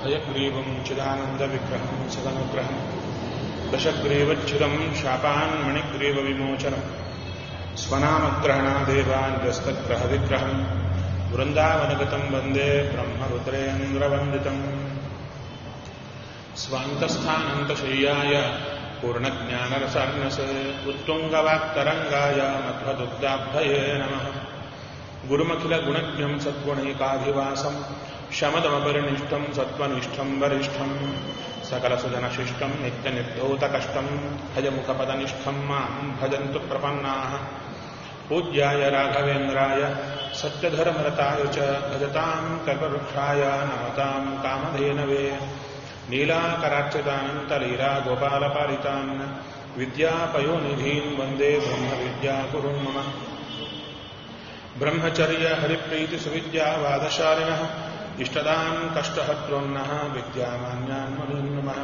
हयग्रीवं चिदानन्दविग्रहं सदनुग्रहं दशग्रीवच्छिदं शापान् मणिग्रीवविमोचनं स्वनामग्रहणादेवान्यस्तग्रहविग्रहं वृन्दावनगतं वन्दे ब्रह्मरुद्रेन्द्रवन्दितम् स्वान्तस्थानन्तशय्याय पूर्णज्ञानरसार्णसे उत्तुङ्गवाक्तरङ्गाय मध्वदुग्धाब्धये नमः गुरुमखिलगुणज्ञं सद्गुणैकाधिवासं शमदमपरिनिष्ठं सत्त्वनिष्ठं वरिष्ठं सकलसुजनशिष्टं नित्यनिर्धौतकष्टं भजमुखपदनिष्ठं मां भजन्तु प्रपन्नाः पूज्याय राघवेन्द्राय सत्यधर्मरताय च भजतां कल्पवृक्षाय नमतां कामधेनवे नीलाकरार्चितानन्तलीलागोपालपालितान् विद्यापयोनिधीन् वन्दे ब्रह्मविद्याकुरुन् मम ब्रह्मचर्य हरिप्रीतिसुविद्यावादशालिनः इष्टदान् कष्टहत्रोन्नः विद्यामान्यान् मनीन् नमः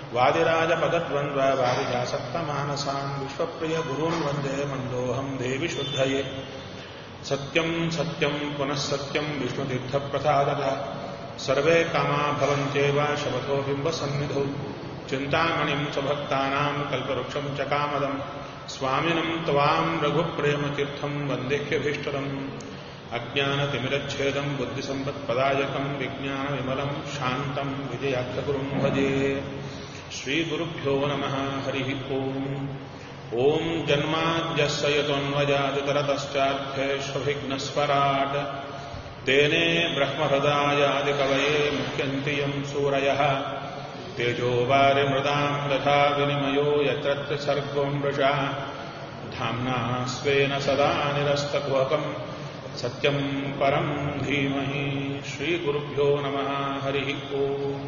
वादिराजपदद्वन्द्ववारिजासक्तमानसान् विश्वप्रियगुरून् वन्दे मन्दोऽहम् देवि शुद्धये सत्यम् सत्यम् पुनः सत्यम् विष्णुतीर्थप्रसादः सर्वे कामा भवन्त्येव शपथो बिम्बसन्निधौ चिन्तामणिम् च भक्तानाम् कल्पवृक्षम् च कामदम् स्वामिनम् त्वाम् रघुप्रेमतीर्थम् वन्देह्यभीष्टदम् अज्ञानतिमिरच्छेदम् बुद्धिसम्पत्पदायकम् विज्ञानविमलम् शान्तम् विजयाख्यगुरुम् भजे श्रीगुरुभ्यो नमः हरिः ओम् ॐ जन्माद्यस्य यतोऽन्वजादितरतश्चार्थेष्वभिघ्नस्वराट् तेने ब्रह्महृदायादिकवये मुख्यन्ति यम् सूरयः तेजोवारिमृदाम् तथा विनिमयो यत्र सर्गो मृषा धाम्ना स्वेन सदा निरस्तकुहकम् सत्यम् परम् धीमहि श्रीगुरुभ्यो नमः हरिः ओम्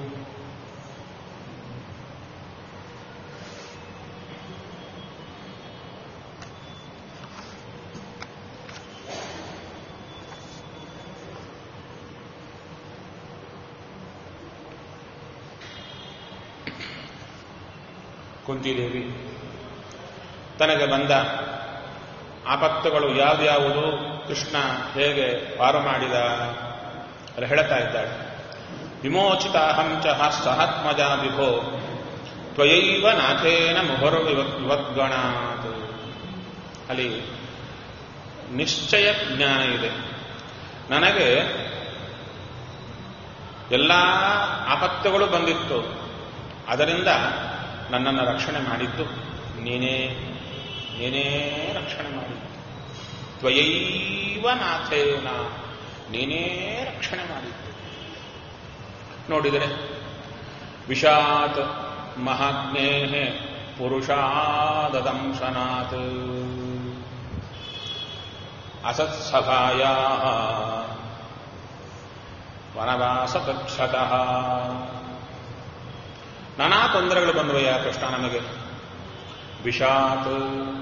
ಕುಂತಿದೇವಿ ತನಗೆ ಬಂದ ಆಪತ್ತುಗಳು ಯಾವ್ಯಾವುದು ಕೃಷ್ಣ ಹೇಗೆ ಪಾರು ಮಾಡಿದ ಅಲ್ಲಿ ಹೇಳ್ತಾ ಇದ್ದಾಳೆ ವಿಮೋಚಿತಾಹಂ ಚ ಸಹಾತ್ಮಜ ವಿಭೋ ತ್ವಯೈವ ನಾಥೇನ ಮುಹುರು ವಿವದ್ಗಣಾತ್ ಅಲ್ಲಿ ನಿಶ್ಚಯ ಜ್ಞಾನ ಇದೆ ನನಗೆ ಎಲ್ಲ ಆಪತ್ತುಗಳು ಬಂದಿತ್ತು ಅದರಿಂದ ನನ್ನನ್ನು ರಕ್ಷಣೆ ಮಾಡಿದ್ದು ನೀನೇ ನೀನೇ ರಕ್ಷಣೆ ಮಾಡಿದ್ದು ತ್ವಯೈವ ನಾಥೇನ ನೀನೇ ರಕ್ಷಣೆ ಮಾಡಿದ್ದು ನೋಡಿದರೆ ವಿಷಾತ್ ಮಹಾಜ್ಞೇ ಪುರುಷಾದದಂಶನಾತ್ ಅಸತ್ಸಭಾಯ ವನವಾಸ ತಕ್ಷತಃ ನಾನಾ ತೊಂದರೆಗಳು ಬಂದವಯ್ಯ ಕೃಷ್ಣ ನಮಗೆ ವಿಷಾತ್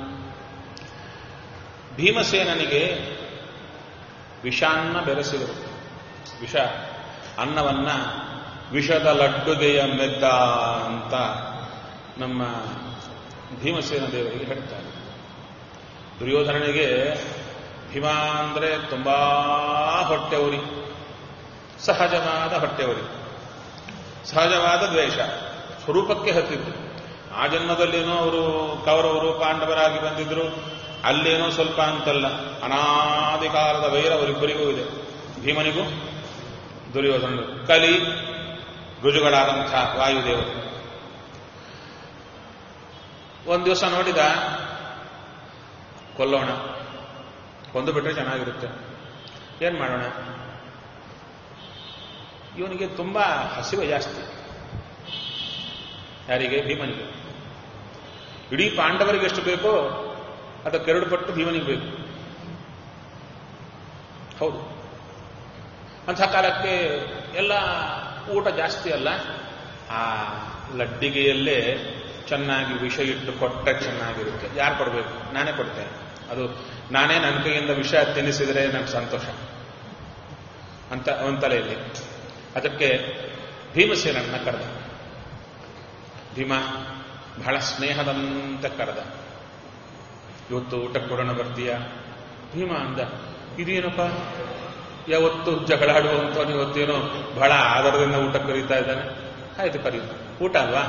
ಭೀಮಸೇನನಿಗೆ ವಿಷಾನ್ನ ಬೆರೆಸಿದರು ವಿಷ ಅನ್ನವನ್ನ ವಿಷದ ಲಡ್ಡುಗೆಯ ಮೆದ್ದ ಅಂತ ನಮ್ಮ ಭೀಮಸೇನ ದೇವರಿಗೆ ಹೇಳ್ತಾರೆ ದುರ್ಯೋಧನನಿಗೆ ಭೀಮ ಅಂದರೆ ತುಂಬಾ ಹೊಟ್ಟೆವರಿ ಸಹಜವಾದ ಹೊಟ್ಟೆವರಿ ಸಹಜವಾದ ದ್ವೇಷ ಸ್ವರೂಪಕ್ಕೆ ಹತ್ತಿದ್ರು ಆ ಜನ್ಮದಲ್ಲೇನೋ ಅವರು ಕೌರವರು ಪಾಂಡವರಾಗಿ ಬಂದಿದ್ರು ಅಲ್ಲೇನೋ ಸ್ವಲ್ಪ ಅಂತಲ್ಲ ಅನಾದಿ ಕಾಲದ ವೈರ ಅವರಿಬ್ಬರಿಗೂ ಇದೆ ಭೀಮನಿಗೂ ದುರ್ಯೋಧನ ಕಲಿ ರುಜುಗಳಾದಂಥ ವಾಯುದೇವರು ಒಂದು ದಿವಸ ನೋಡಿದ ಕೊಲ್ಲೋಣ ಕೊಂದು ಬಿಟ್ರೆ ಚೆನ್ನಾಗಿರುತ್ತೆ ಏನ್ ಮಾಡೋಣ ಇವನಿಗೆ ತುಂಬಾ ಹಸಿವೆ ಜಾಸ್ತಿ ಯಾರಿಗೆ ಭೀಮನಿಗೆ ಇಡೀ ಪಾಂಡವರಿಗೆ ಎಷ್ಟು ಬೇಕೋ ಅದಕ್ಕೆರಡು ಪಟ್ಟು ಭೀಮನಿಗೆ ಬೇಕು ಹೌದು ಅಂಥ ಕಾಲಕ್ಕೆ ಎಲ್ಲ ಊಟ ಜಾಸ್ತಿ ಅಲ್ಲ ಆ ಲಡ್ಡಿಗೆಯಲ್ಲೇ ಚೆನ್ನಾಗಿ ವಿಷ ಇಟ್ಟು ಕೊಟ್ಟ ಚೆನ್ನಾಗಿರುತ್ತೆ ಯಾರು ಕೊಡಬೇಕು ನಾನೇ ಕೊಡ್ತೇನೆ ಅದು ನಾನೇ ನನ್ನ ಕೈಯಿಂದ ವಿಷ ತಿನ್ನಿಸಿದರೆ ನನಗೆ ಸಂತೋಷ ಅಂತ ಅವನ ತಲೆಯಲ್ಲಿ ಅದಕ್ಕೆ ಭೀಮಸೇನನ್ನ ಕರೆದ ಭೀಮ ಬಹಳ ಸ್ನೇಹದಂತ ಕರೆದ ಇವತ್ತು ಊಟ ಕೊಡೋಣ ಬರ್ತೀಯ ಭೀಮ ಅಂದ ಇದೇನಪ್ಪ ಯಾವತ್ತು ಜಗಳಾಡುವಂಥವನು ಇವತ್ತೇನೋ ಬಹಳ ಆಧಾರದಿಂದ ಊಟ ಕರೀತಾ ಇದ್ದಾನೆ ಆಯ್ತು ಕರೀ ಊಟ ಅಲ್ವಾ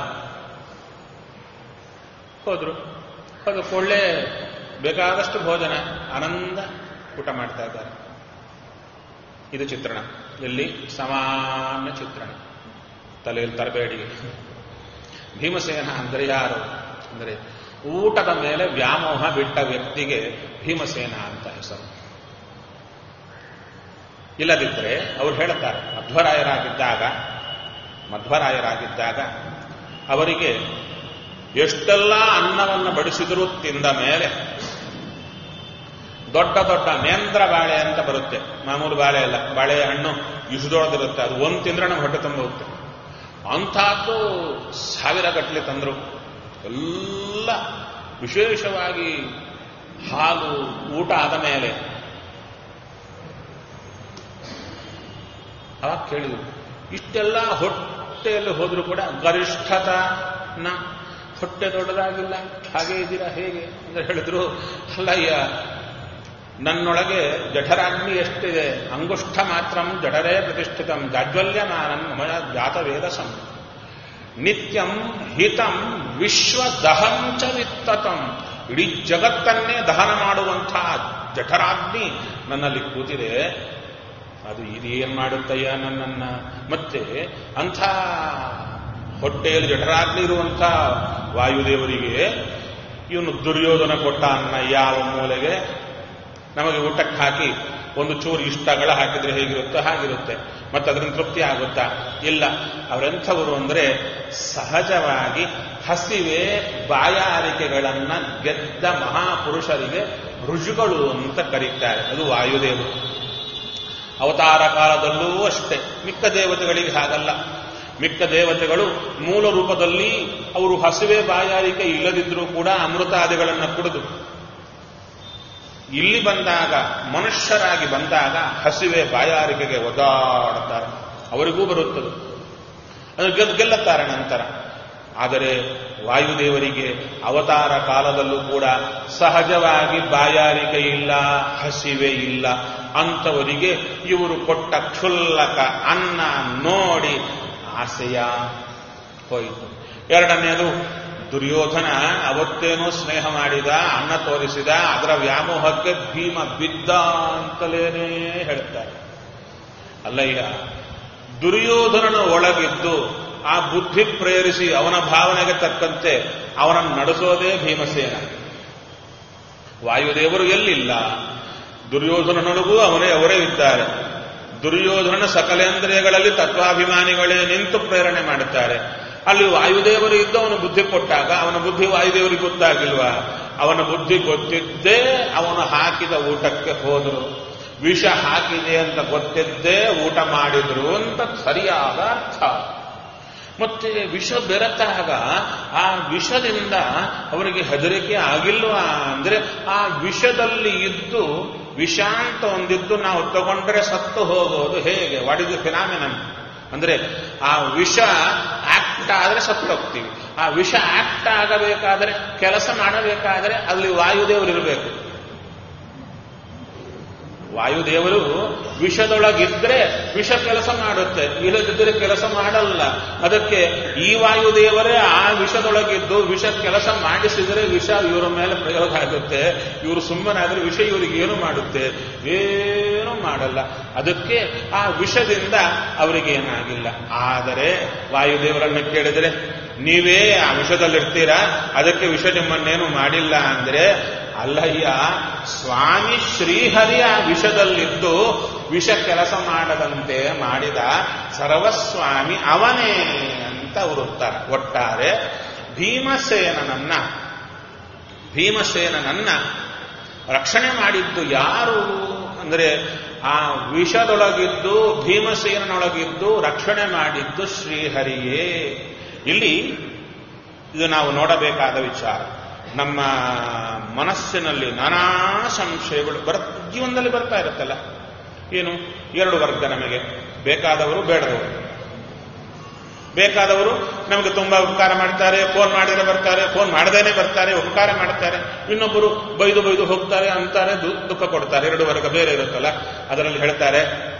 ಹೋದ್ರು ಅದು ಒಳ್ಳೆ ಬೇಕಾದಷ್ಟು ಭೋಜನ ಆನಂದ ಊಟ ಮಾಡ್ತಾ ಇದ್ದಾರೆ ಇದು ಚಿತ್ರಣ ಇಲ್ಲಿ ಸಾಮಾನ್ಯ ಚಿತ್ರಣ ತಲೆಯಲ್ಲಿ ತರಬೇಡಿ ಭೀಮಸೇನ ಅಂದರೆ ಯಾರು ಅಂದರೆ ಊಟದ ಮೇಲೆ ವ್ಯಾಮೋಹ ಬಿಟ್ಟ ವ್ಯಕ್ತಿಗೆ ಭೀಮಸೇನ ಅಂತ ಹೆಸರು ಇಲ್ಲದಿದ್ದರೆ ಅವ್ರು ಹೇಳುತ್ತಾರೆ ಮಧ್ವರಾಯರಾಗಿದ್ದಾಗ ಮಧ್ವರಾಯರಾಗಿದ್ದಾಗ ಅವರಿಗೆ ಎಷ್ಟೆಲ್ಲ ಅನ್ನವನ್ನು ಬಡಿಸಿದರೂ ತಿಂದ ಮೇಲೆ ದೊಡ್ಡ ದೊಡ್ಡ ನೇಂದ್ರ ಬಾಳೆ ಅಂತ ಬರುತ್ತೆ ಮಾಮೂಲು ಬಾಳೆ ಅಲ್ಲ ಬಾಳೆಯ ಹಣ್ಣು ಇಸುದೊಳದಿರುತ್ತೆ ಅದು ಒಂದು ತಿಂದ್ರೆ ನಮ್ಗೆ ಹೊಟ್ಟೆ ತುಂಬ ಹೋಗುತ್ತೆ ಅಂಥದ್ದು ಸಾವಿರ ಗಟ್ಟಲೆ ತಂದರು ಎಲ್ಲ ವಿಶೇಷವಾಗಿ ಹಾಲು ಊಟ ಆದ ಮೇಲೆ ಅವಾಗ ಕೇಳಿದ್ರು ಇಷ್ಟೆಲ್ಲ ಹೊಟ್ಟೆಯಲ್ಲಿ ಹೋದ್ರೂ ಕೂಡ ಗರಿಷ್ಠತನ ಹೊಟ್ಟೆ ದೊಡ್ಡದಾಗಿಲ್ಲ ಹಾಗೆ ಇದ್ದೀರಾ ಹೇಗೆ ಅಂತ ಹೇಳಿದ್ರು ಅಲ್ಲಯ್ಯ ನನ್ನೊಳಗೆ ಜಠರಾಗ್ನಿ ಎಷ್ಟಿದೆ ಅಂಗುಷ್ಠ ಮಾತ್ರಂ ಜಠರೇ ಪ್ರತಿಷ್ಠಿತಂ ಜಾಜ್ವಲ್ಯಮಾನಂ ಮಯ ಜಾತವೇದಸಂ ನಿತ್ಯಂ ಹಿತಂ ವಿಶ್ವದಹಂ ಚ ವಿತ್ತತಂ ಇಡೀ ಜಗತ್ತನ್ನೇ ದಹನ ಮಾಡುವಂತಹ ಜಠರಾಗ್ನಿ ನನ್ನಲ್ಲಿ ಕೂತಿದೆ ಅದು ಇದೇನ್ ಮಾಡುತ್ತಯ್ಯ ನನ್ನನ್ನ ಮತ್ತೆ ಅಂಥ ಹೊಟ್ಟೆಯಲ್ಲಿ ಜಠರಾಗ್ನಿ ಇರುವಂಥ ವಾಯುದೇವರಿಗೆ ಇವನು ದುರ್ಯೋಧನ ಕೊಟ್ಟ ಅನ್ನ ಯಾವ ಮೂಲೆಗೆ ನಮಗೆ ಊಟಕ್ಕೆ ಹಾಕಿ ಒಂದು ಚೂರು ಇಷ್ಟಗಳ ಹಾಕಿದ್ರೆ ಹೇಗಿರುತ್ತೋ ಹಾಗಿರುತ್ತೆ ಮತ್ತೆ ಅದರಿಂದ ತೃಪ್ತಿ ಆಗುತ್ತಾ ಇಲ್ಲ ಅವರೆಂಥವರು ಅಂದ್ರೆ ಸಹಜವಾಗಿ ಹಸಿವೆ ಬಾಯಾರಿಕೆಗಳನ್ನ ಗೆದ್ದ ಮಹಾಪುರುಷರಿಗೆ ಋಷಿಗಳು ಅಂತ ಕರೀತಾರೆ ಅದು ವಾಯುದೇವರು ಅವತಾರ ಕಾಲದಲ್ಲೂ ಅಷ್ಟೇ ಮಿಕ್ಕ ದೇವತೆಗಳಿಗೆ ಹಾಗಲ್ಲ ಮಿಕ್ಕ ದೇವತೆಗಳು ಮೂಲ ರೂಪದಲ್ಲಿ ಅವರು ಹಸಿವೆ ಬಾಯಾರಿಕೆ ಇಲ್ಲದಿದ್ರೂ ಕೂಡ ಅಮೃತಾದಿಗಳನ್ನು ಕುಡಿದು ಇಲ್ಲಿ ಬಂದಾಗ ಮನುಷ್ಯರಾಗಿ ಬಂದಾಗ ಹಸಿವೆ ಬಾಯಾರಿಕೆಗೆ ಒದಾಡುತ್ತಾರೆ ಅವರಿಗೂ ಬರುತ್ತದೆ ಅದು ಗೆಲ್ ಗೆಲ್ಲುತ್ತಾರೆ ನಂತರ ಆದರೆ ವಾಯುದೇವರಿಗೆ ಅವತಾರ ಕಾಲದಲ್ಲೂ ಕೂಡ ಸಹಜವಾಗಿ ಬಾಯಾರಿಕೆ ಇಲ್ಲ ಹಸಿವೆ ಇಲ್ಲ ಅಂಥವರಿಗೆ ಇವರು ಕೊಟ್ಟ ಕ್ಷುಲ್ಲಕ ಅನ್ನ ನೋಡಿ ಆಸೆಯ ಹೋಯಿತು ಎರಡನೆಯದು ದುರ್ಯೋಧನ ಅವತ್ತೇನೋ ಸ್ನೇಹ ಮಾಡಿದ ಅನ್ನ ತೋರಿಸಿದ ಅದರ ವ್ಯಾಮೋಹಕ್ಕೆ ಭೀಮ ಬಿದ್ದ ಅಂತಲೇನೇ ಹೇಳ್ತಾರೆ ಅಲ್ಲಯ್ಯ ದುರ್ಯೋಧನನ ಒಳಗಿದ್ದು ಆ ಬುದ್ಧಿ ಪ್ರೇರಿಸಿ ಅವನ ಭಾವನೆಗೆ ತಕ್ಕಂತೆ ಅವನನ್ನು ನಡೆಸೋದೇ ಭೀಮಸೇನ ವಾಯುದೇವರು ಎಲ್ಲಿಲ್ಲ ದುರ್ಯೋಧನನೊಳಗೂ ಅವರೇ ಅವರೇ ಇದ್ದಾರೆ ದುರ್ಯೋಧನ ಸಕಲೇಂದ್ರಿಯಗಳಲ್ಲಿ ತತ್ವಾಭಿಮಾನಿಗಳೇ ನಿಂತು ಪ್ರೇರಣೆ ಮಾಡುತ್ತಾರೆ ಅಲ್ಲಿ ವಾಯುದೇವರು ಇದ್ದು ಅವನು ಬುದ್ಧಿ ಕೊಟ್ಟಾಗ ಅವನ ಬುದ್ಧಿ ವಾಯುದೇವರಿಗೆ ಗೊತ್ತಾಗಿಲ್ವಾ ಅವನ ಬುದ್ಧಿ ಗೊತ್ತಿದ್ದೇ ಅವನು ಹಾಕಿದ ಊಟಕ್ಕೆ ಹೋದರು ವಿಷ ಹಾಕಿದೆ ಅಂತ ಗೊತ್ತಿದ್ದೇ ಊಟ ಮಾಡಿದ್ರು ಅಂತ ಸರಿಯಾದ ಅರ್ಥ ಮತ್ತೆ ವಿಷ ಬೆರೆತಾಗ ಆ ವಿಷದಿಂದ ಅವರಿಗೆ ಹೆದರಿಕೆ ಆಗಿಲ್ವಾ ಅಂದ್ರೆ ಆ ವಿಷದಲ್ಲಿ ಇದ್ದು ವಿಷ ಅಂತ ಒಂದಿದ್ದು ನಾವು ತಗೊಂಡ್ರೆ ಸತ್ತು ಹೋಗೋದು ಹೇಗೆ ವಾಟ್ ಇಸ್ ಫಿನಾಮಿನನ್ ಅಂದ್ರೆ ಆ ವಿಷ ಆಕ್ಟ್ ಆದ್ರೆ ಸತ್ತೋಗ್ತೀವಿ ಆ ವಿಷ ಆಕ್ಟ್ ಆಗಬೇಕಾದ್ರೆ ಕೆಲಸ ಮಾಡಬೇಕಾದ್ರೆ ಅಲ್ಲಿ ವಾಯುದೇವರು ಇರಬೇಕು ವಾಯುದೇವರು ವಿಷದೊಳಗಿದ್ರೆ ವಿಷ ಕೆಲಸ ಮಾಡುತ್ತೆ ಇಲ್ಲದಿದ್ದರೆ ಕೆಲಸ ಮಾಡಲ್ಲ ಅದಕ್ಕೆ ಈ ವಾಯುದೇವರೇ ಆ ವಿಷದೊಳಗಿದ್ದು ವಿಷ ಕೆಲಸ ಮಾಡಿಸಿದರೆ ವಿಷ ಇವರ ಮೇಲೆ ಪ್ರಯೋಗ ಆಗುತ್ತೆ ಇವರು ಸುಮ್ಮನಾದ್ರೆ ವಿಷ ಇವರಿಗೆ ಏನು ಮಾಡುತ್ತೆ ಏನು ಮಾಡಲ್ಲ ಅದಕ್ಕೆ ಆ ವಿಷದಿಂದ ಅವರಿಗೆ ಏನಾಗಿಲ್ಲ ಆದರೆ ವಾಯುದೇವರನ್ನು ಕೇಳಿದರೆ ನೀವೇ ಆ ವಿಷದಲ್ಲಿರ್ತೀರಾ ಅದಕ್ಕೆ ವಿಷ ನಿಮ್ಮನ್ನೇನು ಮಾಡಿಲ್ಲ ಅಂದ್ರೆ ಅಲ್ಲಯ್ಯ ಸ್ವಾಮಿ ಶ್ರೀಹರಿ ಆ ವಿಷದಲ್ಲಿದ್ದು ವಿಷ ಕೆಲಸ ಮಾಡದಂತೆ ಮಾಡಿದ ಸರ್ವಸ್ವಾಮಿ ಅವನೇ ಅಂತ ಅವರು ಉತ್ತರ ಒಟ್ಟಾರೆ ಭೀಮಸೇನನನ್ನ ಭೀಮಸೇನನನ್ನ ರಕ್ಷಣೆ ಮಾಡಿದ್ದು ಯಾರು ಅಂದರೆ ಆ ವಿಷದೊಳಗಿದ್ದು ಭೀಮಸೇನನೊಳಗಿದ್ದು ರಕ್ಷಣೆ ಮಾಡಿದ್ದು ಶ್ರೀಹರಿಯೇ ಇಲ್ಲಿ ಇದು ನಾವು ನೋಡಬೇಕಾದ ವಿಚಾರ ನಮ್ಮ ಮನಸ್ಸಿನಲ್ಲಿ ನಾನಾ ಸಂಶಯಗಳು ಬರ ಜೀವನದಲ್ಲಿ ಬರ್ತಾ ಇರುತ್ತಲ್ಲ ಏನು ಎರಡು ವರ್ಗ ನಮಗೆ ಬೇಕಾದವರು ಬೇಡದವರು ಬೇಕಾದವರು ನಮಗೆ ತುಂಬಾ ಉಪಕಾರ ಮಾಡ್ತಾರೆ ಫೋನ್ ಮಾಡಿದ್ರೆ ಬರ್ತಾರೆ ಫೋನ್ ಮಾಡದೇನೆ ಬರ್ತಾರೆ ಉಪಕಾರ ಮಾಡ್ತಾರೆ ಇನ್ನೊಬ್ಬರು ಬೈದು ಬೈದು ಹೋಗ್ತಾರೆ ಅಂತಾರೆ ದುಃಖ ಕೊಡ್ತಾರೆ ಎರಡು ವರ್ಗ ಬೇರೆ ಇರುತ್ತಲ್ಲ ಅದರಲ್ಲಿ ಹೇಳ್ತಾರೆ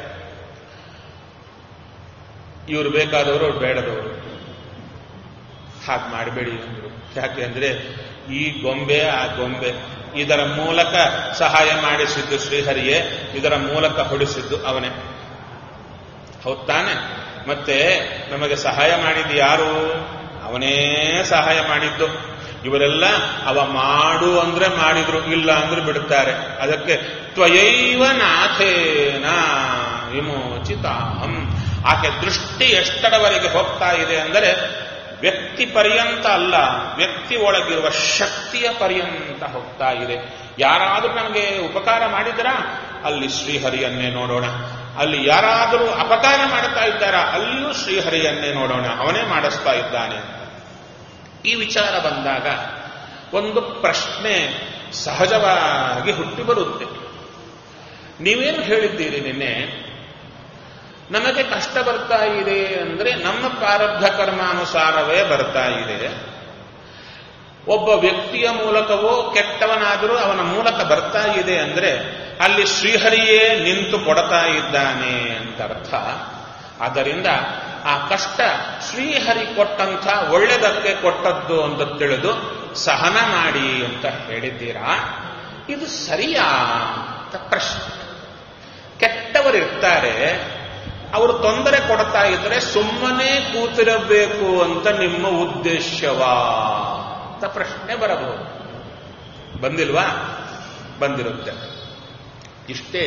ಇವರು ಬೇಕಾದವರು ಅವ್ರು ಬೇಡದವರು ಹಾಗೆ ಮಾಡಬೇಡಿ ಅಂದರು ಯಾಕೆ ಅಂದ್ರೆ ಈ ಗೊಂಬೆ ಆ ಗೊಂಬೆ ಇದರ ಮೂಲಕ ಸಹಾಯ ಮಾಡಿಸಿದ್ದು ಶ್ರೀಹರಿಯೇ ಇದರ ಮೂಲಕ ಹೊಡಿಸಿದ್ದು ಅವನೇ ಹೌದ್ ತಾನೆ ಮತ್ತೆ ನಮಗೆ ಸಹಾಯ ಮಾಡಿದ್ದು ಯಾರು ಅವನೇ ಸಹಾಯ ಮಾಡಿದ್ದು ಇವರೆಲ್ಲ ಅವ ಮಾಡು ಅಂದ್ರೆ ಮಾಡಿದ್ರು ಇಲ್ಲ ಅಂದ್ರೆ ಬಿಡುತ್ತಾರೆ ಅದಕ್ಕೆ ತ್ವಯೈವ ನಾಥೇನ ವಿಮೋಚಿತಾಹಂ ಆಕೆ ದೃಷ್ಟಿ ಎಷ್ಟರವರೆಗೆ ಹೋಗ್ತಾ ಇದೆ ಅಂದರೆ ವ್ಯಕ್ತಿ ಪರ್ಯಂತ ಅಲ್ಲ ವ್ಯಕ್ತಿ ಒಳಗಿರುವ ಶಕ್ತಿಯ ಪರ್ಯಂತ ಹೋಗ್ತಾ ಇದೆ ಯಾರಾದರೂ ನಮಗೆ ಉಪಕಾರ ಮಾಡಿದರಾ ಅಲ್ಲಿ ಶ್ರೀಹರಿಯನ್ನೇ ನೋಡೋಣ ಅಲ್ಲಿ ಯಾರಾದರೂ ಅಪಕಾರ ಮಾಡ್ತಾ ಇದ್ದಾರಾ ಅಲ್ಲಿಯೂ ಶ್ರೀಹರಿಯನ್ನೇ ನೋಡೋಣ ಅವನೇ ಮಾಡಿಸ್ತಾ ಇದ್ದಾನೆ ಈ ವಿಚಾರ ಬಂದಾಗ ಒಂದು ಪ್ರಶ್ನೆ ಸಹಜವಾಗಿ ಹುಟ್ಟಿ ಬರುತ್ತೆ ನೀವೇನು ಹೇಳಿದ್ದೀರಿ ನಿನ್ನೆ ನಮಗೆ ಕಷ್ಟ ಬರ್ತಾ ಇದೆ ಅಂದ್ರೆ ನಮ್ಮ ಪ್ರಾರಬ್ಧ ಕರ್ಮಾನುಸಾರವೇ ಬರ್ತಾ ಇದೆ ಒಬ್ಬ ವ್ಯಕ್ತಿಯ ಮೂಲಕವೋ ಕೆಟ್ಟವನಾದರೂ ಅವನ ಮೂಲಕ ಬರ್ತಾ ಇದೆ ಅಂದ್ರೆ ಅಲ್ಲಿ ಶ್ರೀಹರಿಯೇ ನಿಂತು ಕೊಡ್ತಾ ಇದ್ದಾನೆ ಅಂತ ಅರ್ಥ ಆದ್ದರಿಂದ ಆ ಕಷ್ಟ ಶ್ರೀಹರಿ ಕೊಟ್ಟಂಥ ಒಳ್ಳೆದಕ್ಕೆ ಕೊಟ್ಟದ್ದು ಅಂತ ತಿಳಿದು ಸಹನ ಮಾಡಿ ಅಂತ ಹೇಳಿದ್ದೀರಾ ಇದು ಸರಿಯಾ ಅಂತ ಪ್ರಶ್ನೆ ಕೆಟ್ಟವರಿರ್ತಾರೆ ಅವರು ತೊಂದರೆ ಕೊಡ್ತಾ ಇದ್ರೆ ಸುಮ್ಮನೆ ಕೂತಿರಬೇಕು ಅಂತ ನಿಮ್ಮ ಉದ್ದೇಶವಾ ಅಂತ ಪ್ರಶ್ನೆ ಬರಬಹುದು ಬಂದಿಲ್ವಾ ಬಂದಿರುತ್ತೆ ಇಷ್ಟೇ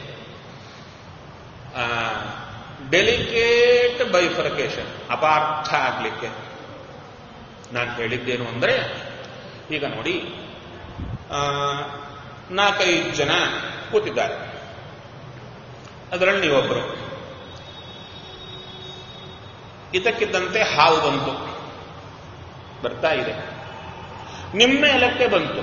ಡೆಲಿಕೇಟ್ ಬೈಫರ್ಕೇಶನ್ ಅಪಾರ್ಥ ಆಗ್ಲಿಕ್ಕೆ ನಾನು ಹೇಳಿದ್ದೇನು ಅಂದ್ರೆ ಈಗ ನೋಡಿ ಆ, ನಾಲ್ಕೈದು ಜನ ಕೂತಿದ್ದಾರೆ ಅದರಲ್ಲಿ ನೀವೊಬ್ಬರು ಇದಕ್ಕಿದ್ದಂತೆ ಹಾವು ಬಂತು ಬರ್ತಾ ಇದೆ ನಿಮ್ಮ ಮೇಲಕ್ಕೆ ಬಂತು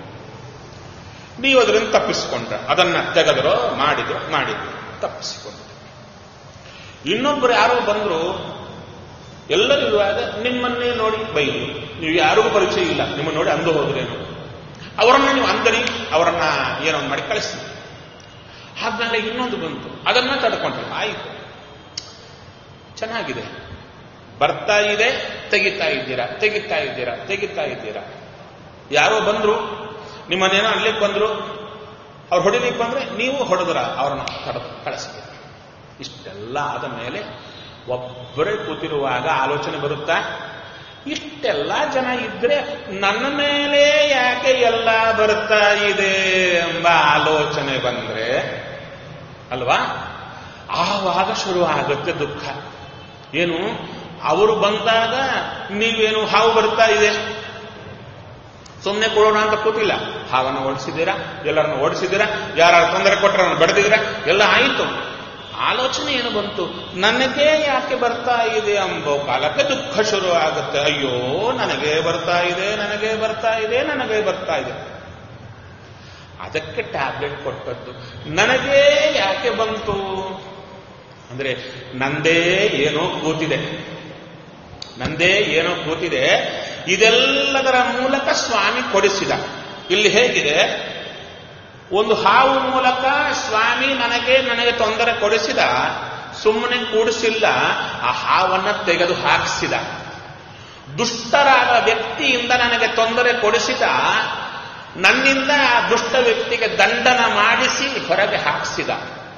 ನೀವು ಅದರಿಂದ ತಪ್ಪಿಸ್ಕೊಂಡ್ರ ಅದನ್ನ ತೆಗೆದರೋ ಮಾಡಿದ್ರು ಮಾಡಿದ್ರು ತಪ್ಪಿಸಿಕೊಂಡ್ರು ಇನ್ನೊಬ್ರು ಯಾರೋ ಬಂದ್ರು ಎಲ್ಲರೂ ಇರುವಾಗ ನಿಮ್ಮನ್ನೇ ನೋಡಿ ಬೈದು ನೀವು ಯಾರಿಗೂ ಪರಿಚಯ ಇಲ್ಲ ನಿಮ್ಮನ್ನು ನೋಡಿ ಅಂದು ಹೋದ್ರೇನು ಅವರನ್ನ ನೀವು ಅಂದರಿ ಅವರನ್ನ ಏನೋ ಒಂದ್ ಮಾಡಿ ಕಳಿಸ್ತೀವಿ ಆದ್ಮೇಲೆ ಇನ್ನೊಂದು ಬಂತು ಅದನ್ನ ತಡ್ಕೊಂಡ್ರೆ ಆಯಿತು ಚೆನ್ನಾಗಿದೆ ಬರ್ತಾ ಇದೆ ತೆಗಿತಾ ಇದ್ದೀರಾ ತೆಗಿತಾ ಇದ್ದೀರಾ ತೆಗಿತಾ ಇದ್ದೀರಾ ಯಾರೋ ಬಂದ್ರು ನಿಮ್ಮನ್ನೇನೋ ಅನ್ಲಿಕ್ಕೆ ಬಂದ್ರು ಅವ್ರು ಹೊಡಿಲಿಕ್ಕೆ ಬಂದ್ರೆ ನೀವು ಹೊಡೆದ್ರ ಅವ್ರನ್ನ ತಡೆದು ಕಳಿಸ್ತೀರ ಇಷ್ಟೆಲ್ಲ ಆದ ಮೇಲೆ ಒಬ್ಬರೇ ಕೂತಿರುವಾಗ ಆಲೋಚನೆ ಬರುತ್ತಾ ಇಷ್ಟೆಲ್ಲ ಜನ ಇದ್ರೆ ನನ್ನ ಮೇಲೆ ಯಾಕೆ ಎಲ್ಲ ಬರ್ತಾ ಇದೆ ಎಂಬ ಆಲೋಚನೆ ಬಂದ್ರೆ ಅಲ್ವಾ ಆವಾಗ ಶುರು ಆಗುತ್ತೆ ದುಃಖ ಏನು ಅವರು ಬಂದಾಗ ನೀವೇನು ಹಾವು ಬರ್ತಾ ಇದೆ ಸುಮ್ಮನೆ ಕೊಡೋಣ ಅಂತ ಕೂತಿಲ್ಲ ಹಾವನ್ನು ಓಡಿಸಿದ್ದೀರಾ ಎಲ್ಲರನ್ನು ಓಡಿಸಿದ್ದೀರಾ ಯಾರು ತೊಂದರೆ ಕೊಟ್ಟರ ಬಡ್ದಿದ್ದೀರಾ ಎಲ್ಲ ಆಯಿತು ಆಲೋಚನೆ ಏನು ಬಂತು ನನಗೆ ಯಾಕೆ ಬರ್ತಾ ಇದೆ ಎಂಬ ಕಾಲಕ್ಕೆ ದುಃಖ ಶುರು ಆಗುತ್ತೆ ಅಯ್ಯೋ ನನಗೆ ಬರ್ತಾ ಇದೆ ನನಗೆ ಬರ್ತಾ ಇದೆ ನನಗೆ ಬರ್ತಾ ಇದೆ ಅದಕ್ಕೆ ಟ್ಯಾಬ್ಲೆಟ್ ಕೊಟ್ಟದ್ದು ನನಗೆ ಯಾಕೆ ಬಂತು ಅಂದ್ರೆ ನಂದೇ ಏನೋ ಕೂತಿದೆ ನಂದೇ ಏನೋ ಕೂತಿದೆ ಇದೆಲ್ಲದರ ಮೂಲಕ ಸ್ವಾಮಿ ಕೊಡಿಸಿದ ಇಲ್ಲಿ ಹೇಗಿದೆ ಒಂದು ಹಾವು ಮೂಲಕ ಸ್ವಾಮಿ ನನಗೆ ನನಗೆ ತೊಂದರೆ ಕೊಡಿಸಿದ ಸುಮ್ಮನೆ ಕೂಡಿಸಿಲ್ಲ ಆ ಹಾವನ್ನ ತೆಗೆದು ಹಾಕಿಸಿದ ದುಷ್ಟರಾದ ವ್ಯಕ್ತಿಯಿಂದ ನನಗೆ ತೊಂದರೆ ಕೊಡಿಸಿದ ನನ್ನಿಂದ ಆ ದುಷ್ಟ ವ್ಯಕ್ತಿಗೆ ದಂಡನ ಮಾಡಿಸಿ ಹೊರಗೆ ಹಾಕಿಸಿದ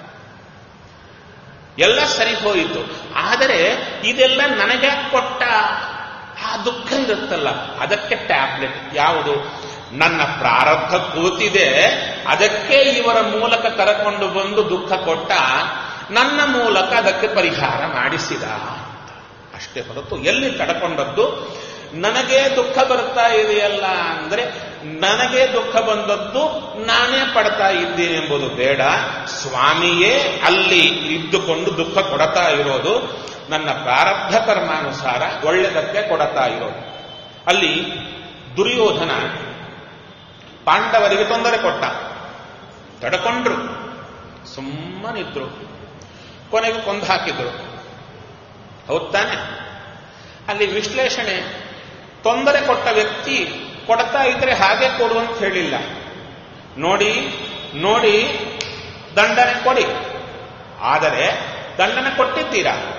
ಎಲ್ಲ ಸರಿ ಹೋಯಿತು ಆದರೆ ಇದೆಲ್ಲ ನನಗೆ ಕೊಟ್ಟ ಆ ದುಃಖ ಇರುತ್ತಲ್ಲ ಅದಕ್ಕೆ ಟ್ಯಾಬ್ಲೆಟ್ ಯಾವುದು ನನ್ನ ಪ್ರಾರಬ್ಧ ಕೂತಿದೆ ಅದಕ್ಕೆ ಇವರ ಮೂಲಕ ಕರಕೊಂಡು ಬಂದು ದುಃಖ ಕೊಟ್ಟ ನನ್ನ ಮೂಲಕ ಅದಕ್ಕೆ ಪರಿಹಾರ ಮಾಡಿಸಿದ ಅಷ್ಟೇ ಹೊರತು ಎಲ್ಲಿ ತಡ್ಕೊಂಡದ್ದು ನನಗೆ ದುಃಖ ಬರ್ತಾ ಇದೆಯಲ್ಲ ಅಂದ್ರೆ ನನಗೆ ದುಃಖ ಬಂದದ್ದು ನಾನೇ ಪಡ್ತಾ ಇದ್ದೀನಿ ಎಂಬುದು ಬೇಡ ಸ್ವಾಮಿಯೇ ಅಲ್ಲಿ ಇದ್ದುಕೊಂಡು ದುಃಖ ಕೊಡತಾ ಇರೋದು ನನ್ನ ಪ್ರಾರಬ್ಧ ಕರ್ಮಾನುಸಾರ ಒಳ್ಳೆದಕ್ಕೆ ಕೊಡತಾ ಇರೋದು ಅಲ್ಲಿ ದುರ್ಯೋಧನ ಪಾಂಡವರಿಗೆ ತೊಂದರೆ ಕೊಟ್ಟ ತಡ್ಕೊಂಡ್ರು ಸುಮ್ಮನಿದ್ರು ಕೊನೆಗೆ ಕೊಂದು ಹಾಕಿದ್ರು ಹೌದ್ ತಾನೆ ಅಲ್ಲಿ ವಿಶ್ಲೇಷಣೆ ತೊಂದರೆ ಕೊಟ್ಟ ವ್ಯಕ್ತಿ ಕೊಡ್ತಾ ಇದ್ರೆ ಹಾಗೆ ಕೊಡು ಅಂತ ಹೇಳಿಲ್ಲ ನೋಡಿ ನೋಡಿ ದಂಡನೆ ಕೊಡಿ ಆದರೆ ದಂಡನೆ ಕೊಟ್ಟಿದ್ದೀರಾ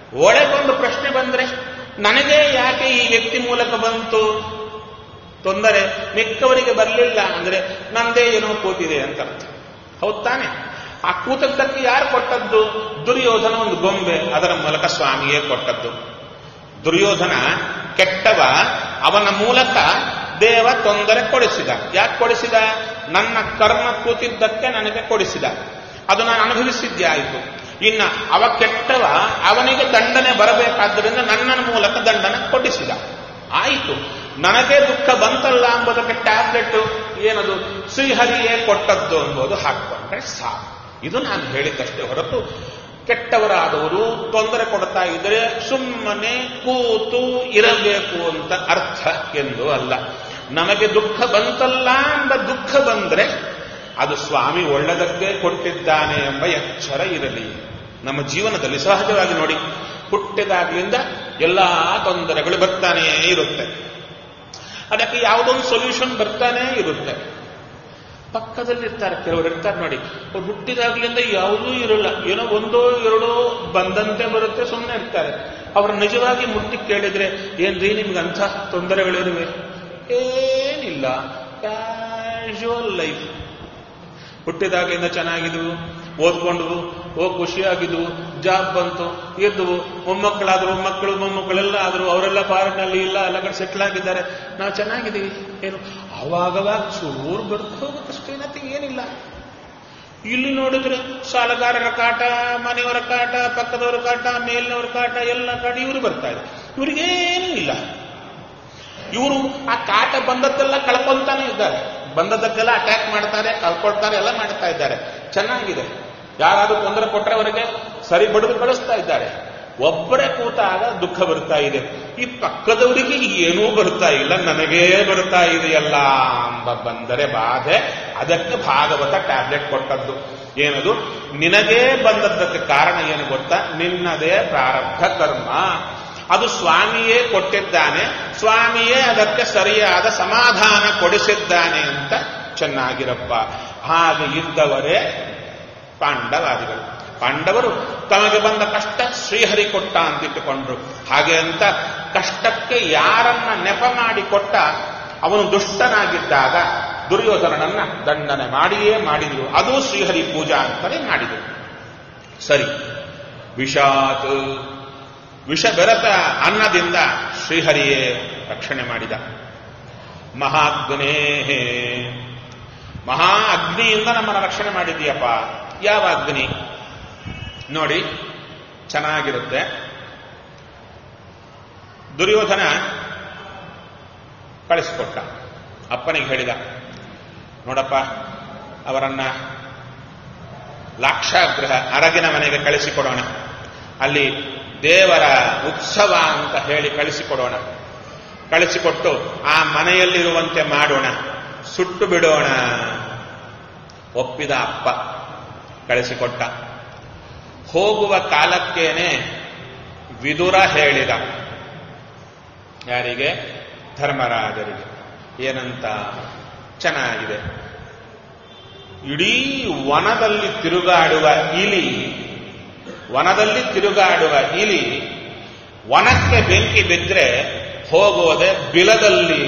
ಒಳಗೊಂದು ಪ್ರಶ್ನೆ ಬಂದ್ರೆ ನನಗೆ ಯಾಕೆ ಈ ವ್ಯಕ್ತಿ ಮೂಲಕ ಬಂತು ತೊಂದರೆ ಮಿಕ್ಕವರಿಗೆ ಬರಲಿಲ್ಲ ಅಂದ್ರೆ ನಂದೇ ಏನೋ ಕೂತಿದೆ ಅಂತ ಅರ್ಥ ಹೌದ್ ತಾನೆ ಆ ಕೂತದ್ದಕ್ಕೆ ಯಾರು ಕೊಟ್ಟದ್ದು ದುರ್ಯೋಧನ ಒಂದು ಗೊಂಬೆ ಅದರ ಮೂಲಕ ಸ್ವಾಮಿಯೇ ಕೊಟ್ಟದ್ದು ದುರ್ಯೋಧನ ಕೆಟ್ಟವ ಅವನ ಮೂಲಕ ದೇವ ತೊಂದರೆ ಕೊಡಿಸಿದ ಯಾಕೆ ಕೊಡಿಸಿದ ನನ್ನ ಕರ್ಮ ಕೂತಿದ್ದಕ್ಕೆ ನನಗೆ ಕೊಡಿಸಿದ ಅದು ನಾನು ಅನುಭವಿಸಿದ್ದೆ ಇನ್ನ ಅವ ಕೆಟ್ಟವ ಅವನಿಗೆ ದಂಡನೆ ಬರಬೇಕಾದ್ದರಿಂದ ನನ್ನ ಮೂಲಕ ದಂಡನೆ ಕೊಡಿಸಿದ ಆಯಿತು ನನಗೆ ದುಃಖ ಬಂತಲ್ಲ ಎಂಬುದಕ್ಕೆ ಟ್ಯಾಬ್ಲೆಟ್ ಏನದು ಶ್ರೀಹರಿಯೇ ಕೊಟ್ಟದ್ದು ಎಂಬುದು ಹಾಕೊಂಡ್ರೆ ಸಾಕು ಇದು ನಾನು ಹೇಳಿದ್ದಷ್ಟೇ ಹೊರತು ಕೆಟ್ಟವರಾದವರು ತೊಂದರೆ ಕೊಡ್ತಾ ಇದ್ರೆ ಸುಮ್ಮನೆ ಕೂತು ಇರಬೇಕು ಅಂತ ಅರ್ಥ ಎಂದು ಅಲ್ಲ ನಮಗೆ ದುಃಖ ಬಂತಲ್ಲ ಎಂಬ ದುಃಖ ಬಂದ್ರೆ ಅದು ಸ್ವಾಮಿ ಒಳ್ಳೆದಕ್ಕೆ ಕೊಟ್ಟಿದ್ದಾನೆ ಎಂಬ ಎಚ್ಚರ ಇರಲಿ ನಮ್ಮ ಜೀವನದಲ್ಲಿ ಸಹಜವಾಗಿ ನೋಡಿ ಹುಟ್ಟಿದಾಗ್ಲಿಂದ ಎಲ್ಲಾ ತೊಂದರೆಗಳು ಬರ್ತಾನೇ ಇರುತ್ತೆ ಅದಕ್ಕೆ ಯಾವುದೊಂದು ಸೊಲ್ಯೂಷನ್ ಬರ್ತಾನೇ ಇರುತ್ತೆ ಪಕ್ಕದಲ್ಲಿರ್ತಾರೆ ಕೆಲವರು ಇರ್ತಾರೆ ನೋಡಿ ಅವ್ರು ಹುಟ್ಟಿದಾಗ್ಲಿಂದ ಯಾವುದೂ ಇರಲ್ಲ ಏನೋ ಒಂದೋ ಎರಡೋ ಬಂದಂತೆ ಬರುತ್ತೆ ಸುಮ್ಮನೆ ಇರ್ತಾರೆ ಅವ್ರು ನಿಜವಾಗಿ ಮುಟ್ಟಿ ಕೇಳಿದ್ರೆ ಏನ್ರಿ ನಿಮ್ಗೆ ಅಂಥ ತೊಂದರೆಗಳಿರುವೆ ಏನಿಲ್ಲ ಕ್ಯಾಶುವಲ್ ಲೈಫ್ ಹುಟ್ಟಿದಾಗಲಿಂದ ಚೆನ್ನಾಗಿದ್ವು ಓದ್ಕೊಂಡ್ವು ಓ ಖುಷಿಯಾಗಿದ್ವು ಜಾಬ್ ಬಂತು ಇದ್ವು ಮೊಮ್ಮಕ್ಕಳಾದ್ರು ಮಕ್ಕಳು ಮೊಮ್ಮಕ್ಕಳೆಲ್ಲ ಆದ್ರು ಅವರೆಲ್ಲ ಫಾರಿನಲ್ಲಿ ಇಲ್ಲ ಎಲ್ಲ ಕಡೆ ಸೆಟ್ಲ್ ಆಗಿದ್ದಾರೆ ನಾವು ಚೆನ್ನಾಗಿದ್ದೀವಿ ಏನು ಅವಾಗವಾಗ ಚೂರು ಬರ್ತು ಹೋಗೋದಷ್ಟೇನತ್ತೆ ಏನಿಲ್ಲ ಇಲ್ಲಿ ನೋಡಿದ್ರೆ ಸಾಲಗಾರರ ಕಾಟ ಮನೆಯವರ ಕಾಟ ಪಕ್ಕದವರ ಕಾಟ ಮೇಲಿನವರ ಕಾಟ ಎಲ್ಲ ಕಾಟ ಇವರು ಬರ್ತಾ ಇದೆ ಇವರಿಗೇನೂ ಇಲ್ಲ ಇವರು ಆ ಕಾಟ ಬಂದದ್ದೆಲ್ಲ ಕಳ್ಕೊಂತಾನೆ ಇದ್ದಾರೆ ಬಂದದ್ದಕ್ಕೆಲ್ಲ ಅಟ್ಯಾಕ್ ಮಾಡ್ತಾರೆ ಕಳ್ಕೊಳ್ತಾರೆ ಎಲ್ಲ ಮಾಡ್ತಾ ಇದ್ದಾರೆ ಚೆನ್ನಾಗಿದೆ ಯಾರಾದ್ರೂ ತೊಂದರೆ ಕೊಟ್ಟರೆ ಅವರಿಗೆ ಸರಿ ಬಡಿದು ಕಳಿಸ್ತಾ ಇದ್ದಾರೆ ಒಬ್ಬರೇ ಕೂತಾಗ ದುಃಖ ಬರ್ತಾ ಇದೆ ಈ ಪಕ್ಕದವರಿಗೆ ಏನೂ ಬರ್ತಾ ಇಲ್ಲ ನನಗೇ ಬರ್ತಾ ಇದೆಯಲ್ಲ ಎಂಬ ಬಂದರೆ ಬಾಧೆ ಅದಕ್ಕೆ ಭಾಗವತ ಟ್ಯಾಬ್ಲೆಟ್ ಕೊಟ್ಟದ್ದು ಏನದು ನಿನಗೇ ಬಂದದ್ದಕ್ಕೆ ಕಾರಣ ಏನು ಗೊತ್ತಾ ನಿನ್ನದೇ ಪ್ರಾರಬ್ಧ ಕರ್ಮ ಅದು ಸ್ವಾಮಿಯೇ ಕೊಟ್ಟಿದ್ದಾನೆ ಸ್ವಾಮಿಯೇ ಅದಕ್ಕೆ ಸರಿಯಾದ ಸಮಾಧಾನ ಕೊಡಿಸಿದ್ದಾನೆ ಅಂತ ಚೆನ್ನಾಗಿರಪ್ಪ ಹಾಗೆ ಇದ್ದವರೇ ಪಾಂಡವಾದಿಗಳು ಪಾಂಡವರು ತಮಗೆ ಬಂದ ಕಷ್ಟ ಶ್ರೀಹರಿ ಕೊಟ್ಟ ಅಂತಿಟ್ಟುಕೊಂಡ್ರು ಹಾಗೆ ಅಂತ ಕಷ್ಟಕ್ಕೆ ಯಾರನ್ನ ನೆಪ ಮಾಡಿ ಕೊಟ್ಟ ಅವನು ದುಷ್ಟನಾಗಿದ್ದಾಗ ದುರ್ಯೋಧನನನ್ನ ದಂಡನೆ ಮಾಡಿಯೇ ಮಾಡಿದ್ರು ಅದು ಶ್ರೀಹರಿ ಪೂಜಾ ಅಂತಲೇ ಮಾಡಿದರು ಸರಿ ವಿಷಾತ್ ವಿಷ ಬೆರೆತ ಅನ್ನದಿಂದ ಶ್ರೀಹರಿಯೇ ರಕ್ಷಣೆ ಮಾಡಿದ ಮಹಾಗ್ನೇ ಮಹಾ ಅಗ್ನಿಯಿಂದ ನಮ್ಮನ್ನು ರಕ್ಷಣೆ ಮಾಡಿದೀಯಪ್ಪ ಯಾವ ಅಗ್ನಿ ನೋಡಿ ಚೆನ್ನಾಗಿರುತ್ತೆ ದುರ್ಯೋಧನ ಕಳಿಸಿಕೊಟ್ಟ ಅಪ್ಪನಿಗೆ ಹೇಳಿದ ನೋಡಪ್ಪ ಅವರನ್ನ ಲಾಕ್ಷಾಗ್ರಹ ಅರಗಿನ ಮನೆಗೆ ಕಳಿಸಿಕೊಡೋಣ ಅಲ್ಲಿ ದೇವರ ಉತ್ಸವ ಅಂತ ಹೇಳಿ ಕಳಿಸಿಕೊಡೋಣ ಕಳಿಸಿಕೊಟ್ಟು ಆ ಮನೆಯಲ್ಲಿರುವಂತೆ ಮಾಡೋಣ ಸುಟ್ಟು ಬಿಡೋಣ ಒಪ್ಪಿದ ಅಪ್ಪ ಕಳಿಸಿಕೊಟ್ಟ ಹೋಗುವ ಕಾಲಕ್ಕೇನೆ ವಿದುರ ಹೇಳಿದ ಯಾರಿಗೆ ಧರ್ಮರಾಜರಿಗೆ ಏನಂತ ಚೆನ್ನಾಗಿದೆ ಇಡೀ ವನದಲ್ಲಿ ತಿರುಗಾಡುವ ಇಲಿ ವನದಲ್ಲಿ ತಿರುಗಾಡುವ ಇಲಿ ವನಕ್ಕೆ ಬೆಂಕಿ ಬಿದ್ದರೆ ಹೋಗೋದೆ ಬಿಲದಲ್ಲಿ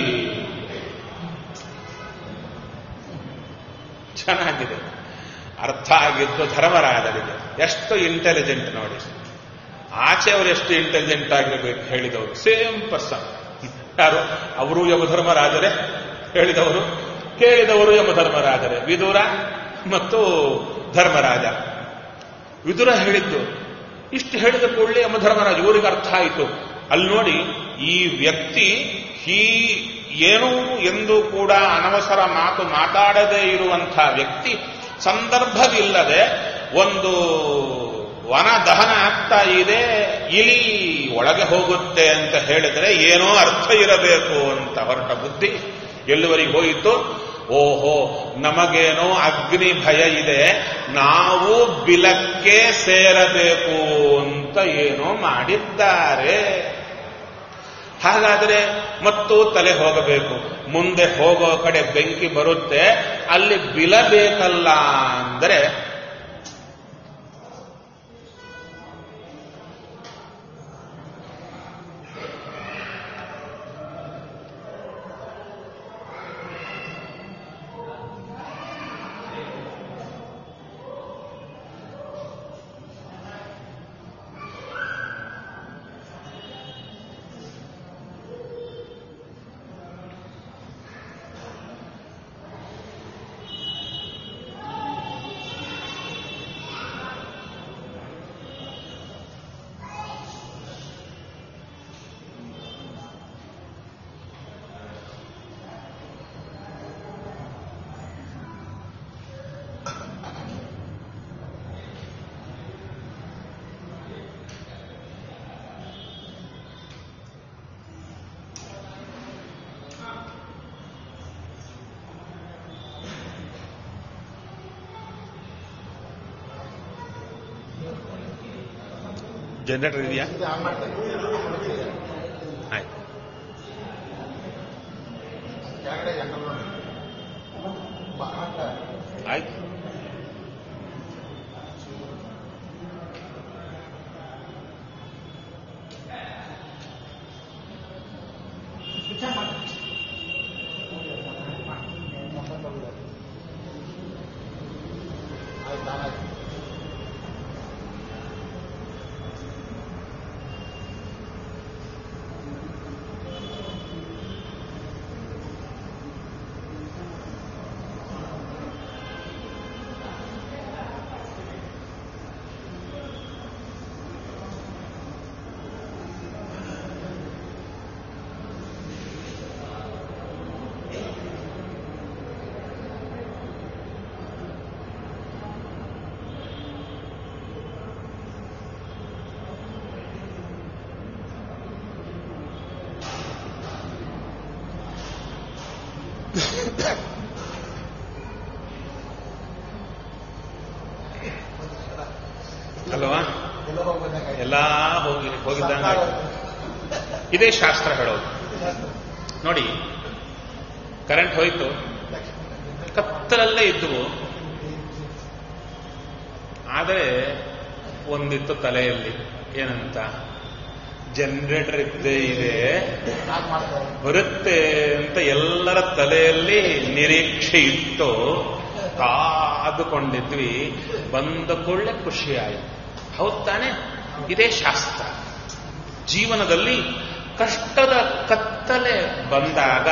ಚೆನ್ನಾಗಿದೆ ಅರ್ಥ ಆಗಿದ್ದು ಧರ್ಮರಾಜರಿಗೆ ಎಷ್ಟು ಇಂಟೆಲಿಜೆಂಟ್ ನೋಡಿ ಆಚೆ ಅವರು ಎಷ್ಟು ಇಂಟೆಲಿಜೆಂಟ್ ಆಗಿರಬೇಕು ಹೇಳಿದವರು ಸೇಮ್ ಪರ್ಸನ್ ಯಾರು ಅವರು ಯಮಧರ್ಮರಾಜರೇ ಹೇಳಿದವರು ಕೇಳಿದವರು ಯಮಧರ್ಮರಾಜರೇ ವಿದುರ ಮತ್ತು ಧರ್ಮರಾಜ ವಿದುರ ಹೇಳಿದ್ದು ಇಷ್ಟು ಹೇಳಿದ ಕೂಡಲೇ ಯಮಧರ್ಮರಾಜ ಇವರಿಗೆ ಅರ್ಥ ಆಯಿತು ಅಲ್ಲಿ ನೋಡಿ ಈ ವ್ಯಕ್ತಿ ಈ ಏನೂ ಎಂದು ಕೂಡ ಅನವಸರ ಮಾತು ಮಾತಾಡದೇ ಇರುವಂಥ ವ್ಯಕ್ತಿ ಸಂದರ್ಭವಿಲ್ಲದೆ ಒಂದು ವನ ದಹನ ಆಗ್ತಾ ಇದೆ ಇಲಿ ಒಳಗೆ ಹೋಗುತ್ತೆ ಅಂತ ಹೇಳಿದರೆ ಏನೋ ಅರ್ಥ ಇರಬೇಕು ಅಂತ ಹೊರಟ ಬುದ್ಧಿ ಎಲ್ಲಿವರೆಗೆ ಹೋಯಿತು ಓಹೋ ನಮಗೇನೋ ಅಗ್ನಿ ಭಯ ಇದೆ ನಾವು ಬಿಲಕ್ಕೆ ಸೇರಬೇಕು ಅಂತ ಏನೋ ಮಾಡಿದ್ದಾರೆ ಹಾಗಾದರೆ ಮತ್ತು ತಲೆ ಹೋಗಬೇಕು ಮುಂದೆ ಹೋಗೋ ಕಡೆ ಬೆಂಕಿ ಬರುತ್ತೆ ಅಲ್ಲಿ ಬಿಲಬೇಕಲ್ಲ ಅಂದರೆ ಜನರೇಟರ್ ಇದೆಯಾ ಇದು ಆನ್ ಮಾಡ್ತಾರೆ ಆಯ್ತು ಕೆಳಗಡೆ ಜನರಲ್ ನೋಡಿ ಬ- ಹಾಕ್ತಾರೆ. ಆಯ್ತು ಆಯ್ತು ಆಯ್ತು ಅಲ್ವಾ ಎಲ್ಲ ಹೋಗ್ಬೇಕಾಯ್ತು. ಎಲ್ಲಾ ಹೋಗಿ ಹೋಗಿದ್ದಂಗ ಇದೇ ಶಾಸ್ತ್ರ ಹೇಳೋದು ನೋಡಿ ಕರೆಂಟ್ ಹೋಯ್ತು ಕತ್ತಲಲ್ಲೇ ಇದ್ವು ಆದರೆ ಒಂದಿತ್ತು ತಲೆಯಲ್ಲಿ ಏನಂತ ಜನರೇಟರ್ ಇದ್ದೇ ಇದೆ ಆನ್ ಮಾಡ್ತಾರೆ ಬರುತ್ತೆ ಅಂತ ಎಲ್ಲರ ತಲೆಯಲ್ಲಿ ನಿರೀಕ್ಷೆ ಇತ್ತು ಕಾದುಕೊಂಡಿದ್ವಿ ಬಂದ ಕೂಡಲೇ ಖುಷಿ ಆಯಿತು ಹೌದ್ ತಾನೆ ಇದೇ ಶಾಸ್ತ್ರ ಜೀವನದಲ್ಲಿ ಕಷ್ಟದ ಕತ್ತಲೆ ಬಂದಾಗ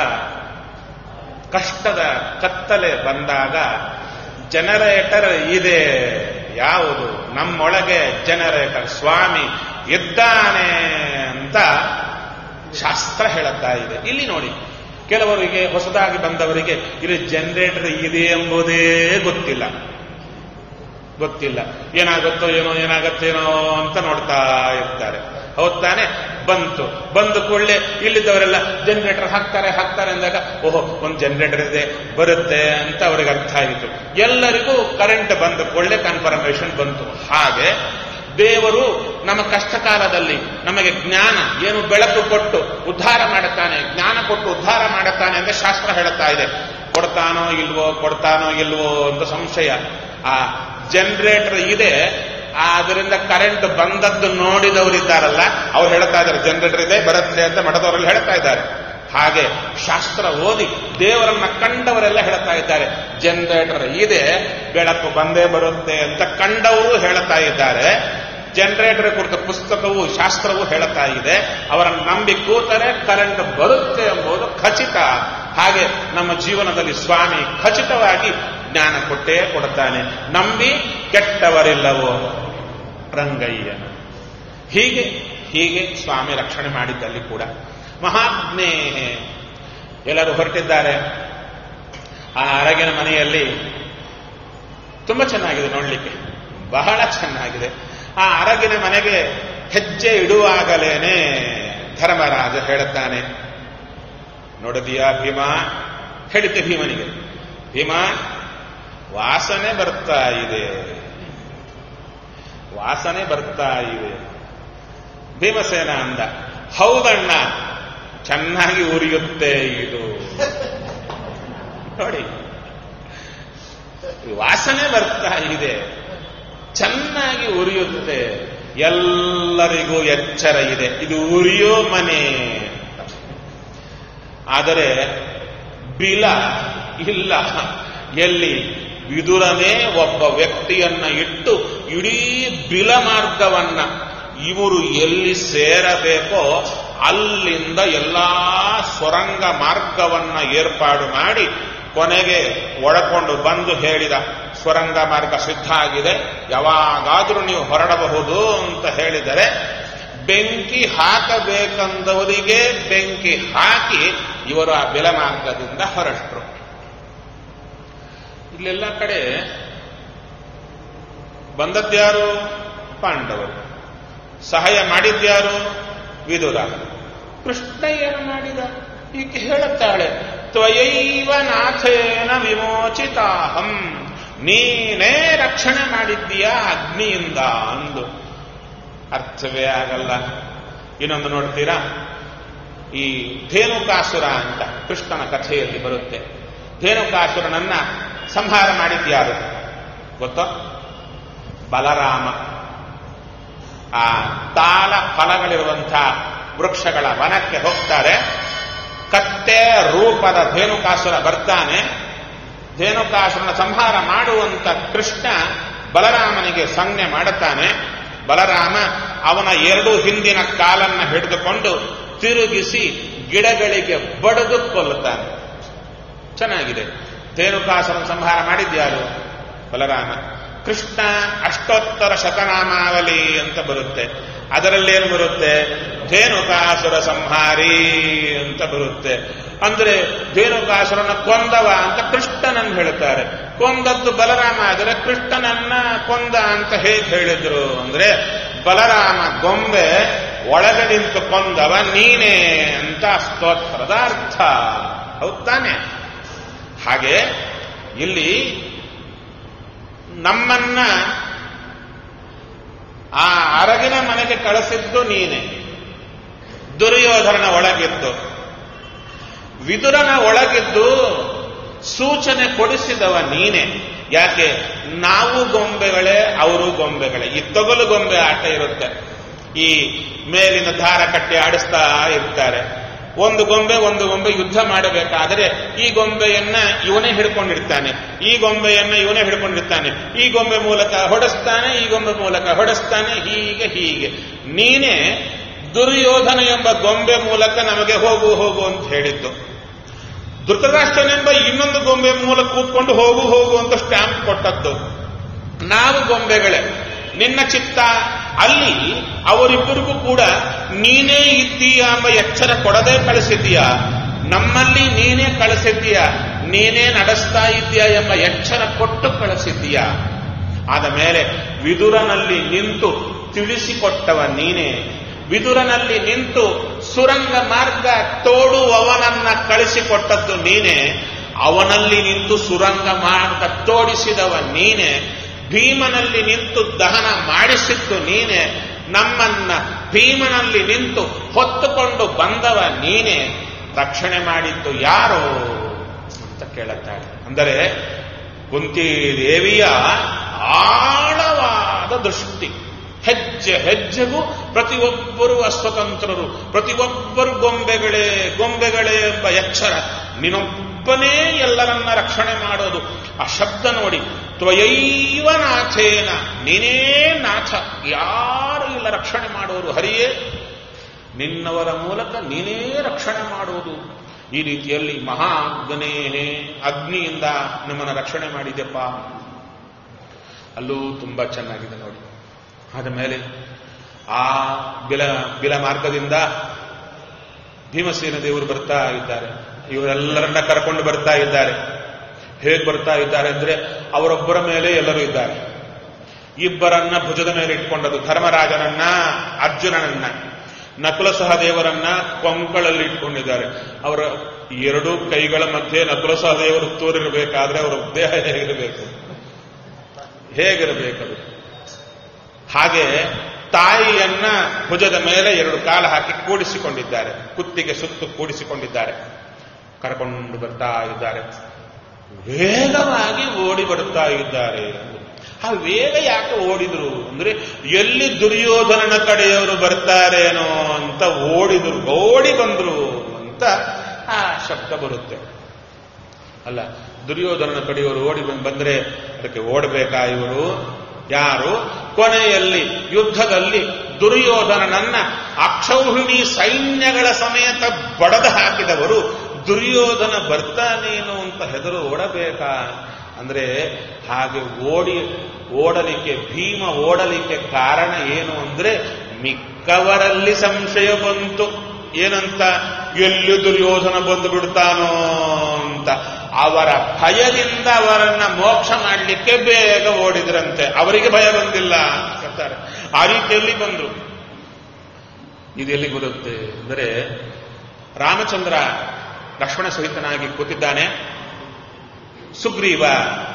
ಕಷ್ಟದ ಕತ್ತಲೆ ಬಂದಾಗ ಜನರೇಟರ್ ಇದೆ ಯಾವುದು ನಮ್ಮೊಳಗೆ ಜನರೇಟರ್ ಸ್ವಾಮಿ ಇದ್ದಾನೆ ಅಂತ ಶಾಸ್ತ್ರ ಹೇಳುತ್ತಾ ಇದೆ ಇಲ್ಲಿ ನೋಡಿ ಕೆಲವರಿಗೆ ಹೊಸದಾಗಿ ಬಂದವರಿಗೆ ಇಲ್ಲಿ ಜನರೇಟರ್ ಇದೆ ಎಂಬುದೇ ಗೊತ್ತಿಲ್ಲ ಗೊತ್ತಿಲ್ಲ ಏನಾಗುತ್ತೋ ಏನೋ ಏನಾಗತ್ತೇನೋ ಅಂತ ನೋಡ್ತಾ ಇರ್ತಾರೆ ಹೌದ್ ತಾನೆ ಬಂತು ಬಂದು ಕೂಡಲೇ ಇಲ್ಲಿದ್ದವರೆಲ್ಲ ಜನರೇಟರ್ ಹಾಕ್ತಾರೆ ಹಾಕ್ತಾರೆ ಅಂದಾಗ ಓಹೋ ಒಂದು ಜನರೇಟರ್ ಇದೆ ಬರುತ್ತೆ ಅಂತ ಅವರಿಗೆ ಅರ್ಥ ಆಯಿತು ಎಲ್ಲರಿಗೂ ಕರೆಂಟ್ ಬಂದ ಕೂಡಲೇ ಕನ್ಫರ್ಮೇಶನ್ ಬಂತು ಹಾಗೆ ದೇವರು ನಮ್ಮ ಕಷ್ಟ ಕಾಲದಲ್ಲಿ ನಮಗೆ ಜ್ಞಾನ ಏನು ಬೆಳಕು ಕೊಟ್ಟು ಉದ್ಧಾರ ಮಾಡುತ್ತಾನೆ ಜ್ಞಾನ ಕೊಟ್ಟು ಉದ್ಧಾರ ಮಾಡುತ್ತಾನೆ ಅಂತ ಶಾಸ್ತ್ರ ಹೇಳುತ್ತಾ ಇದೆ ಕೊಡ್ತಾನೋ ಇಲ್ವೋ ಕೊಡ್ತಾನೋ ಇಲ್ವೋ ಅಂತ ಸಂಶಯ ಆ ಜನರೇಟರ್ ಇದೆ ಅದರಿಂದ ಕರೆಂಟ್ ಬಂದದ್ದು ನೋಡಿದವರಿದ್ದಾರಲ್ಲ ಅವ್ರು ಹೇಳ್ತಾ ಇದ್ದಾರೆ ಜನರೇಟರ್ ಇದೆ ಬರುತ್ತೆ ಅಂತ ಮಠದವರೆಲ್ಲ ಹೇಳ್ತಾ ಇದ್ದಾರೆ ಹಾಗೆ ಶಾಸ್ತ್ರ ಓದಿ ದೇವರನ್ನ ಕಂಡವರೆಲ್ಲ ಹೇಳ್ತಾ ಇದ್ದಾರೆ ಜನರೇಟರ್ ಇದೆ ಬೆಳಕು ಬಂದೇ ಬರುತ್ತೆ ಅಂತ ಕಂಡವರು ಹೇಳ್ತಾ ಇದ್ದಾರೆ ಜನರೇಟರ್ ಕುರಿತ ಪುಸ್ತಕವು ಶಾಸ್ತ್ರವು ಹೇಳುತ್ತಾ ಇದೆ ಅವರನ್ನು ನಂಬಿ ಕೂತರೆ ಕರೆಂಟ್ ಬರುತ್ತೆ ಎಂಬುದು ಖಚಿತ ಹಾಗೆ ನಮ್ಮ ಜೀವನದಲ್ಲಿ ಸ್ವಾಮಿ ಖಚಿತವಾಗಿ ಜ್ಞಾನ ಕೊಟ್ಟೇ ಕೊಡುತ್ತಾನೆ ನಂಬಿ ಕೆಟ್ಟವರಿಲ್ಲವೋ ರಂಗಯ್ಯನ ಹೀಗೆ ಹೀಗೆ ಸ್ವಾಮಿ ರಕ್ಷಣೆ ಮಾಡಿದ್ದಲ್ಲಿ ಕೂಡ ಮಹಾಜ್ಞೆ ಎಲ್ಲರೂ ಹೊರಟಿದ್ದಾರೆ ಆ ಅರಗಿನ ಮನೆಯಲ್ಲಿ ತುಂಬಾ ಚೆನ್ನಾಗಿದೆ ನೋಡ್ಲಿಕ್ಕೆ ಬಹಳ ಚೆನ್ನಾಗಿದೆ ಆ ಅರಗಿನ ಮನೆಗೆ ಹೆಜ್ಜೆ ಇಡುವಾಗಲೇನೆ ಧರ್ಮರಾಜ ಹೇಳುತ್ತಾನೆ ನೋಡಿದೀಯಾ ಭೀಮ ಹೇಳಿದ್ದೆ ಭೀಮನಿಗೆ ಭೀಮ ವಾಸನೆ ಬರ್ತಾ ಇದೆ ವಾಸನೆ ಬರ್ತಾ ಇದೆ ಭೀಮಸೇನ ಅಂದ ಹೌದಣ್ಣ ಚೆನ್ನಾಗಿ ಉರಿಯುತ್ತೆ ಇದು ನೋಡಿ ವಾಸನೆ ಬರ್ತಾ ಇದೆ ಚೆನ್ನಾಗಿ ಉರಿಯುತ್ತೆ ಎಲ್ಲರಿಗೂ ಎಚ್ಚರ ಇದೆ ಇದು ಉರಿಯೋ ಮನೆ ಆದರೆ ಬಿಲ ಇಲ್ಲ ಎಲ್ಲಿ ವಿದುರನೇ ಒಬ್ಬ ವ್ಯಕ್ತಿಯನ್ನ ಇಟ್ಟು ಇಡೀ ಬಿಲ ಮಾರ್ಗವನ್ನ ಇವರು ಎಲ್ಲಿ ಸೇರಬೇಕೋ ಅಲ್ಲಿಂದ ಎಲ್ಲಾ ಸೊರಂಗ ಮಾರ್ಗವನ್ನ ಏರ್ಪಾಡು ಮಾಡಿ ಕೊನೆಗೆ ಒಳಕೊಂಡು ಬಂದು ಹೇಳಿದ ಸ್ವರಂಗ ಮಾರ್ಗ ಸಿದ್ಧ ಆಗಿದೆ ಯಾವಾಗಾದ್ರೂ ನೀವು ಹೊರಡಬಹುದು ಅಂತ ಹೇಳಿದರೆ ಬೆಂಕಿ ಹಾಕಬೇಕಂದವರಿಗೆ ಬೆಂಕಿ ಹಾಕಿ ಇವರು ಆ ಬೆಲ ಮಾರ್ಗದಿಂದ ಹೊರಟರು ಇಲ್ಲೆಲ್ಲ ಕಡೆ ಬಂದದ್ಯಾರು ಪಾಂಡವರು ಸಹಾಯ ಮಾಡಿದ್ಯಾರು ವಿದುರ ಕೃಷ್ಣ ಏನು ಮಾಡಿದ ಈಕೆ ಹೇಳುತ್ತಾಳೆ ತ್ವಯೈವ ನಾಥೇನ ವಿಮೋಚಿತಾಹಂ ನೀನೇ ರಕ್ಷಣೆ ಮಾಡಿದ್ದೀಯಾ ಅಗ್ನಿಯಿಂದ ಅಂದು ಅರ್ಥವೇ ಆಗಲ್ಲ ಇನ್ನೊಂದು ನೋಡ್ತೀರಾ ಈ ಧೇನುಕಾಸುರ ಅಂತ ಕೃಷ್ಣನ ಕಥೆಯಲ್ಲಿ ಬರುತ್ತೆ ಧೇನುಕಾಸುರನನ್ನ ಸಂಹಾರ ಮಾಡಿದ್ಯಾರು ಗೊತ್ತೋ ಬಲರಾಮ ಆ ತಾಳ ಫಲಗಳಿರುವಂತಹ ವೃಕ್ಷಗಳ ವನಕ್ಕೆ ಹೋಗ್ತಾರೆ ಕತ್ತೆ ರೂಪದ ಧೇನುಕಾಸುರ ಬರ್ತಾನೆ ಧೇನುಕಾಸುರನ ಸಂಹಾರ ಮಾಡುವಂತ ಕೃಷ್ಣ ಬಲರಾಮನಿಗೆ ಸಂಜ್ಞೆ ಮಾಡುತ್ತಾನೆ ಬಲರಾಮ ಅವನ ಎರಡು ಹಿಂದಿನ ಕಾಲನ್ನ ಹಿಡಿದುಕೊಂಡು ತಿರುಗಿಸಿ ಗಿಡಗಳಿಗೆ ಬಡಿದು ಕೊಲ್ಲುತ್ತಾನೆ ಚೆನ್ನಾಗಿದೆ ಧೇನುಕಾಸುರನ ಸಂಹಾರ ಮಾಡಿದ್ಯಾರು ಬಲರಾಮ ಕೃಷ್ಣ ಅಷ್ಟೋತ್ತರ ಶತನಾಮಾವಲಿ ಅಂತ ಬರುತ್ತೆ ಅದರಲ್ಲೇನು ಬರುತ್ತೆ ಧೇನುಕಾಸುರ ಸಂಹಾರಿ ಅಂತ ಬರುತ್ತೆ ಅಂದ್ರೆ ಧೇನುಕಾಸುರನ ಕೊಂದವ ಅಂತ ಕೃಷ್ಣನನ್ನು ಹೇಳ್ತಾರೆ ಕೊಂದದ್ದು ಬಲರಾಮ ಆದರೆ ಕೃಷ್ಣನನ್ನ ಕೊಂದ ಅಂತ ಹೇಗೆ ಹೇಳಿದ್ರು ಅಂದ್ರೆ ಬಲರಾಮ ಗೊಂಬೆ ಒಳಗೆ ನಿಂತು ಕೊಂದವ ನೀನೇ ಅಂತ ಸ್ತೋತ್ರದ ಅರ್ಥ ಹೌದ್ ತಾನೆ ಹಾಗೆ ಇಲ್ಲಿ ನಮ್ಮನ್ನ ಆ ಅರಗಿನ ಮನೆಗೆ ಕಳಿಸಿದ್ದು ನೀನೆ ದುರ್ಯೋಧನ ಒಳಗಿದ್ದು ವಿದುರನ ಒಳಗಿದ್ದು ಸೂಚನೆ ಕೊಡಿಸಿದವ ನೀನೆ ಯಾಕೆ ನಾವು ಗೊಂಬೆಗಳೇ ಅವರು ಗೊಂಬೆಗಳೇ ಈ ತೊಗಲು ಗೊಂಬೆ ಆಟ ಇರುತ್ತೆ ಈ ಮೇಲಿನ ದಾರ ಕಟ್ಟಿ ಆಡಿಸ್ತಾ ಇರ್ತಾರೆ ಒಂದು ಗೊಂಬೆ ಒಂದು ಗೊಂಬೆ ಯುದ್ಧ ಮಾಡಬೇಕಾದರೆ ಈ ಗೊಂಬೆಯನ್ನ ಇವನೇ ಹಿಡ್ಕೊಂಡಿರ್ತಾನೆ ಈ ಗೊಂಬೆಯನ್ನ ಇವನೇ ಹಿಡ್ಕೊಂಡಿರ್ತಾನೆ ಈ ಗೊಂಬೆ ಮೂಲಕ ಹೊಡೆಸ್ತಾನೆ ಈ ಗೊಂಬೆ ಮೂಲಕ ಹೊಡೆಸ್ತಾನೆ ಹೀಗೆ ಹೀಗೆ ನೀನೇ ದುರ್ಯೋಧನ ಎಂಬ ಗೊಂಬೆ ಮೂಲಕ ನಮಗೆ ಹೋಗು ಹೋಗು ಅಂತ ಹೇಳಿದ್ದು ಧೃತರಾಷ್ಟ್ರನೆಂಬ ಇನ್ನೊಂದು ಗೊಂಬೆ ಮೂಲಕ ಕೂತ್ಕೊಂಡು ಹೋಗು ಹೋಗು ಅಂತ ಸ್ಟ್ಯಾಂಪ್ ಕೊಟ್ಟದ್ದು ನಾವು ಗೊಂಬೆಗಳೇ ನಿನ್ನ ಚಿತ್ತ ಅಲ್ಲಿ ಅವರಿಬ್ಬರಿಗೂ ಕೂಡ ನೀನೇ ಇದ್ದೀಯ ಎಂಬ ಎಚ್ಚರ ಕೊಡದೆ ಕಳಿಸಿದ್ದೀಯ ನಮ್ಮಲ್ಲಿ ನೀನೇ ಕಳಿಸಿದ್ದೀಯ ನೀನೇ ನಡೆಸ್ತಾ ಇದ್ದೀಯ ಎಂಬ ಎಚ್ಚರ ಕೊಟ್ಟು ಕಳಿಸಿದ್ದೀಯ ಆದ ಮೇಲೆ ವಿದುರನಲ್ಲಿ ನಿಂತು ತಿಳಿಸಿಕೊಟ್ಟವ ನೀನೇ ವಿದುರನಲ್ಲಿ ನಿಂತು ಸುರಂಗ ಮಾರ್ಗ ತೋಡುವವನನ್ನ ಕಳಿಸಿಕೊಟ್ಟದ್ದು ನೀನೇ ಅವನಲ್ಲಿ ನಿಂತು ಸುರಂಗ ಮಾರ್ಗ ತೋಡಿಸಿದವ ನೀನೇ ಭೀಮನಲ್ಲಿ ನಿಂತು ದಹನ ಮಾಡಿಸಿದ್ದು ನೀನೆ ನಮ್ಮನ್ನ ಭೀಮನಲ್ಲಿ ನಿಂತು ಹೊತ್ತುಕೊಂಡು ಬಂದವ ನೀನೆ ರಕ್ಷಣೆ ಮಾಡಿದ್ದು ಯಾರು ಅಂತ ಕೇಳುತ್ತಾಳೆ ಅಂದರೆ ಕುಂತಿದೇವಿಯ ಆಳವಾದ ದೃಷ್ಟಿ ಹೆಜ್ಜೆ ಹೆಜ್ಜೆಗೂ ಪ್ರತಿಯೊಬ್ಬರು ಅಸ್ವತಂತ್ರರು ಪ್ರತಿಯೊಬ್ಬರು ಗೊಂಬೆಗಳೇ ಗೊಂಬೆಗಳೇ ಎಂಬ ಎಚ್ಚರ ನೀನೊಬ್ಬನೇ ಎಲ್ಲರನ್ನ ರಕ್ಷಣೆ ಮಾಡೋದು ಆ ಶಬ್ದ ನೋಡಿ ತ್ವಯೈವ ನಾಥೇನ ನೀನೇ ನಾಥ ಯಾರು ಇಲ್ಲ ರಕ್ಷಣೆ ಮಾಡೋರು ಹರಿಯೇ ನಿನ್ನವರ ಮೂಲಕ ನೀನೇ ರಕ್ಷಣೆ ಮಾಡುವುದು ಈ ರೀತಿಯಲ್ಲಿ ಮಹಾ ಅಗ್ನೇ ಅಗ್ನಿಯಿಂದ ನಮ್ಮನ್ನು ರಕ್ಷಣೆ ಮಾಡಿದೆಪ್ಪ ಅಲ್ಲೂ ತುಂಬಾ ಚೆನ್ನಾಗಿದೆ ನೋಡಿ ಆದ ಮೇಲೆ ಆ ಬಿಲ ಬಿಲ ಮಾರ್ಗದಿಂದ ಭೀಮಸೇನ ದೇವರು ಬರ್ತಾ ಇದ್ದಾರೆ ಇವರೆಲ್ಲರನ್ನ ಕರ್ಕೊಂಡು ಬರ್ತಾ ಇದ್ದಾರೆ ಹೇಗೆ ಬರ್ತಾ ಇದ್ದಾರೆ ಅಂದ್ರೆ ಅವರೊಬ್ಬರ ಮೇಲೆ ಎಲ್ಲರೂ ಇದ್ದಾರೆ ಇಬ್ಬರನ್ನ ಭುಜದ ಮೇಲೆ ಇಟ್ಕೊಂಡದ್ದು ಧರ್ಮರಾಜನನ್ನ ಅರ್ಜುನನನ್ನ ನಕುಲ ಸಹದೇವರನ್ನ ಕೊಂಕಳಲ್ಲಿ ಇಟ್ಕೊಂಡಿದ್ದಾರೆ ಅವರ ಎರಡೂ ಕೈಗಳ ಮಧ್ಯೆ ನಕುಲ ಸಹದೇವರು ತೋರಿರಬೇಕಾದ್ರೆ ಅವರ ದೇಹ ಹೇಗಿರಬೇಕು ಹೇಗಿರಬೇಕದು ಹಾಗೆ ತಾಯಿಯನ್ನ ಭುಜದ ಮೇಲೆ ಎರಡು ಕಾಲ ಹಾಕಿ ಕೂಡಿಸಿಕೊಂಡಿದ್ದಾರೆ ಕುತ್ತಿಗೆ ಸುತ್ತು ಕೂಡಿಸಿಕೊಂಡಿದ್ದಾರೆ ಕರ್ಕೊಂಡು ಬರ್ತಾ ಇದ್ದಾರೆ ವೇಗವಾಗಿ ಓಡಿ ಬರ್ತಾ ಇದ್ದಾರೆ ಆ ವೇಗ ಯಾಕೆ ಓಡಿದ್ರು ಅಂದ್ರೆ ಎಲ್ಲಿ ದುರ್ಯೋಧನನ ಕಡೆಯವರು ಬರ್ತಾರೇನೋ ಅಂತ ಓಡಿದ್ರು ಓಡಿ ಬಂದ್ರು ಅಂತ ಆ ಶಬ್ದ ಬರುತ್ತೆ ಅಲ್ಲ ದುರ್ಯೋಧನನ ಕಡೆಯವರು ಓಡಿ ಬಂದ್- ಬಂದ್ರೆ ಅದಕ್ಕೆ ಓಡಬೇಕಾ ಇವರು ಯಾರು ಕೊನೆಯಲ್ಲಿ ಯುದ್ಧದಲ್ಲಿ ದುರ್ಯೋಧನನನ್ನ ಅಕ್ಷೌಹಿಣಿ ಸೈನ್ಯಗಳ ಸಮೇತ ಬಡದ ಹಾಕಿದವರು ದುರ್ಯೋಧನ ಬರ್ತಾನೇನು ಅಂತ ಹೆದರು ಓಡಬೇಕಾ ಅಂದ್ರೆ ಹಾಗೆ ಓಡಿ ಓಡಲಿಕ್ಕೆ ಭೀಮ ಓಡಲಿಕ್ಕೆ ಕಾರಣ ಏನು ಅಂದ್ರೆ ಮಿಕ್ಕವರಲ್ಲಿ ಸಂಶಯ ಬಂತು ಏನಂತ ಎಲ್ಲಿ ದುರ್ಯೋಧನ ಬಂದು ಬಿಡ್ತಾನೋ ಅಂತ ಅವರ ಭಯದಿಂದ ಅವರನ್ನ ಮೋಕ್ಷ ಮಾಡಲಿಕ್ಕೆ ಬೇಗ ಓಡಿದ್ರಂತೆ ಅವರಿಗೆ ಭಯ ಬಂದಿಲ್ಲ ಅಂತ ಹೇಳ್ತಾರೆ ಆ ರೀತಿಯಲ್ಲಿ ಬಂದ್ರು ಇದು ಎಲ್ಲಿ ಬರುತ್ತೆ ಅಂದರೆ ರಾಮಚಂದ್ರ ಲಕ್ಷ್ಮಣ ಸಹಿತನಾಗಿ ಕೂತಿದ್ದಾನೆ ಸುಗ್ರೀವ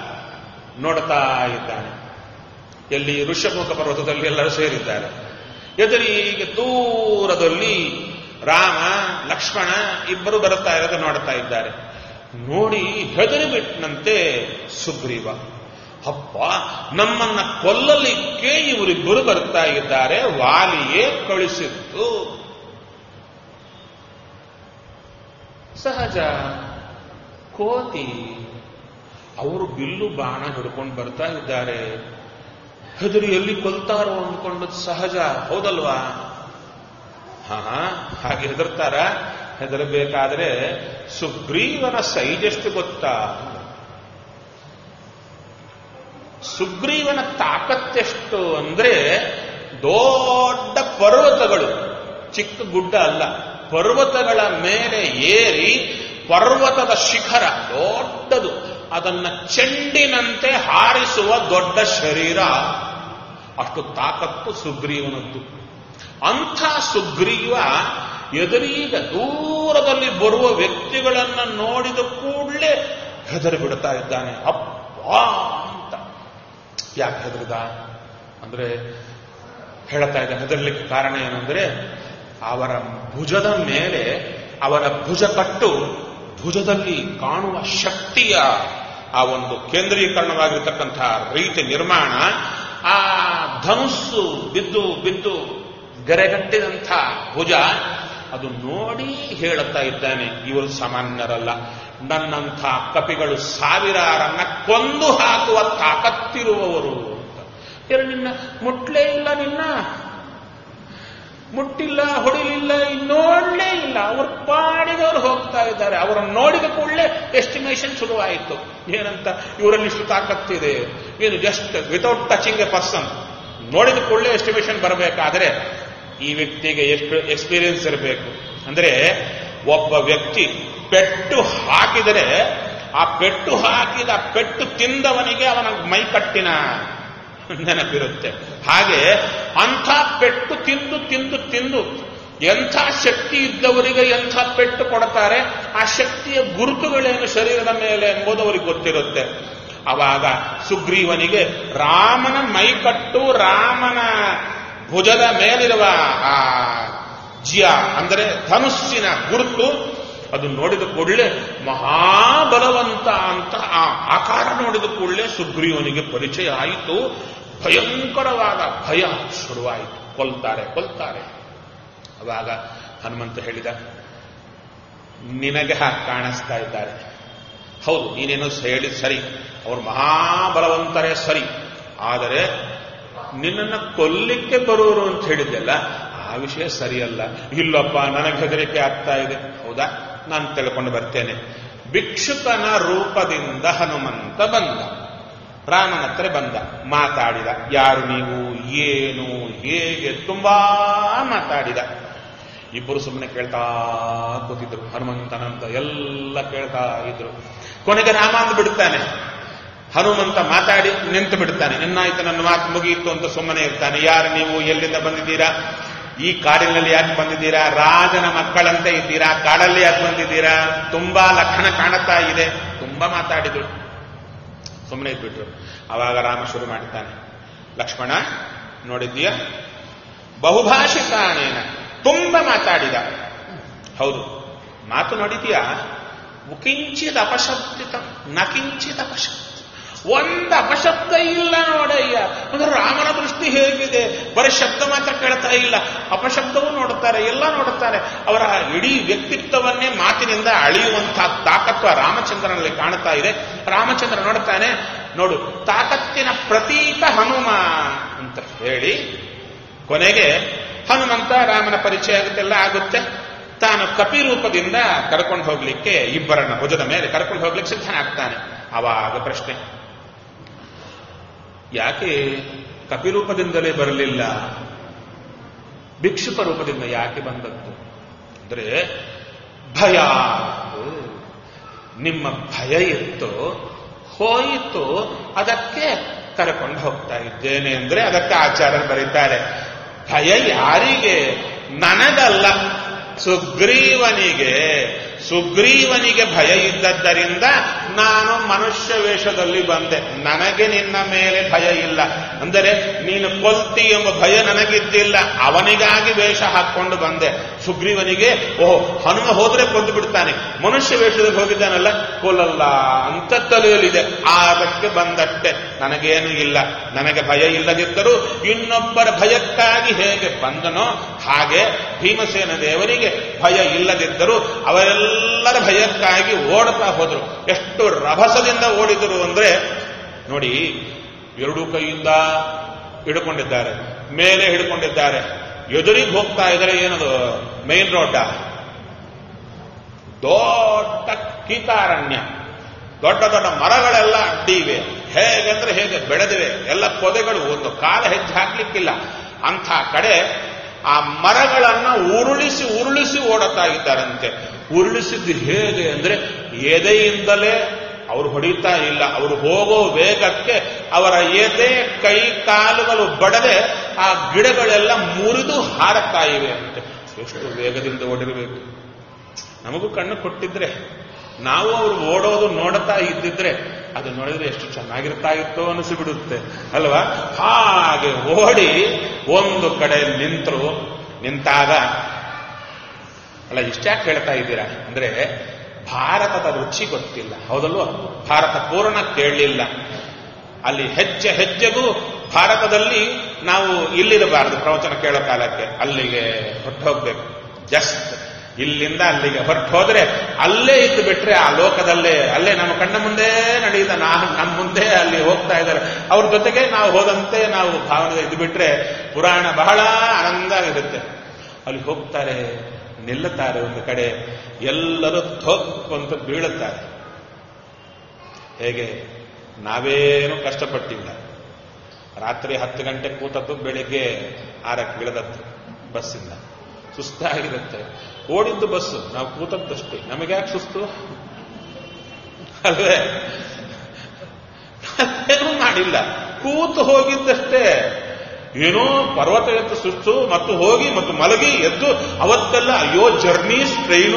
ನೋಡ್ತಾ ಇದ್ದಾನೆ ಎಲ್ಲಿ ಋಷಭಮುಖ ಪರ್ವತದಲ್ಲಿ ಎಲ್ಲರೂ ಸೇರಿದ್ದಾರೆ ಎದುರಿಗೆ ದೂರದಲ್ಲಿ ರಾಮ ಲಕ್ಷ್ಮಣ ಇಬ್ಬರು ಬರುತ್ತಾ ಇರೋದು ನೋಡ್ತಾ ಇದ್ದಾರೆ ನೋಡಿ ಹೆದರಿ ಬಿಟ್ಟನಂತೆ ಸುಗ್ರೀವ ಅಪ್ಪ ನಮ್ಮನ್ನ ಕೊಲ್ಲಲಿಕ್ಕೆ ಇವರಿಬ್ಬರು ಬರ್ತಾ ಇದ್ದಾರೆ ವಾಲಿಯೇ ಕಳಿಸಿತ್ತು ಸಹಜ ಕೋತಿ ಅವರು ಬಿಲ್ಲು ಬಾಣ ಹಿಡ್ಕೊಂಡು ಬರ್ತಾ ಇದ್ದಾರೆ ಹೆದರಿ ಎಲ್ಲಿ ಕೊಲ್ತಾರೋ ಅಂದ್ಕೊಂಡು ಸಹಜ ಹೌದಲ್ವಾ ಹಾ ಹಾಗೆ ಹೆದರ್ತಾರ ಹೆದರಬೇಕಾದ್ರೆ ಸುಗ್ರೀವನ ಸೈಜ್ ಎಷ್ಟು ಗೊತ್ತಾ ಸುಗ್ರೀವನ ತಾಕತ್ತೆಷ್ಟು ಅಂದ್ರೆ ದೊಡ್ಡ ಪರ್ವತಗಳು ಚಿಕ್ಕ ಗುಡ್ಡ ಅಲ್ಲ ಪರ್ವತಗಳ ಮೇಲೆ ಏರಿ ಪರ್ವತದ ಶಿಖರ ದೊಡ್ಡದು ಅದನ್ನ ಚೆಂಡಿನಂತೆ ಹಾರಿಸುವ ದೊಡ್ಡ ಶರೀರ ಅಷ್ಟು ತಾಕತ್ತು ಸುಗ್ರೀವನದ್ದು ಅಂಥ ಸುಗ್ರೀವ ಎದುರೀಗ ದೂರದಲ್ಲಿ ಬರುವ ವ್ಯಕ್ತಿಗಳನ್ನ ನೋಡಿದ ಕೂಡಲೇ ಹೆದರಿ ಬಿಡ್ತಾ ಇದ್ದಾನೆ ಅಪ್ಪ ಅಂತ ಯಾಕೆ ಹೆದರಿದ ಅಂದ್ರೆ ಹೇಳ್ತಾ ಇದ್ದ ಹೆದರ್ಲಿಕ್ಕೆ ಕಾರಣ ಏನಂದ್ರೆ ಅವರ ಭುಜದ ಮೇಲೆ ಅವರ ಭುಜ ಕಟ್ಟು ಭುಜದಲ್ಲಿ ಕಾಣುವ ಶಕ್ತಿಯ ಆ ಒಂದು ಕೇಂದ್ರೀಕರಣವಾಗಿರ್ತಕ್ಕಂಥ ರೀತಿ ನಿರ್ಮಾಣ ಆ ಧನುಸ್ಸು ಬಿದ್ದು ಬಿದ್ದು ಗೆರೆಗಟ್ಟಿದಂಥ ಭುಜ ಅದು ನೋಡಿ ಹೇಳುತ್ತಾ ಇದ್ದಾನೆ ಇವರು ಸಾಮಾನ್ಯರಲ್ಲ ನನ್ನಂಥ ಕಪಿಗಳು ಸಾವಿರಾರನ್ನ ಕೊಂದು ಹಾಕುವ ತಾಕತ್ತಿರುವವರು ಅಂತ ಯಾರು ನಿನ್ನ ಮುಟ್ಲೇ ಇಲ್ಲ ನಿನ್ನ ಮುಟ್ಟಿಲ್ಲ ಹೊಡಿಲಿಲ್ಲ ನೋಡ್ಲೇ ಇಲ್ಲ ಅವ್ರ ಪಾಡಿದವರು ಹೋಗ್ತಾ ಇದ್ದಾರೆ ಅವರನ್ನು ನೋಡಿದ ಕೂಡಲೇ ಎಸ್ಟಿಮೇಷನ್ ಶುರುವಾಯಿತು ಏನಂತ ಇವರಲ್ಲಿ ಇಷ್ಟು ತಾಕತ್ತಿದೆ ಏನು just without touching a person ನೋಡಿದ ಕೂಡಲೇ ಎಸ್ಟಿಮೇಷನ್ ಬರಬೇಕಾದ್ರೆ ಈ ವ್ಯಕ್ತಿಗೆ ಎಷ್ಟು ಎಕ್ಸ್ಪೀರಿಯನ್ಸ್ ಇರಬೇಕು ಅಂದ್ರೆ ಒಬ್ಬ ವ್ಯಕ್ತಿ ಪೆಟ್ಟು ಹಾಕಿದರೆ ಆ ಪೆಟ್ಟು ಹಾಕಿದ ಪೆಟ್ಟು ತಿಂದವನಿಗೆ ಅವನ ಮೈಕಟ್ಟಿನ ನೆನಪಿರುತ್ತೆ ಹಾಗೆ ಅಂಥ ಪೆಟ್ಟು ತಿಂದು ತಿಂದು ತಿಂದು ಎಂಥ ಶಕ್ತಿ ಇದ್ದವರಿಗೆ ಎಂಥ ಪೆಟ್ಟು ಕೊಡ್ತಾರೆ ಆ ಶಕ್ತಿಯ ಗುರುತುಗಳೇನು ಶರೀರದ ಮೇಲೆ ಎಂಬುದು ಅವರಿಗೆ ಗೊತ್ತಿರುತ್ತೆ ಅವಾಗ ಸುಗ್ರೀವನಿಗೆ ರಾಮನ ಮೈಕಟ್ಟು ರಾಮನ ಭುಜದ ಮೇಲಿರುವ ಆ ಜಿಯ ಅಂದರೆ ಧನುಸ್ಸಿನ ಗುರುತು ಅದು ನೋಡಿದ ಕೂಡಲೇ ಮಹಾಬಲವಂತ ಅಂತ ಆ ಆಕಾರ ನೋಡಿದ ಕೂಡಲೇ ಸುಗ್ರೀವನಿಗೆ ಪರಿಚಯ ಆಯಿತು ಭಯಂಕರವಾದ ಭಯ ಶುರುವಾಯಿತು ಕೊಲ್ತಾರೆ ಕೊಲ್ತಾರೆ ಅವಾಗ ಹನುಮಂತ ಹೇಳಿದ ನಿನಗೆ ಹಾಗೆ ಕಾಣಿಸ್ತಾ ಇದ್ದಾರೆ ಹೌದು ನೀನೇನೋ ಹೇಳಿದ ಸರಿ ಅವರು ಮಹಾಬಲವಂತರೇ ಸರಿ ಆದರೆ ನಿನ್ನನ್ನು ಕೊಲ್ಲಿಕ್ಕೆ ಬರುವರು ಅಂತ ಹೇಳಿದ್ದೆಲ್ಲ ಆ ವಿಷಯ ಸರಿಯಲ್ಲ ಇಲ್ಲಪ್ಪ ನನಗೆ ಹೆದರಿಕೆ ಆಗ್ತಾ ಇದೆ ಹೌದಾ ನಾನು ತಿಳ್ಕೊಂಡು ಬರ್ತೇನೆ ಭಿಕ್ಷುಕನ ರೂಪದಿಂದ ಹನುಮಂತ ಬಂದ ರಾಮನ ಹತ್ರ ಬಂದ ಮಾತಾಡಿದ ಯಾರು ನೀವು ಏನು ಹೇಗೆ ತುಂಬಾ ಮಾತಾಡಿದ ಇಬ್ಬರು ಸುಮ್ಮನೆ ಕೇಳ್ತಾ ಕೂತಿದ್ರು ಹನುಮಂತನಂತ ಎಲ್ಲ ಕೇಳ್ತಾ ಇದ್ರು ಕೊನೆಗೆ ರಾಮ ಅಂದು ಬಿಡುತ್ತಾನೆ ಹನುಮಂತ ಮಾತಾಡಿ ನಿಂತು ಬಿಡ್ತಾನೆ ಇನ್ನಾಯ್ತು ನನ್ನ ಮಾತು ಮುಗಿಯಿತು ಅಂತ ಸುಮ್ಮನೆ ಇರ್ತಾನೆ ಯಾರು ನೀವು ಎಲ್ಲಿಂದ ಬಂದಿದ್ದೀರಾ ಈ ಕಾಡಿನಲ್ಲಿ ಯಾಕೆ ಬಂದಿದ್ದೀರಾ ರಾಜನ ಮಕ್ಕಳಂತೆ ಇದ್ದೀರಾ ಕಾಡಲ್ಲಿ ಯಾಕೆ ಬಂದಿದ್ದೀರಾ ತುಂಬಾ ಲಕ್ಷಣ ಕಾಣುತ್ತಾ ಇದೆ ತುಂಬಾ ಮಾತಾಡಿದ್ರು ಸುಮ್ಮನೆ ಇದ್ಬಿಟ್ರು ಅವಾಗ ರಾಮ ಶುರು ಮಾಡ್ತಾನೆ ಲಕ್ಷ್ಮಣ ನೋಡಿದ್ದೀಯ ಬಹುಭಾಷಿಕಾನೇನ ತುಂಬ ಮಾತಾಡಿದ ಹೌದು ಮಾತು ನೋಡಿದ್ಯಾ ಕಿಂಚಿದ ಅಪಶಬ್ದಿತ ನಕಿಂಚಿದ ಅಪಶಬ್ದ ಒಂದು ಅಪಶಬ್ದ ಇಲ್ಲ ನೋಡಯ್ಯ ಅಂದ್ರೆ ರಾಮನ ದೃಷ್ಟಿ ಹೇಗಿದೆ ಬರೀ ಶಬ್ದ ಮಾತ್ರ ಕೇಳ್ತಾ ಇಲ್ಲ ಅಪಶಬ್ದವೂ ನೋಡುತ್ತಾರೆ ಎಲ್ಲ ನೋಡುತ್ತಾರೆ ಅವರ ಇಡೀ ವ್ಯಕ್ತಿತ್ವವನ್ನೇ ಮಾತಿನಿಂದ ಅಳಿಯುವಂತಹ ತಾಕತ್ವ ರಾಮಚಂದ್ರನಲ್ಲಿ ಕಾಣುತ್ತಾ ಇದೆ ರಾಮಚಂದ್ರ ನೋಡುತ್ತಾನೆ ನೋಡು ತಾಕತ್ತಿನ ಪ್ರತೀಕ ಹನುಮ ಅಂತ ಹೇಳಿ ಕೊನೆಗೆ ಹನುಮಂತ ರಾಮನ ಪರಿಚಯ ಆಗುತ್ತೆಲ್ಲ ಆಗುತ್ತೆ ತಾನು ಕಪಿ ರೂಪದಿಂದ ಕರ್ಕೊಂಡು ಹೋಗ್ಲಿಕ್ಕೆ ಇಬ್ಬರನ್ನ ಭುಜದ ಮೇಲೆ ಕರ್ಕೊಂಡು ಹೋಗ್ಲಿಕ್ಕೆ ಸಿದ್ಧನಾಗ್ತಾನೆ ಆವಾಗ ಪ್ರಶ್ನೆ ಯಾಕೆ ಕಪಿರೂಪದಿಂದಲೇ ಬರಲಿಲ್ಲ ಭಿಕ್ಷುಕ ರೂಪದಿಂದ ಯಾಕೆ ಬಂದದ್ದು ಅಂದ್ರೆ ಭಯ ನಿಮ್ಮ ಭಯ ಇತ್ತು ಹೋಯಿತು ಅದಕ್ಕೆ ಕರ್ಕೊಂಡು ಹೋಗ್ತಾ ಇದ್ದೇನೆ ಅಂದ್ರೆ ಅದಕ್ಕೆ ಆಚಾರ್ಯರು ಬರೀತಾರೆ ಭಯ ಯಾರಿಗೆ ನನಗಲ್ಲ ಸುಗ್ರೀವನಿಗೆ ಸುಗ್ರೀವನಿಗೆ ಭಯ ಇದ್ದದ್ದರಿಂದ ನಾನು ಮನುಷ್ಯ ವೇಷದಲ್ಲಿ ಬಂದೆ ನನಗೆ ನಿನ್ನ ಮೇಲೆ ಭಯ ಇಲ್ಲ ಅಂದರೆ ನೀನು ಕೊಲ್ತಿ ಎಂಬ ಭಯ ನನಗಿದ್ದಿಲ್ಲ ಅವನಿಗಾಗಿ ವೇಷ ಹಾಕೊಂಡು ಬಂದೆ ಸುಗ್ರೀವನಿಗೆ ಓಹೋ ಹನುಮ ಹೋದ್ರೆ ಕೊಂದು ಬಿಡ್ತಾನೆ ಮನುಷ್ಯ ವೇಷದಲ್ಲಿ ಹೋಗಿದ್ದಾನಲ್ಲ ಕೊಲ್ಲಲ್ಲ ಅಂತ ತಲೆಯಲ್ಲಿದೆ ಅದಕ್ಕೆ ಬಂದಷ್ಟೆ ನನಗೇನು ಇಲ್ಲ ನನಗೆ ಭಯ ಇಲ್ಲದಿದ್ದರೂ ಇನ್ನೊಬ್ಬರ ಭಯಕ್ಕಾಗಿ ಹೇಗೆ ಬಂದನೋ ಹಾಗೆ ಭೀಮಸೇನ ದೇವರಿಗೆ ಭಯ ಇಲ್ಲದಿದ್ದರೂ ಅವರೆಲ್ಲರ ಭಯಕ್ಕಾಗಿ ಓಡ್ತಾ ಹೋದರು ಎಷ್ಟು ರಭಸದಿಂದ ಓಡಿದರು ಅಂದ್ರೆ ನೋಡಿ ಎರಡು ಕೈಯಿಂದ ಹಿಡ್ಕೊಂಡಿದ್ದಾರೆ ಮೇಲೆ ಹಿಡ್ಕೊಂಡಿದ್ದಾರೆ ಎದುರಿಗೆ ಹೋಗ್ತಾ ಇದ್ದಾರೆ ಏನದು ಮೈನ್ ರೋಡ್ಡ ದೊಡ್ಡ ಕೀತಾರಣ್ಯ ದೊಡ್ಡ ದೊಡ್ಡ ಮರಗಳೆಲ್ಲ ಅಡ್ಡಿ ಇವೆ ಹೇಗೆಂದ್ರೆ ಹೇಗೆ ಬೆಳೆದಿವೆ ಎಲ್ಲ ಪೊದೆಗಳು ಒಂದು ಕಾಲ ಹೆಜ್ಜೆ ಹಾಕ್ಲಿಕ್ಕಿಲ್ಲ ಅಂಥ ಕಡೆ ಆ ಮರಗಳನ್ನ ಉರುಳಿಸಿ ಉರುಳಿಸಿ ಓಡುತ್ತಾ ಇದ್ದಾರಂತೆ ಉರುಳಿಸಿದ್ದು ಹೇಗೆ ಅಂದ್ರೆ ಎದೆಯಿಂದಲೇ ಅವರು ಹೊಡಿತಾ ಇಲ್ಲ ಅವರು ಹೋಗೋ ವೇಗಕ್ಕೆ ಅವರ ಎದೆ ಕೈ ಕಾಲುಗಳು ಬಡದೆ ಆ ಗಿಡಗಳೆಲ್ಲ ಮುರಿದು ಹಾರತ್ತಾ ಇವೆ ಅಂತೆ ಎಷ್ಟು ವೇಗದಿಂದ ಓಡಿರಬೇಕು ನಮಗೂ ಕಣ್ಣು ಕೊಟ್ಟಿದ್ರೆ ನಾವು ಅವರು ಓಡೋದು ನೋಡುತ್ತಾ ಇದ್ದಿದ್ರೆ ಅದು ನೋಡಿದ್ರೆ ಎಷ್ಟು ಚೆನ್ನಾಗಿರ್ತಾ ಇತ್ತೋ ಅನಿಸಿಬಿಡುತ್ತೆ ಅಲ್ವಾ ಹಾಗೆ ಓಡಿ ಒಂದು ಕಡೆ ನಿಂತರು ನಿಂತಾಗ ಅಲ್ಲ ಇಷ್ಟ್ಯಾಕೆ ಹೇಳ್ತಾ ಇದ್ದೀರಾ ಅಂದ್ರೆ ಭಾರತದ ರುಚಿ ಗೊತ್ತಿಲ್ಲ ಹೌದಲ್ವಾ ಭಾರತ ಪೂರ್ಣ ಕೇಳಲಿಲ್ಲ ಅಲ್ಲಿ ಹೆಜ್ಜೆ ಹೆಜ್ಜೆಗೂ ಭಾರತದಲ್ಲಿ ನಾವು ಇಲ್ಲಿರಬಾರದು ಪ್ರವಚನ ಕೇಳೋ ಕಾಲಕ್ಕೆ ಅಲ್ಲಿಗೆ ಹೊರಟು ಹೋಗ್ಬೇಕು ಜಸ್ಟ್ ಇಲ್ಲಿಂದ ಅಲ್ಲಿಗೆ ಹೊರಟು ಹೋದ್ರೆ ಅಲ್ಲೇ ಇದ್ದು ಬಿಟ್ರೆ ಆ ಲೋಕದಲ್ಲೇ ಅಲ್ಲೇ ನಮ್ಮ ಕಣ್ಣ ಮುಂದೆ ನಡೆಯುತ್ತ ನಾವು ನಮ್ಮ ಮುಂದೆ ಅಲ್ಲಿ ಹೋಗ್ತಾ ಇದ್ದಾರೆ ಅವ್ರ ಜೊತೆಗೆ ನಾವು ಹೋದಂತೆ ನಾವು ಭಾವನೆ ಇದ್ದು ಬಿಟ್ರೆ ಪುರಾಣ ಬಹಳ ಆನಂದ ಇರುತ್ತೆ ಅಲ್ಲಿ ಹೋಗ್ತಾರೆ ನಿಲ್ಲುತ್ತಾರೆ ಒಂದು ಕಡೆ ಎಲ್ಲರೂ ಥೊಕ್ಕೊಂತ ಬೀಳುತ್ತಾರೆ ಹೇಗೆ ನಾವೇನು ಕಷ್ಟಪಟ್ಟಿಲ್ಲ ರಾತ್ರಿ ಹತ್ತು ಗಂಟೆ ಕೂತದ್ದು ಬೆಳಿಗ್ಗೆ ಆರಕ್ಕೆ ಇಳಿದದ್ದು ಬಸ್ಸಿಂದ ಸುಸ್ತಾಗಿರುತ್ತೆ ಓಡಿದ್ದು ಬಸ್ಸು ನಾವು ಕೂತದ್ದಷ್ಟೇ ನಮಗೆ ಯಾಕೆ ಸುಸ್ತು ಅಲ್ವೇ ಏನೂ ಮಾಡಿಲ್ಲ ಕೂತು ಹೋಗಿದ್ದಷ್ಟೇ ಏನೋ ಪರ್ವತ ಎತ್ತು ಸುಸ್ತು ಮತ್ತು ಹೋಗಿ ಮತ್ತು ಮಲಗಿ ಎದ್ದು ಅವತ್ತೆಲ್ಲ ಅಯ್ಯೋ ಜರ್ನಿ ಟ್ರೈನು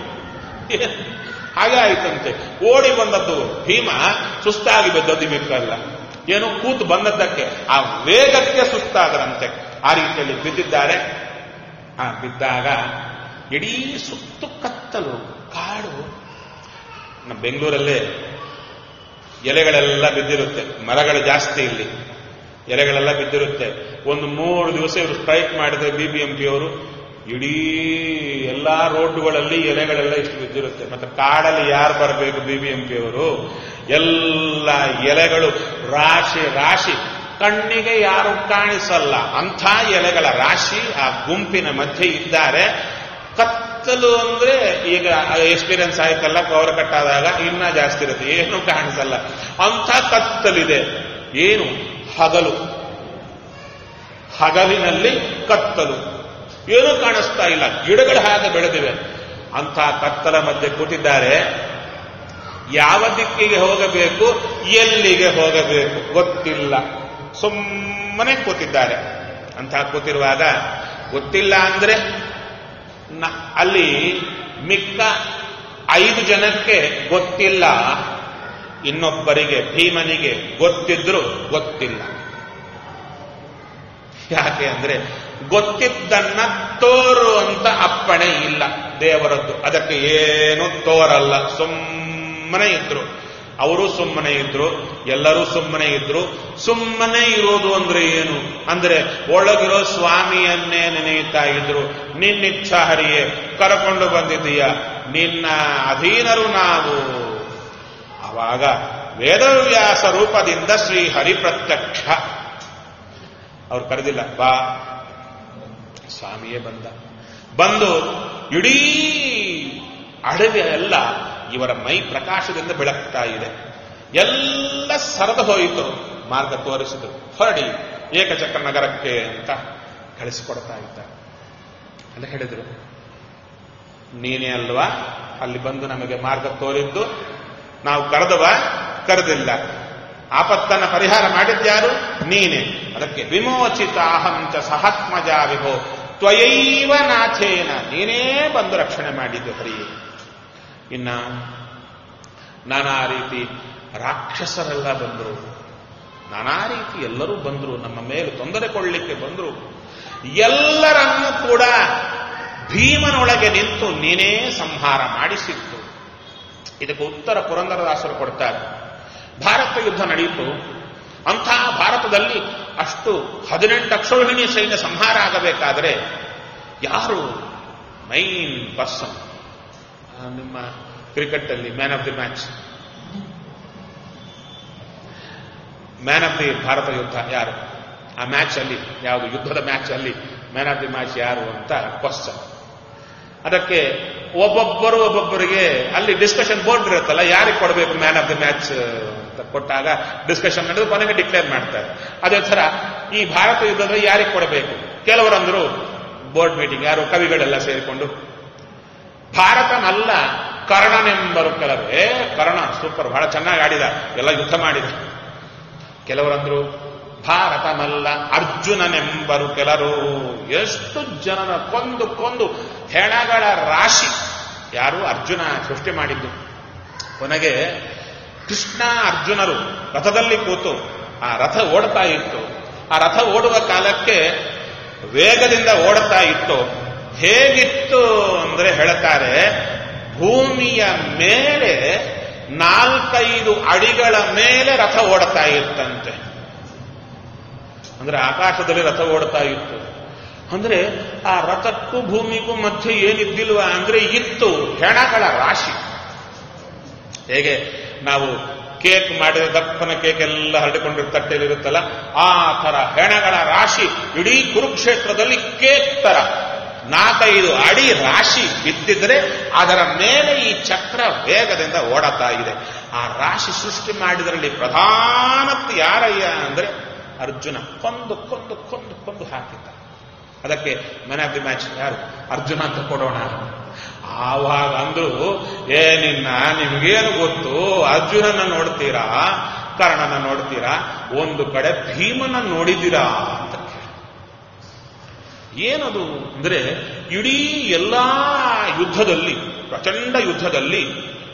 ಹಾಗೆ ಆಯ್ತಂತೆ ಓಡಿ ಬಂದದ್ದು ಭೀಮ ಸುಸ್ತಾಗಿ ಬಿದ್ದದ್ದು ಮಿಕ್ಕಲ್ಲ ಏನೋ ಕೂತು ಬಂದದ್ದಕ್ಕೆ ಆ ವೇಗಕ್ಕೆ ಸುಸ್ತಾದರಂತೆ ಆ ರೀತಿಯಲ್ಲಿ ಬಿದ್ದಿದ್ದಾರೆ ಆ ಬಿದ್ದಾಗ ಇಡೀ ಸುತ್ತು ಕತ್ತಲು ಕಾಡು ನಮ್ಮ ಬೆಂಗಳೂರಲ್ಲೇ ಎಲೆಗಳೆಲ್ಲ ಬಿದ್ದಿರುತ್ತೆ ಮರಗಳು ಜಾಸ್ತಿ ಇಲ್ಲಿ ಎಲೆಗಳೆಲ್ಲ ಬಿದ್ದಿರುತ್ತೆ ಒಂದು ಮೂರು ದಿವಸ ಇವರು ಸ್ಟ್ರೈಕ್ ಮಾಡಿದ್ರೆ ಬಿ ಬಿ ಎಂ ಪಿ ಅವರು ಇಡೀ ಎಲ್ಲಾ ರೋಡ್ಗಳಲ್ಲಿ ಎಲೆಗಳೆಲ್ಲ ಇಷ್ಟು ಬಿದ್ದಿರುತ್ತೆ ಮತ್ತೆ ಕಾಡಲ್ಲಿ ಯಾರು ಬರಬೇಕು ಬಿ ಬಿ ಎಂ ಪಿ ಅವರು ಎಲ್ಲ ಎಲೆಗಳು ರಾಶಿ ರಾಶಿ ಕಣ್ಣಿಗೆ ಯಾರು ಕಾಣಿಸಲ್ಲ ಅಂಥ ಎಲೆಗಳ ರಾಶಿ ಆ ಗುಂಪಿನ ಮಧ್ಯೆ ಇದ್ದಾರೆ ಕತ್ತಲು ಅಂದ್ರೆ ಈಗ ಎಕ್ಸ್ಪೀರಿಯನ್ಸ್ ಆಯ್ತಲ್ಲ ಕವರ್ ಕಟ್ಟಾದಾಗ ಇನ್ನ ಜಾಸ್ತಿ ಇರುತ್ತೆ ಏನು ಕಾಣಿಸಲ್ಲ ಅಂಥ ಕತ್ತಲಿದೆ ಏನು ಹಗಲು ಹಗಲಿನಲ್ಲಿ ಕತ್ತಲು ಏನೂ ಕಾಣಿಸ್ತಾ ಇಲ್ಲ ಗಿಡಗಳು ಹಾಗೆ ಬೆಳೆದಿವೆ ಅಂಥ ಕತ್ತಲ ಮಧ್ಯೆ ಕೂತಿದ್ದಾರೆ ಯಾವ ದಿಕ್ಕಿಗೆ ಹೋಗಬೇಕು ಎಲ್ಲಿಗೆ ಹೋಗಬೇಕು ಗೊತ್ತಿಲ್ಲ ಸುಮ್ಮನೆ ಕೂತಿದ್ದಾರೆ ಅಂತ ಕೂತಿರುವಾಗ ಗೊತ್ತಿಲ್ಲ ಅಂದ್ರೆ ನ- ಅಲ್ಲಿ ಮಿಕ್ಕ ಐದು ಜನಕ್ಕೆ ಗೊತ್ತಿಲ್ಲ ಇನ್ನೊಬ್ಬರಿಗೆ ಭೀಮನಿಗೆ ಗೊತ್ತಿದ್ರು ಗೊತ್ತಿಲ್ಲ ಯಾಕೆ ಅಂದ್ರೆ ಗೊತ್ತಿದ್ದನ್ನ ತೋರುವಂತ ಅಪ್ಪಣೆ ಇಲ್ಲ ದೇವರದ್ದು ಅದಕ್ಕೆ ಏನು ತೋರಲ್ಲ ಸುಮ್ಮನೆ ಇದ್ರು ಅವರು ಸುಮ್ಮನೆ ಇದ್ರು ಎಲ್ಲರೂ ಸುಮ್ಮನೆ ಇದ್ರು ಸುಮ್ಮನೆ ಇರೋದು ಅಂದ್ರೆ ಏನು ಅಂದ್ರೆ ಒಳಗಿರೋ ಸ್ವಾಮಿಯನ್ನೇ ನೆನೆಯುತ್ತಾ ಇದ್ರು ನಿನ್ನಿಚ್ಛ ಹರಿಯೇ ಕರ್ಕೊಂಡು ಬಂದಿದ್ದೀಯ ನಿನ್ನ ಅಧೀನರು ನಾವು ಆವಾಗ ವೇದವ್ಯಾಸ ರೂಪದಿಂದ ಶ್ರೀ ಹರಿ ಪ್ರತ್ಯಕ್ಷ ಅವ್ರು ಕರೆದಿಲ್ಲ ಬಾ ಸ್ವಾಮಿಯೇ ಬಂದ ಬಂದು ಇಡೀ ಅಡವಿ ಎಲ್ಲ ಇವರ ಮೈ ಪ್ರಕಾಶದಿಂದ ಬೆಳಗ್ತಾ ಇದೆ ಎಲ್ಲ ಸರದು ಹೋಯಿತು ಮಾರ್ಗ ತೋರಿಸಿದ್ರು ಹೊರಡಿ ಏಕಚಕ್ರ ನಗರಕ್ಕೆ ಅಂತ ಕಳಿಸಿಕೊಡ್ತಾ ಇದ್ದ ಅಂತ ಹೇಳಿದ್ರು ನೀನೇ ಅಲ್ವಾ ಅಲ್ಲಿ ಬಂದು ನಮಗೆ ಮಾರ್ಗ ತೋರಿದ್ದು ನಾವು ಕರೆದವ ಕರೆದಿಲ್ಲ ಆಪತ್ತನ್ನ ಪರಿಹಾರ ಮಾಡಿದ್ಯಾರು ನೀನೆ ಅದಕ್ಕೆ ವಿಮೋಚಿತ ಅಹಂಚ ಸಹಾತ್ಮಜ ವಿಭೋ ತ್ವಯೈವ ನಾಥೇನ ನೀನೇ ಬಂದು ರಕ್ಷಣೆ ಮಾಡಿದ್ದು ಹರಿಯೇ ಇನ್ನ ನಾನಾ ರೀತಿ ರಾಕ್ಷಸರೆಲ್ಲ ಬಂದರು ನಾನಾ ರೀತಿ ಎಲ್ಲರೂ ಬಂದರು ನಮ್ಮ ಮೇಲೆ ತೊಂದರೆ ಕೊಡಲಿಕ್ಕೆ ಬಂದರು ಎಲ್ಲರನ್ನೂ ಕೂಡ ಭೀಮನೊಳಗೆ ನಿಂತು ನೀನೇ ಸಂಹಾರ ಮಾಡಿಸಿತ್ತು ಇದಕ್ಕೆ ಉತ್ತರ ಪುರಂದರದಾಸರು ಕೊಡ್ತಾರೆ ಭಾರತ ಯುದ್ಧ ನಡೆಯಿತು ಅಂಥ ಭಾರತದಲ್ಲಿ ಅಷ್ಟು ಹದಿನೆಂಟು ಅಕ್ಷೋಹಿಣಿ ಸೈನ್ಯ ಸಂಹಾರ ಆಗಬೇಕಾದರೆ ಯಾರು ಮೈನ್ ಪರ್ಸನ್ ನಿಮ್ಮ ಕ್ರಿಕೆಟ್ ಅಲ್ಲಿ man of the match man of the ಭಾರತ ಯುದ್ಧ ಯಾರು ಆ ಮ್ಯಾಚ್ ಅಲ್ಲಿ ಯಾವುದು ಯುದ್ಧದ ಮ್ಯಾಚ್ ಅಲ್ಲಿ ಮ್ಯಾನ್ ಆಫ್ ದಿ ಮ್ಯಾಚ್ ಯಾರು ಅಂತ ಕ್ವಶನ್ ಅದಕ್ಕೆ ಒಬ್ಬೊಬ್ಬರು ಒಬ್ಬೊಬ್ಬರಿಗೆ ಅಲ್ಲಿ ಡಿಸ್ಕಷನ್ ಬೋರ್ಡ್ ಇರುತ್ತಲ್ಲ ಯಾರಿಗೆ ಕೊಡಬೇಕು ಮ್ಯಾನ್ ಆಫ್ ದಿ ಮ್ಯಾಚ್ ಅಂತ ಕೊಟ್ಟಾಗ ಡಿಸ್ಕಷನ್ ನಡೆದು ಕೊನೆಗೆ ಡಿಕ್ಲೇರ್ ಮಾಡ್ತಾರೆ ಅದೇ ಥರ ಈ ಭಾರತ ಯುದ್ಧದಲ್ಲಿ ಯಾರಿಗೆ ಕೊಡಬೇಕು ಕೆಲವರಂದ್ರು ಬೋರ್ಡ್ ಮೀಟಿಂಗ್ ಯಾರು ಕವಿಗಳೆಲ್ಲ ಸೇರಿಕೊಂಡು ಭಾರತನಲ್ಲ ಕರ್ಣನೆಂಬರು ಕೆಲವರು ಏ ಕರ್ಣ ಸೂಪರ್ ಬಹಳ ಚೆನ್ನಾಗಿ ಆಡಿದ ಎಲ್ಲ ಯುದ್ಧ ಮಾಡಿದ ಕೆಲವರಂದ್ರು ಭಾರತನಲ್ಲ ಅರ್ಜುನನೆಂಬರು ಕೆಲರು ಎಷ್ಟು ಜನನ ಕೊಂದು ಕೊಂದು ಹೆಣಗಳ ರಾಶಿ ಯಾರು ಅರ್ಜುನ ಸೃಷ್ಟಿ ಮಾಡಿದ್ದು ಕೊನೆಗೆ ಕೃಷ್ಣ ಅರ್ಜುನರು ರಥದಲ್ಲಿ ಕೂತು ಆ ರಥ ಓಡ್ತಾ ಇತ್ತು ಆ ರಥ ಓಡುವ ಕಾಲಕ್ಕೆ ವೇಗದಿಂದ ಓಡುತ್ತಾ ಇತ್ತು ಹೇಗಿತ್ತು ಅಂದ್ರೆ ಹೇಳ್ತಾರೆ ಭೂಮಿಯ ಮೇಲೆ ನಾಲ್ಕೈದು ಅಡಿಗಳ ಮೇಲೆ ರಥ ಓಡುತ್ತಾ ಇತ್ತಂತೆ ಅಂದ್ರೆ ಆಕಾಶದಲ್ಲಿ ರಥ ಓಡ್ತಾ ಇತ್ತು ಅಂದ್ರೆ ಆ ರಥಕ್ಕೂ ಭೂಮಿಗೂ ಮಧ್ಯೆ ಏನಿದ್ದಿಲ್ವಾ ಅಂದ್ರೆ ಇತ್ತು ಹೆಣಗಳ ರಾಶಿ ಹೇಗೆ ನಾವು ಕೇಕ್ ಮಾಡಿದ ದಪ್ಪನ ಕೇಕ್ ಎಲ್ಲ ಹರಡಿಕೊಂಡಿರೋ ತಟ್ಟೆಲಿರುತ್ತಲ್ಲ ಆ ತರ ಹೆಣಗಳ ರಾಶಿ ಇಡೀ ಕುರುಕ್ಷೇತ್ರದಲ್ಲಿ ಕೇಕ್ ತರ ನಾಲ್ಕೈದು ಅಡಿ ರಾಶಿ ಬಿದ್ದಿದ್ರೆ ಅದರ ಮೇಲೆ ಈ ಚಕ್ರ ವೇಗದಿಂದ ಓಡತಾ ಇದೆ ಆ ರಾಶಿ ಸೃಷ್ಟಿ ಮಾಡಿದರಲ್ಲಿ ಪ್ರಧಾನತ್ ಯಾರಯ್ಯ ಅಂದ್ರೆ ಅರ್ಜುನ ಕೊಂದು ಕೊಂದು ಕೊಂದು ಕೊಂದು ಹಾಕಿದ್ದ ಅದಕ್ಕೆ ಮ್ಯಾನ್ ಆಫ್ ದಿ ಮ್ಯಾಚ್ ಯಾರು ಅರ್ಜುನ ಅಂತ ಕೊಡೋಣ ಆವಾಗ ಅಂದ್ರು ಏ ನಿನ್ನ ನಿಮ್ಗೇನು ಗೊತ್ತು ಅರ್ಜುನನ ನೋಡ್ತೀರಾ ಕರ್ಣನ ನೋಡ್ತೀರಾ ಒಂದು ಕಡೆ ಭೀಮನ ನೋಡಿದ್ದೀರಾ ಅಂತ ಕೇಳಿ ಏನದು ಅಂದ್ರೆ ಇಡೀ ಎಲ್ಲಾ ಯುದ್ಧದಲ್ಲಿ ಪ್ರಚಂಡ ಯುದ್ಧದಲ್ಲಿ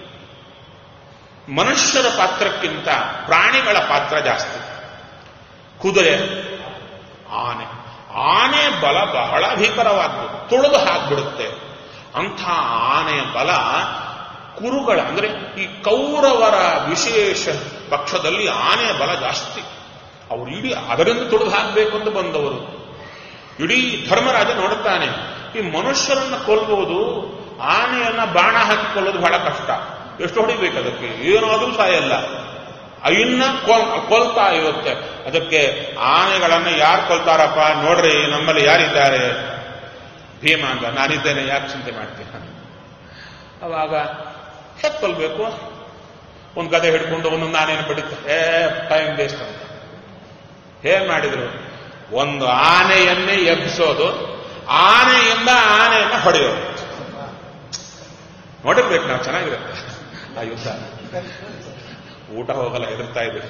ಮನುಷ್ಯರ ಪಾತ್ರಕ್ಕಿಂತ ಪ್ರಾಣಿಗಳ ಪಾತ್ರ ಜಾಸ್ತಿ ಕುದುರೆ ಆನೆ ಆನೆ ಬಲ ಬಹಳ ಭೀಕರವಾದ್ದು ತುಳಿದು ಹಾಕ್ಬಿಡುತ್ತೆ ಅಂಥ ಆನೆಯ ಬಲ ಕುರುಗಳ ಅಂದ್ರೆ ಈ ಕೌರವರ ವಿಶೇಷ ಪಕ್ಷದಲ್ಲಿ ಆನೆಯ ಬಲ ಜಾಸ್ತಿ ಅವರು ಇಡೀ ಅದರಿಂದ ತುಳಿದು ಹಾಕಬೇಕು ಅಂತ ಬಂದವರು ಇಡೀ ಧರ್ಮರಾಜ ನೋಡುತ್ತಾನೆ ಈ ಮನುಷ್ಯರನ್ನ ಕೊಲ್ಬಹುದು ಆನೆಯನ್ನ ಬಾಣ ಹಾಕಿಕೊಳ್ಳೋದು ಬಹಳ ಕಷ್ಟ ಎಷ್ಟು ಹೊಡಿಬೇಕು ಅದಕ್ಕೆ ಏನಾದ್ರೂ ಸಾಯಲ್ಲ ಇನ್ನ ಕೊಲ್ತಾ ಇರುತ್ತೆ ಅದಕ್ಕೆ ಆನೆಗಳನ್ನ ಯಾರು ಕೊಲ್ತಾರಪ್ಪ ನೋಡ್ರಿ ನಮ್ಮಲ್ಲಿ ಯಾರಿದ್ದಾರೆ ಭೀಮ ಅಂತ ನಾನಿದ್ದೇನೆ ಯಾಕೆ ಚಿಂತೆ ಮಾಡ್ತೀಯ ಅವಾಗ ಹೇಗೆ ಕೊಲ್ಬೇಕು ಒಂದು ಗದೆ ಹಿಡ್ಕೊಂಡು ಒಂದೊಂದು ಆನೆಯನ್ನು ಬಡಿತ ಏ ಟೈಮ್ ವೇಸ್ಟ್ ಅಂತ ಹೇಗ್ ಮಾಡಿದ್ರು ಒಂದು ಆನೆಯನ್ನೇ ಎಬ್ಬಿಸೋದು ಆನೆಯಿಂದ ಆನೆಯನ್ನ ಹೊಡೆಯೋದು ನೋಡಿರ್ಬೇಕು ನಾವು ಚೆನ್ನಾಗಿರುತ್ತೆ ಆ ಯುದ್ಧ ಊಟ ಹೋಗಲ್ಲ ಹೆದರ್ತಾ ಇದೆ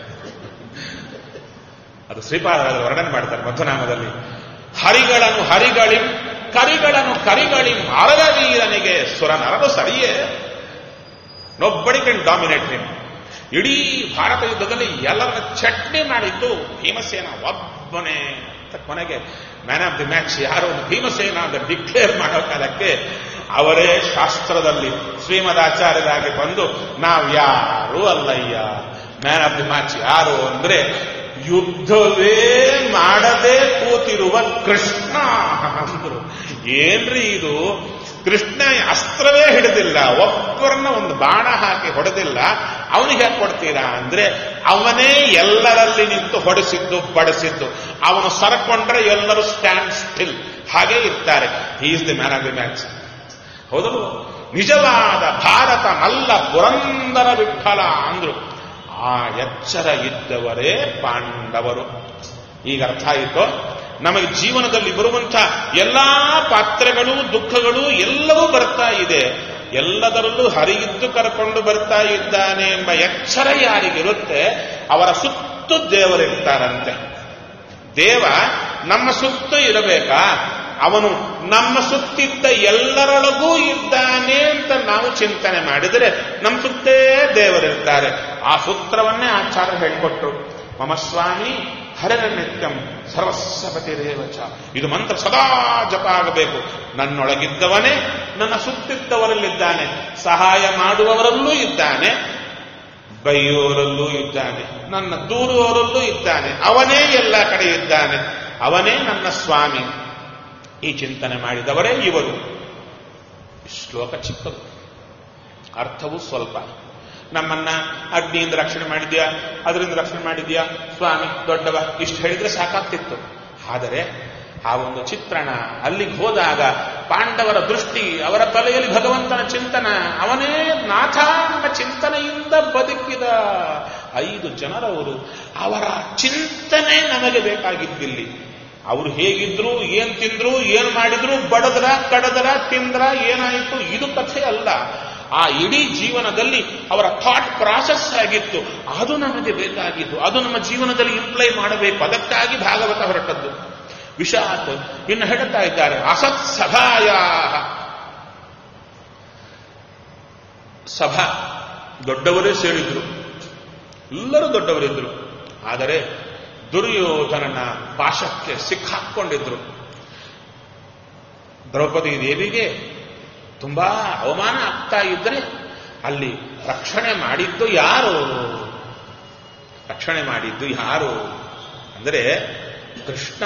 ಅದು ಶ್ರೀಪಾದ ವರ್ಣನೆ ಮಾಡ್ತಾರೆ ಮಧ್ವನಾಮದಲ್ಲಿ ಹರಿಗಳನ್ನು ಹರಿಗಳಿ ಕರಿಗಳನ್ನು ಕರಿಗಳಿ ಮರದ ವೀರನಿಗೆ ಸುರ ನರದು ಸರಿಯೇ ನೊಬ್ಬಡಿ ಕೆನ್ ಡಾಮಿನೇಟ್ ಹಿಮ್ ಇಡೀ ಭಾರತ ಯುದ್ಧದಲ್ಲಿ ಎಲ್ಲರನ್ನ ಚಟ್ನಿ ಮಾಡಿದ್ದು ಭೀಮಸೇನ ಒಬ್ಬನೇ ಅಂತ ಕೊನೆಗೆ ಮ್ಯಾನ್ ಆಫ್ ದಿ ಮ್ಯಾಚ್ ಯಾರು ಭೀಮಸೇನ ಅಂತ ಡಿಕ್ಲೇರ್ ಮಾಡೋ ಕಾಲಕ್ಕೆ ಅವರೇ ಶಾಸ್ತ್ರದಲ್ಲಿ ಶ್ರೀಮದಾಚಾರ್ಯರಾಗಿ ಬಂದು ನಾವ್ಯಾರೂ ಅಲ್ಲಯ್ಯ ಮ್ಯಾನ್ ಆಫ್ ದಿ ಮ್ಯಾಚ್ ಯಾರು ಅಂದ್ರೆ ಯುದ್ಧವೇ ಮಾಡದೆ ಕೂತಿರುವ ಕೃಷ್ಣ ಅಂದ್ರು ಏನ್ರಿ ಇದು ಕೃಷ್ಣ ಅಸ್ತ್ರವೇ ಹಿಡಿದಿಲ್ಲ ಒಬ್ಬರನ್ನ ಒಂದು ಬಾಣ ಹಾಕಿ ಹೊಡೆದಿಲ್ಲ ಅವನಿಗೆ ಯಾಕೆ ಕೊಡ್ತೀರಾ ಅಂದ್ರೆ ಅವನೇ ಎಲ್ಲರಲ್ಲಿ ನಿಂತು ಹೊಡೆಸಿದ್ದು ಬಡಿಸಿದ್ದು ಅವನು ಸರಕೊಂಡ್ರೆ ಎಲ್ಲರೂ ಸ್ಟ್ಯಾಂಡ್ ಸ್ಟಿಲ್ ಹಾಗೆ ಇರ್ತಾರೆ is the man of the match ಹೌದಲ್ವ ನಿಜವಾದ ಭಾರತ ಮಲ್ಲ ಪುರಂದರ ವಿಠಲ ಅಂದ್ರು ಆ ಎಚ್ಚರ ಇದ್ದವರೇ ಪಾಂಡವರು ಈಗ ಅರ್ಥ ಆಯಿತು ನಮಗೆ ಜೀವನದಲ್ಲಿ ಬರುವಂಥ ಎಲ್ಲಾ ಪಾತ್ರಗಳು ದುಃಖಗಳು ಎಲ್ಲವೂ ಬರ್ತಾ ಇದೆ ಎಲ್ಲದರಲ್ಲೂ ಹರಿಯಿದ್ದು ಕರ್ಕೊಂಡು ಬರ್ತಾ ಇದ್ದಾನೆ ಎಂಬ ಎಚ್ಚರ ಯಾರಿಗಿರುತ್ತೆ ಅವರ ಸುತ್ತು ದೇವರಿರ್ತಾರಂತೆ ದೇವ ನಮ್ಮ ಸುತ್ತು ಇರಬೇಕಾ ಅವನು ನಮ್ಮ ಸುತ್ತಿದ್ದ ಎಲ್ಲರೊಳಗೂ ಇದ್ದಾನೆ ಅಂತ ನಾವು ಚಿಂತನೆ ಮಾಡಿದರೆ ನಮ್ಮ ಸುತ್ತೇ ದೇವರಿರ್ತಾರೆ ಆ ಸೂತ್ರವನ್ನೇ ಆಚಾರ್ಯ ಹೇಳಿಕೊಟ್ರು ಮಮ ಸ್ವಾಮಿ ಹರರ ನಿತ್ಯಂ ಸರ್ವಸ್ವಪತಿ ರೇವಚ ಇದು ಮಂತ್ರ ಸದಾ ಜಪ ಆಗಬೇಕು ನನ್ನೊಳಗಿದ್ದವನೇ ನನ್ನ ಸುತ್ತಿದ್ದವರಲ್ಲಿದ್ದಾನೆ ಸಹಾಯ ಮಾಡುವವರಲ್ಲೂ ಇದ್ದಾನೆ ಬೈಯೋರಲ್ಲೂ ಇದ್ದಾನೆ ನನ್ನ ದೂರುವವರಲ್ಲೂ ಇದ್ದಾನೆ ಅವನೇ ಎಲ್ಲ ಕಡೆ ಇದ್ದಾನೆ ಅವನೇ ನನ್ನ ಸ್ವಾಮಿ ಈ ಚಿಂತನೆ ಮಾಡಿದವರೇ ಇವರು ಈ ಶ್ಲೋಕ ಚಿಕ್ಕದು ಅರ್ಥವು ಸ್ವಲ್ಪ ನಮ್ಮನ್ನ ಅಗ್ನಿಯಿಂದ ರಕ್ಷಣೆ ಮಾಡಿದ್ಯಾ ಅದರಿಂದ ರಕ್ಷಣೆ ಮಾಡಿದ್ಯಾ ಸ್ವಾಮಿ ದೊಡ್ಡವ ಇಷ್ಟು ಹೇಳಿದ್ರೆ ಸಾಕಾಗ್ತಿತ್ತು ಆದರೆ ಆ ಒಂದು ಚಿತ್ರಣ ಅಲ್ಲಿಗೆ ಹೋದಾಗ ಪಾಂಡವರ ದೃಷ್ಟಿ ಅವರ ತಲೆಯಲ್ಲಿ ಭಗವಂತನ ಚಿಂತನ ಅವನೇ ನಾಥ ನಮ್ಮ ಚಿಂತನೆಯಿಂದ ಬದುಕಿದ ಐದು ಜನರವರು ಅವರ ಚಿಂತನೆ ನಮಗೆ ಬೇಕಾಗಿದ್ದಿಲ್ಲಿ ಅವರು ಹೇಗಿದ್ರು ಏನ್ ತಿಂದ್ರು ಏನ್ ಮಾಡಿದ್ರು ಬಡದ್ರ ಕಡದ್ರ ತಿಂದ್ರ ಏನಾಯಿತು ಇದು ಕಥೆ ಅಲ್ಲ ಆ ಇಡೀ ಜೀವನದಲ್ಲಿ ಅವರ ಥಾಟ್ ಪ್ರಾಸೆಸ್ ಆಗಿತ್ತು ಅದು ನಮಗೆ ಬೇಕಾಗಿತ್ತು ಅದು ನಮ್ಮ ಜೀವನದಲ್ಲಿ ಇಂಪ್ಲೈ ಮಾಡಬೇಕು ಅದಕ್ಕಾಗಿ ಭಾಗವತ ಹೊರಟದ್ದು ವಿಷಾತ್ ಇನ್ನು ಹೇಳ್ತಾ ಇದ್ದಾರೆ ಅಸತ್ ಸಭಾಯ ಸಭಾ ದೊಡ್ಡವರೇ ಸೇರಿದ್ರು ಎಲ್ಲರೂ ದೊಡ್ಡವರಿದ್ರು ಆದರೆ ದುರ್ಯೋಧನನ ಪಾಶಕ್ಕೆ ಸಿಕ್ಕಾಕೊಂಡಿದ್ರು ದ್ರೌಪದಿ ದೇವಿಗೆ ತುಂಬಾ ಅವಮಾನ ಆಗ್ತಾ ಇದ್ರೆ ಅಲ್ಲಿ ರಕ್ಷಣೆ ಮಾಡಿದ್ದು ಯಾರು ರಕ್ಷಣೆ ಮಾಡಿದ್ದು ಯಾರು ಅಂದರೆ ಕೃಷ್ಣ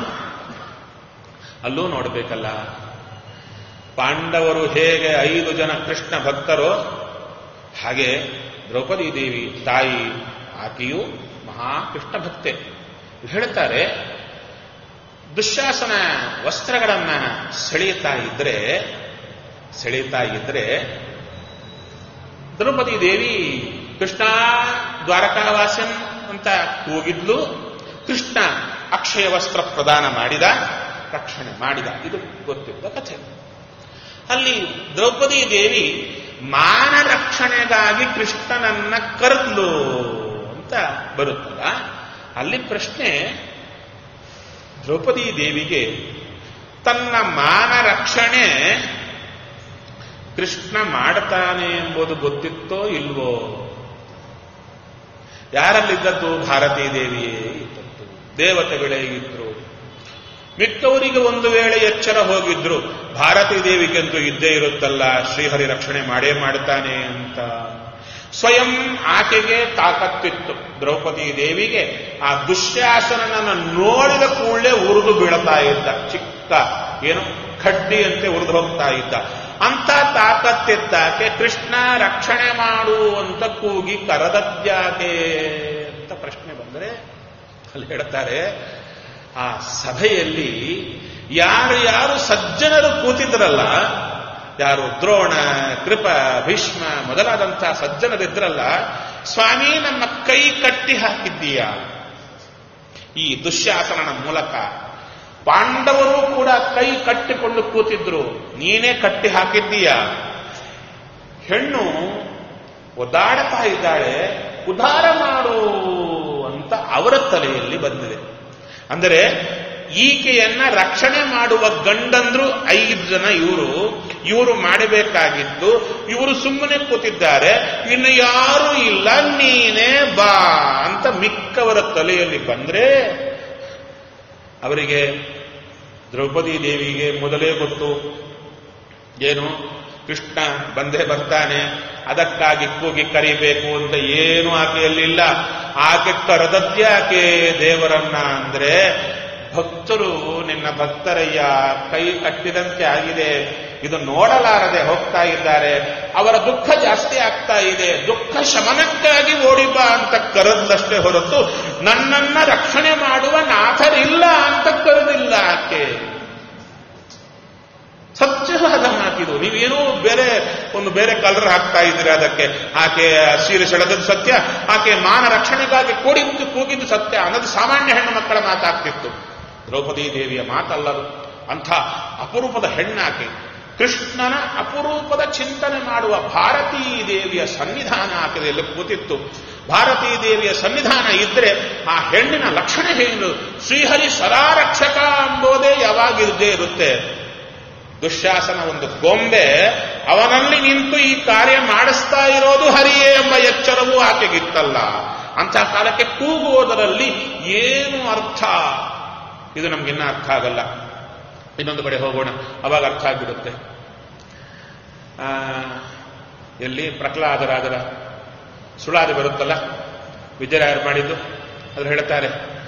ಅಲ್ಲೂ ನೋಡಬೇಕಲ್ಲ ಪಾಂಡವರು ಹೇಗೆ ಐದು ಜನ ಕೃಷ್ಣ ಭಕ್ತರೋ ಹಾಗೆ ದ್ರೌಪದಿ ದೇವಿ ತಾಯಿ ಆಕೆಯು ಮಹಾಕೃಷ್ಣ ಭಕ್ತೆ ಹೇಳ್ತಾರೆ ದುಶ್ಯಾಸನ ವಸ್ತ್ರಗಳನ್ನ ಸೆಳೆಯುತ್ತಾ ಇದ್ರೆ ಸೆಳೆಯುತ್ತಾ ಇದ್ರೆ ದ್ರೌಪದಿ ದೇವಿ ಕೃಷ್ಣ ದ್ವಾರಕಾವಾಸನ್ ಅಂತ ಕೂಗಿದ್ಲು ಕೃಷ್ಣ ಅಕ್ಷಯ ವಸ್ತ್ರ ಪ್ರದಾನ ಮಾಡಿದ ರಕ್ಷಣೆ ಮಾಡಿದ ಇದು ಗೊತ್ತಿದ್ದ ಕಥೆ ಅಲ್ಲಿ ದ್ರೌಪದಿ ದೇವಿ ಮಾನ ರಕ್ಷಣೆಗಾಗಿ ಕೃಷ್ಣನನ್ನ ಕರೆದ್ಲು ಅಂತ ಬರುತ್ತಲ್ಲ ಅಲ್ಲಿ ಪ್ರಶ್ನೆ ದ್ರೌಪದಿ ದೇವಿಗೆ ತನ್ನ ಮಾನ ರಕ್ಷಣೆ ಕೃಷ್ಣ ಮಾಡ್ತಾನೆ ಎಂಬುದು ಗೊತ್ತಿತ್ತೋ ಇಲ್ವೋ ಯಾರಲ್ಲಿದ್ದದ್ದು ಭಾರತೀ ದೇವಿಯೇ ಇದ್ದದ್ದು ದೇವತೆಗಳೇ ಇದ್ರು ಮಿಕ್ಕವರಿಗೆ ಒಂದು ವೇಳೆ ಎಚ್ಚರ ಹೋಗಿದ್ರು ಭಾರತೀ ದೇವಿಗಂತೂ ಇದ್ದೇ ಇರುತ್ತಲ್ಲ ಶ್ರೀಹರಿ ರಕ್ಷಣೆ ಮಾಡೇ ಮಾಡ್ತಾನೆ ಅಂತ ಸ್ವಯಂ ಆಕೆಗೆ ತಾಕತ್ತಿತ್ತು ದ್ರೌಪದಿ ದೇವಿಗೆ ಆ ದುಶ್ಯಾಸನನನ್ನು ನೋಡಿದ ಕೂಡಲೇ ಉರಿದು ಬೀಳ್ತಾ ಇದ್ದ ಚಿಕ್ಕ ಏನು ಕಡ್ಡಿಯಂತೆ ಉರಿದು ಹೋಗ್ತಾ ಇದ್ದ ಅಂತ ತಾಕತ್ತಿದ್ದಾಕೆ ಕೃಷ್ಣ ರಕ್ಷಣೆ ಮಾಡು ಅಂತ ಕೂಗಿ ಕರದದ್ಯಾಕೆ ಅಂತ ಪ್ರಶ್ನೆ ಬಂದರೆ ಅಲ್ಲಿ ಹೇಳ್ತಾರೆ ಆ ಸಭೆಯಲ್ಲಿ ಯಾರು ಯಾರು ಸಜ್ಜನರು ಕೂತಿದ್ರಲ್ಲ ಯಾರು ದ್ರೋಣ ಕೃಪ ಭೀಷ್ಮ ಮೊದಲಾದಂತಹ ಸಜ್ಜನರಿದ್ರಲ್ಲ ಸ್ವಾಮಿ ನಮ್ಮ ಕೈ ಕಟ್ಟಿ ಹಾಕಿದ್ದೀಯ ಈ ದುಶ್ಯಾಸನನ ಮೂಲಕ ಪಾಂಡವರು ಕೂಡ ಕೈ ಕಟ್ಟಿಕೊಂಡು ಕೂತಿದ್ರು ನೀನೇ ಕಟ್ಟಿ ಹಾಕಿದ್ದೀಯ ಹೆಣ್ಣು ಒದ್ದಾಡ್ತಾ ಇದ್ದಾಳೆ ಉದ್ಧಾರ ಮಾಡು ಅಂತ ಅವರ ತಲೆಯಲ್ಲಿ ಬಂದಿದೆ ಅಂದರೆ ಈಕೆಯನ್ನ ರಕ್ಷಣೆ ಮಾಡುವ ಗಂಡಂದ್ರು ಐದು ಜನ ಇವರು ಇವರು ಮಾಡಬೇಕಾಗಿದ್ದು ಇವರು ಸುಮ್ಮನೆ ಕೂತಿದ್ದಾರೆ ಇನ್ನು ಯಾರು ಇಲ್ಲ ನೀನೇ ಬಾ ಅಂತ ಮಿಕ್ಕವರ ತಲೆಯಲ್ಲಿ ಬಂದ್ರೆ ಅವರಿಗೆ ದ್ರೌಪದಿ ದೇವಿಗೆ ಮೊದಲೇ ಗೊತ್ತು ಏನು ಕೃಷ್ಣ ಬಂದೇ ಬರ್ತಾನೆ ಅದಕ್ಕಾಗಿ ಕೂಗಿ ಕರಿಬೇಕು ಅಂತ ಏನು ಆಕೆಯಲ್ಲಿಲ್ಲ ಆಕೆ ಕರೆದದ್ಯಾಕೆ ದೇವರನ್ನ ಅಂದ್ರೆ ಭಕ್ತರು ನಿನ್ನ ಭಕ್ತರಯ್ಯ ಕೈ ಕಟ್ಟಿದಂತೆ ಆಗಿದೆ ಇದು ನೋಡಲಾರದೆ ಹೋಗ್ತಾ ಇದ್ದಾರೆ ಅವರ ದುಃಖ ಜಾಸ್ತಿ ಆಗ್ತಾ ಇದೆ ದುಃಖ ಶಮನಕ್ಕಾಗಿ ಓಡಿಬಾ ಅಂತ ಕರೆದಷ್ಟೇ ಹೊರತು ನನ್ನನ್ನ ರಕ್ಷಣೆ ಮಾಡುವ ನಾಥರಿಲ್ಲ ಅಂತ ಕರೆದಿಲ್ಲ ಆಕೆ ಸತ್ಯವಾದ ಮಾತಿದು ನೀವೇನೋ ಬೇರೆ ಒಂದು ಬೇರೆ ಕಲರ್ ಹಾಕ್ತಾ ಇದ್ದೀರಾ ಅದಕ್ಕೆ ಆಕೆ ಸೀರೆ ಸೆಳೆದದ್ದು ಸತ್ಯ ಆಕೆ ಮಾನ ರಕ್ಷಣೆಗಾಗಿ ಕೂಡಿದ್ದು ಕೂಗಿದ್ದು ಸತ್ಯ ಅನ್ನೋದು ಸಾಮಾನ್ಯ ಹೆಣ್ಣು ಮಕ್ಕಳ ಮಾತಾಗ್ತಿತ್ತು ದ್ರೌಪದಿ ದೇವಿಯ ಮಾತಲ್ಲದು ಅಂಥ ಅಪರೂಪದ ಹೆಣ್ಣಾಕೆ ಕೃಷ್ಣನ ಅಪರೂಪದ ಚಿಂತನೆ ಮಾಡುವ ಭಾರತೀ ದೇವಿಯ ಸನ್ನಿಧಾನ ಆಕೆಯಲ್ಲಿ ಕೂತಿತ್ತು ಭಾರತೀ ದೇವಿಯ ಸನ್ನಿಧಾನ ಇದ್ರೆ ಆ ಹೆಣ್ಣಿನ ಲಕ್ಷಣ ಏನು ಶ್ರೀಹರಿ ಸದಾ ರಕ್ಷಕ ಎಂಬುದೇ ಯಾವಾಗಿದ್ದೇ ಇರುತ್ತೆ ದುಶ್ಯಾಸನ ಒಂದು ಗೊಂಬೆ ಅವನಲ್ಲಿ ನಿಂತು ಈ ಕಾರ್ಯ ಮಾಡಿಸ್ತಾ ಇರೋದು ಹರಿಯೇ ಎಂಬ ಎಚ್ಚರವೂ ಆಕೆಗಿತ್ತಲ್ಲ ಅಂಥ ಕಾಲಕ್ಕೆ ಕೂಗುವುದರಲ್ಲಿ ಏನು ಅರ್ಥ ಇದು ನಮ್ಗಿನ್ನ ಅರ್ಥ ಆಗಲ್ಲ ಇನ್ನೊಂದು ಕಡೆ ಹೋಗೋಣ ಅವಾಗ ಅರ್ಥ ಆಗಿಬಿಡುತ್ತೆ ಆ, ಎಲ್ಲಿ ಪ್ರಹ್ಲಾದರಾದರ ಸುಳಾದಿ ಬರುತ್ತಲ್ಲ ವಿಜಯರಾಯರು ಮಾಡಿದ್ದು ಅದ್ರ ಹೇಳ್ತಾರೆ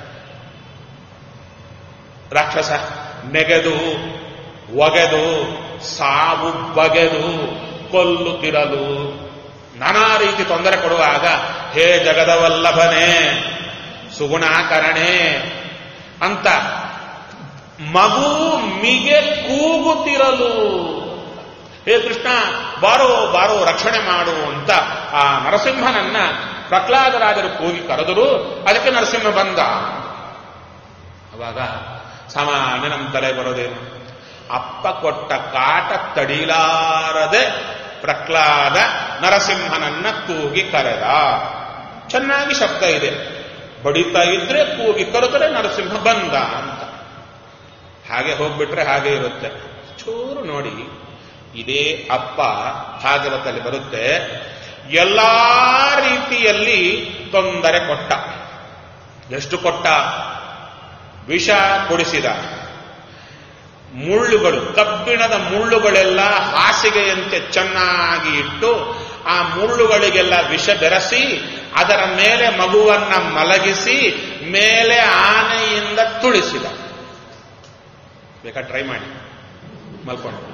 ರಾಕ್ಷಸ ನೆಗೆದು ಒಗೆದು ಸಾವು ಬಗೆದು ಕೊಲ್ಲುತ್ತಿರಲು ನಾನಾ ರೀತಿ ತೊಂದರೆ ಕೊಡುವಾಗ ಹೇ ಜಗದವಲ್ಲಭನೇ ಸುಗುಣಾಕರಣೆ ಅಂತ ಮಗು ಮಿಗೆ ಕೂಗುತ್ತಿರಲು ಹೇ ಕೃಷ್ಣ ಬಾರೋ ಬಾರೋ ರಕ್ಷಣೆ ಮಾಡು ಅಂತ ಆ ನರಸಿಂಹನನ್ನ ಪ್ರಹ್ಲಾದರಾಜರು ಕೂಗಿ ಕರೆದರು ಅದಕ್ಕೆ ನರಸಿಂಹ ಬಂದ ಅವಾಗ ಸಾಮಾನ್ಯ ನಮ್ಮ ತಲೆ ಬರೋದೇನು ಅಪ್ಪ ಕೊಟ್ಟ ಕಾಟ ತಡಿಲಾರದೆ ಪ್ರಹ್ಲಾದ ನರಸಿಂಹನನ್ನ ಕೂಗಿ ಕರೆದ ಚೆನ್ನಾಗಿ ಶಬ್ದ ಇದೆ ಬಡಿತಾ ಇದ್ರೆ ಕೂಗಿ ಕರೆದರೆ ನರಸಿಂಹ ಬಂದ ಅಂತ ಹಾಗೆ ಹೋಗ್ಬಿಟ್ರೆ ಹಾಗೆ ಇರುತ್ತೆ ಚೂರು ನೋಡಿ ಇದೇ ಅಪ್ಪ ಭಾಗವತಲ್ಲಿ ಬರುತ್ತೆ ಎಲ್ಲಾ ರೀತಿಯಲ್ಲಿ ತೊಂದರೆ ಕೊಟ್ಟ ಎಷ್ಟು ಕೊಟ್ಟ ವಿಷ ಕೊಡಿಸಿದ ಮುಳ್ಳುಗಳು ಕಬ್ಬಿಣದ ಮುಳ್ಳುಗಳೆಲ್ಲ ಹಾಸಿಗೆಯಂತೆ ಚೆನ್ನಾಗಿ ಇಟ್ಟು ಆ ಮುಳ್ಳುಗಳಿಗೆಲ್ಲ ವಿಷ ಬೆರೆಸಿ ಅದರ ಮೇಲೆ ಮಗುವನ್ನ ಮಲಗಿಸಿ ಮೇಲೆ ಆನೆಯಿಂದ ತುಳಿಸಿದ ಬೇಕಾ ಟ್ರೈ ಮಾಡಿ ಮಲ್ಕೊಂಡು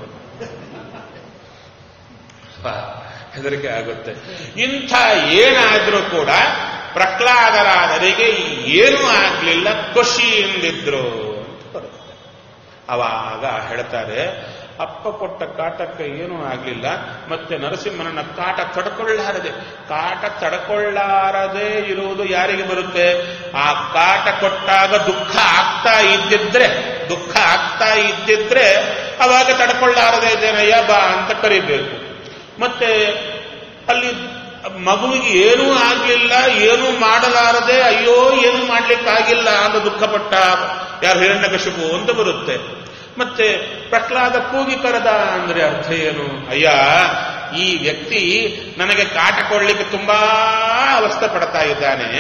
ಹೆದರಿಕೆ ಆಗುತ್ತೆ ಇಂಥ ಏನಾದ್ರೂ ಕೂಡ ಪ್ರಹ್ಲಾದರಾದರಿಗೆ ಏನೂ ಆಗ್ಲಿಲ್ಲ ಖುಷಿಯಿಂದಿದ್ರು ಅಂತ ಬರುತ್ತೆ ಅವಾಗ ಹೇಳ್ತಾರೆ ಅಪ್ಪ ಕೊಟ್ಟ ಕಾಟಕ್ಕೆ ಏನೂ ಆಗ್ಲಿಲ್ಲ ಮತ್ತೆ ನರಸಿಂಹನನ್ನ ಕಾಟ ತಡ್ಕೊಳ್ಳಾರದೆ ಕಾಟ ತಡ್ಕೊಳ್ಳಾರದೆ ಇರುವುದು ಯಾರಿಗೆ ಬರುತ್ತೆ ಆ ಕಾಟ ಕೊಟ್ಟಾಗ ದುಃಖ ಆಗ್ತಾ ಇದ್ದಿದ್ರೆ ದುಃಖ ಆಗ್ತಾ ಇದ್ದಿದ್ರೆ ಅವಾಗ ತಡ್ಕೊಳ್ಳಾರದೆ ಇದ್ದೇನಯ್ಯ ಬಾ ಅಂತ ಕರಿಬೇಕು ಮತ್ತೆ ಅಲ್ಲಿ ಮಗುವಿಗೆ ಏನೂ ಆಗ್ಲಿಲ್ಲ ಏನೂ ಮಾಡಲಾರದೆ ಅಯ್ಯೋ ಏನೂ ಮಾಡ್ಲಿಕ್ಕಾಗಿಲ್ಲ ಅಂತ ದುಃಖಪಟ್ಟ ಯಾರು ಹಿರಣ್ಯಕಶಿಪು ಅಂತ ಬರುತ್ತೆ ಮತ್ತೆ ಪ್ರಹ್ಲಾದ ಕೂಗಿ ಕರೆದ ಅಂದ್ರೆ ಅರ್ಥ ಏನು ಅಯ್ಯ ಈ ವ್ಯಕ್ತಿ ನನಗೆ ಕಾಟ ಕೊಡ್ಲಿಕ್ಕೆ ತುಂಬಾ ಅವಸ್ಥೆ ಪಡ್ತಾ ಇದ್ದಾನೆ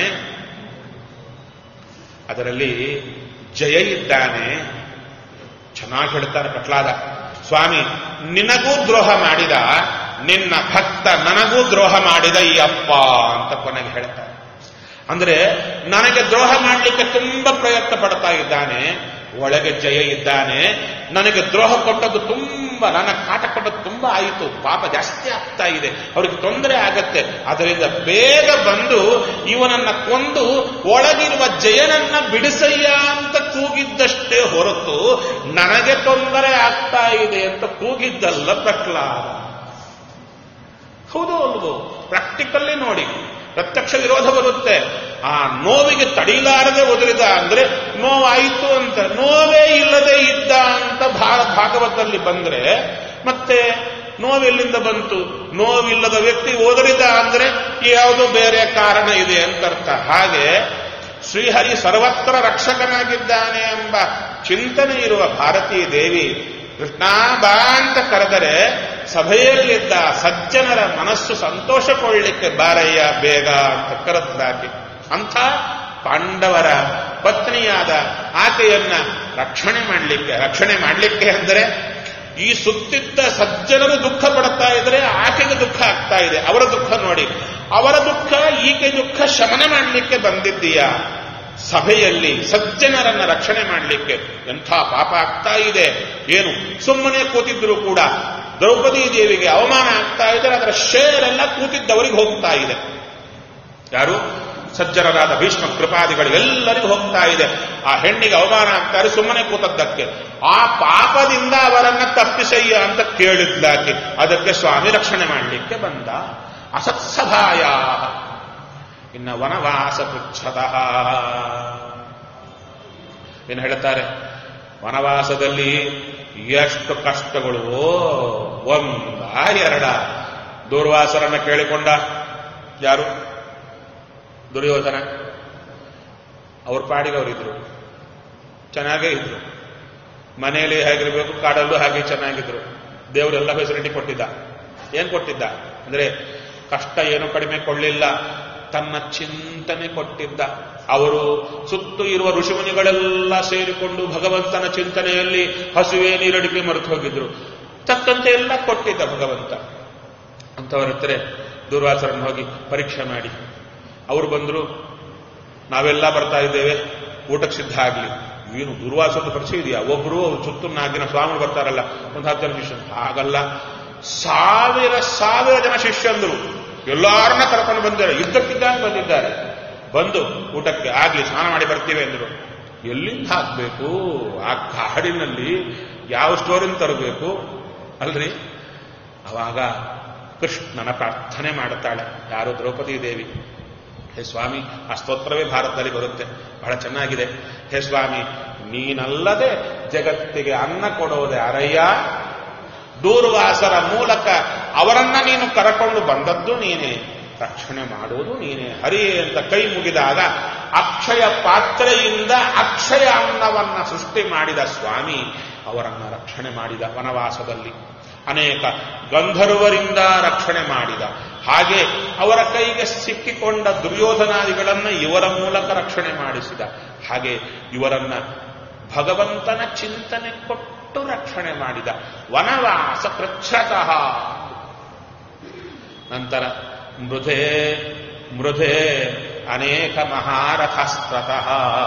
ಅದರಲ್ಲಿ ಜಯ ಇದ್ದಾನೆ ಚೆನ್ನಾಗಿ ಹೇಳ್ತಾರೆ ಪ್ರಹ್ಲಾದ ಸ್ವಾಮಿ ನಿನಗೂ ದ್ರೋಹ ಮಾಡಿದ ನಿನ್ನ ಭಕ್ತ ನನಗೂ ದ್ರೋಹ ಮಾಡಿದ ಈ ಅಪ್ಪ ಅಂತ ಕೊನೆಗೆ ಹೇಳ್ತಾರೆ ಅಂದ್ರೆ ನನಗೆ ದ್ರೋಹ ಮಾಡಲಿಕ್ಕೆ ತುಂಬಾ ಪ್ರಯತ್ನ ಪಡ್ತಾ ಇದ್ದಾನೆ ಒಳಗೆ ಜಯ ಇದ್ದಾನೆ ನನಗೆ ದ್ರೋಹ ಕೊಟ್ಟದ್ದು ತುಂಬಾ ನನ್ನ ಕಾಟ ಕೊಟ್ಟದ್ದು ತುಂಬಾ ಆಯಿತು ಪಾಪ ಜಾಸ್ತಿ ಆಗ್ತಾ ಇದೆ ಅವ್ರಿಗೆ ತೊಂದರೆ ಆಗತ್ತೆ ಅದರಿಂದ ಬೇಗ ಬಂದು ಇವನನ್ನ ಕೊಂದು ಒಳಗಿರುವ ಜಯನನ್ನ ಬಿಡಿಸಯ್ಯ ಅಂತ ಕೂಗಿದ್ದಷ್ಟೇ ಹೊರತು ನನಗೆ ತೊಂದರೆ ಆಗ್ತಾ ಇದೆ ಅಂತ ಕೂಗಿದ್ದಲ್ಲ ಪ್ರಹ್ಲಾದ ಹೌದು ಅಲ್ವೋ ಪ್ರಾಕ್ಟಿಕಲ್ಲಿ ನೋಡಿ ಪ್ರತ್ಯಕ್ಷ ವಿರೋಧ ಬರುತ್ತೆ ಆ ನೋವಿಗೆ ತಡಿಲಾರದೆ ಒದರಿದ ಅಂದ್ರೆ ನೋವಾಯಿತು ಅಂತ ನೋವೇ ಇಲ್ಲದೆ ಇದ್ದ ಅಂತ ಭಾರ ಭಾಗವತದಲ್ಲಿ ಬಂದ್ರೆ ಮತ್ತೆ ನೋವೆಲ್ಲಿಂದ ಬಂತು ನೋವಿಲ್ಲದ ವ್ಯಕ್ತಿ ಓದರಿದ ಅಂದ್ರೆ ಯಾವುದೋ ಬೇರೆ ಕಾರಣ ಇದೆ ಅಂತ ಅರ್ಥ ಹಾಗೆ ಶ್ರೀಹರಿ ಸರ್ವತ್ರ ರಕ್ಷಕನಾಗಿದ್ದಾನೆ ಎಂಬ ಚಿಂತನೆ ಇರುವ ಭಾರತೀ ದೇವಿ ಕೃಷ್ಣ ಬಾ ಅಂತ ಕರೆದರೆ ಸಭೆಯಲ್ಲಿದ್ದ ಸಜ್ಜನರ ಮನಸ್ಸು ಸಂತೋಷಕೊಳ್ಳಿಕ್ಕೆ ಬಾರಯ್ಯ ಬೇಗ ಅಂತ ಕರೆದಾಕೆ ಅಂಥ ಪಾಂಡವರ ಪತ್ನಿಯಾದ ಆಕೆಯನ್ನ ರಕ್ಷಣೆ ಮಾಡಲಿಕ್ಕೆ ರಕ್ಷಣೆ ಮಾಡಲಿಕ್ಕೆ ಅಂದರೆ ಈ ಸುತ್ತಿದ್ದ ಸಜ್ಜನರು ದುಃಖ ಪಡ್ತಾ ಇದ್ರೆ ಆಕೆಗೆ ದುಃಖ ಆಗ್ತಾ ಇದೆ ಅವರ ದುಃಖ ನೋಡಿ ಅವರ ದುಃಖ ಈಕೆ ದುಃಖ ಶಮನ ಮಾಡಲಿಕ್ಕೆ ಬಂದಿದ್ದೀಯಾ ಸಭೆಯಲ್ಲಿ ಸಜ್ಜನರನ್ನ ರಕ್ಷಣೆ ಮಾಡಲಿಕ್ಕೆ ಎಂಥ ಪಾಪ ಆಗ್ತಾ ಇದೆ ಏನು ಸುಮ್ಮನೆ ಕೂತಿದ್ರು ಕೂಡ ದ್ರೌಪದಿ ದೇವಿಗೆ ಅವಮಾನ ಆಗ್ತಾ ಇದ್ರೆ ಅದರ ಶೇರ್ ಎಲ್ಲ ಕೂತಿದ್ದವರಿಗೆ ಹೋಗ್ತಾ ಇದೆ ಯಾರು ಸಜ್ಜನರಾದ ಭೀಷ್ಮ ಕೃಪಾದಿಗಳು ಎಲ್ಲರಿಗೂ ಹೋಗ್ತಾ ಇದೆ ಆ ಹೆಣ್ಣಿಗೆ ಅವಮಾನ ಆಗ್ತಾರೆ ಸುಮ್ಮನೆ ಕೂತದ್ದಕ್ಕೆ ಆ ಪಾಪದಿಂದ ಅವರನ್ನ ತಪ್ಪಿಸಯ್ಯ ಅಂತ ಕೇಳಿದ್ಲಾಕೆ ಅದಕ್ಕೆ ಸ್ವಾಮಿ ರಕ್ಷಣೆ ಮಾಡಲಿಕ್ಕೆ ಬಂದ ಅಸತ್ಸಭಾಯ ಇನ್ನ ವನವಾಸ ಪೃಚ್ಛತಃ ಏನು ಹೇಳ್ತಾರೆ ವನವಾಸದಲ್ಲಿ ಎಷ್ಟು ಕಷ್ಟಗಳು ಒಂದ ಎರಡ ದೂರ್ವಾಸರನ್ನ ಕೇಳಿಕೊಂಡ ಯಾರು ದುರ್ಯೋಧನ ಅವ್ರ ಪಾಡಿಗೆ ಅವರಿದ್ರು ಚೆನ್ನಾಗೇ ಇದ್ರು ಮನೆಯಲ್ಲಿ ಹೇಗಿರ್ಬೇಕು ಕಾಡಲ್ಲೂ ಹಾಗೆ ಚೆನ್ನಾಗಿದ್ರು ದೇವರೆಲ್ಲ ಫೆಸಿಲಿಟಿ ಕೊಟ್ಟಿದ್ದ ಏನ್ ಕೊಟ್ಟಿದ್ದ ಅಂದ್ರೆ ಕಷ್ಟ ಏನು ಕಡಿಮೆ ಕೊಳ್ಳಿಲ್ಲ ತನ್ನ ಚಿಂತನೆ ಕೊಟ್ಟಿದ್ದ ಅವರು ಸುತ್ತು ಇರುವ ಋಷಿಮುನಿಗಳೆಲ್ಲ ಸೇರಿಕೊಂಡು ಭಗವಂತನ ಚಿಂತನೆಯಲ್ಲಿ ಹಸುವೆ ನೀರಡಿಕೆ ಮರೆತು ಹೋಗಿದ್ರು ತಕ್ಕಂತೆ ಎಲ್ಲ ಕೊಟ್ಟಿದ್ದ ಭಗವಂತ ಅಂತವರ ಹತ್ರ ದುರ್ವಾಸರನ್ನು ಹೋಗಿ ಪರೀಕ್ಷೆ ಮಾಡಿ ಅವರು ಬಂದರು ನಾವೆಲ್ಲ ಬರ್ತಾ ಇದ್ದೇವೆ ಊಟಕ್ಕೆ ಸಿದ್ಧ ಆಗಲಿ ಏನು ದುರ್ವಾಸದ ಪರಿಚಯ ಇದೆಯಾ ಒಬ್ರು ಅವ್ರು ಸುತ್ತು ನಾಲ್ಕಿನ ಸ್ವಾಮಿ ಬರ್ತಾರಲ್ಲ ಒಂದು ಹತ್ತು ಜನ ಶಿಷ್ಯರು ಹಾಗಲ್ಲ ಸಾವಿರ ಸಾವಿರ ಜನ ಶಿಷ್ಯಂದರು ಎಲ್ಲಾರನ್ನ ಕರ್ಕೊಂಡು ಬಂದಿದ್ದಾರೆ ಇದ್ದಕ್ಕಿದ್ದಾಗ ಬಂದಿದ್ದಾರೆ ಬಂದು ಊಟಕ್ಕೆ ಆಗ್ಲಿ ಸ್ನಾನ ಮಾಡಿ ಬರ್ತೀವಿ ಅಂದ್ರು ಎಲ್ಲಿಂದ ಹಾಕ್ಬೇಕು ಆ ಕಾಡಿನಲ್ಲಿ ಯಾವ ಸ್ಟೋರಿಂದ ತರಬೇಕು ಅಲ್ರಿ ಅವಾಗ ಕೃಷ್ಣನ ಪ್ರಾರ್ಥನೆ ಮಾಡುತ್ತಾಳೆ ಯಾರು ದ್ರೌಪದಿ ದೇವಿ ಹೇ ಸ್ವಾಮಿ ಆ ಸ್ತೋತ್ರವೇ ಭಾರತದಲ್ಲಿ ಬರುತ್ತೆ ಬಹಳ ಚೆನ್ನಾಗಿದೆ ಹೇ ಸ್ವಾಮಿ ನೀನಲ್ಲದೆ ಜಗತ್ತಿಗೆ ಅನ್ನ ಕೊಡೋದೆ ಅರಯ್ಯ ದೂರ್ವಾಸರ ಮೂಲಕ ಅವರನ್ನ ನೀನು ಕರಕೊಂಡು ಬಂದದ್ದು ನೀನೇ ರಕ್ಷಣೆ ಮಾಡುವುದು ನೀನೇ ಹರಿ ಅಂತ ಕೈ ಮುಗಿದಾಗ ಅಕ್ಷಯ ಪಾತ್ರೆಯಿಂದ ಅಕ್ಷಯ ಅನ್ನವನ್ನ ಸೃಷ್ಟಿ ಮಾಡಿದ ಸ್ವಾಮಿ ಅವರನ್ನ ರಕ್ಷಣೆ ಮಾಡಿದ ವನವಾಸದಲ್ಲಿ ಅನೇಕ ಗಂಧರ್ವರಿಂದ ರಕ್ಷಣೆ ಮಾಡಿದ ಹಾಗೆ ಅವರ ಕೈಗೆ ಸಿಕ್ಕಿಕೊಂಡ ದುರ್ಯೋಧನಾದಿಗಳನ್ನ ಇವರ ಮೂಲಕ ರಕ್ಷಣೆ ಮಾಡಿಸಿದ ಹಾಗೆ ಇವರನ್ನ ಭಗವಂತನ ಚಿಂತನೆ ಕೊಟ್ಟು ರಕ್ಷಣೆ ಮಾಡಿದ ವನವಾಸ ಪೃಚ್ಛತಃ ನಂತರ ಮೃಧೆ ಮೃಧೆ ಅನೇಕ ಮಹಾರಥಸ್ತತಃ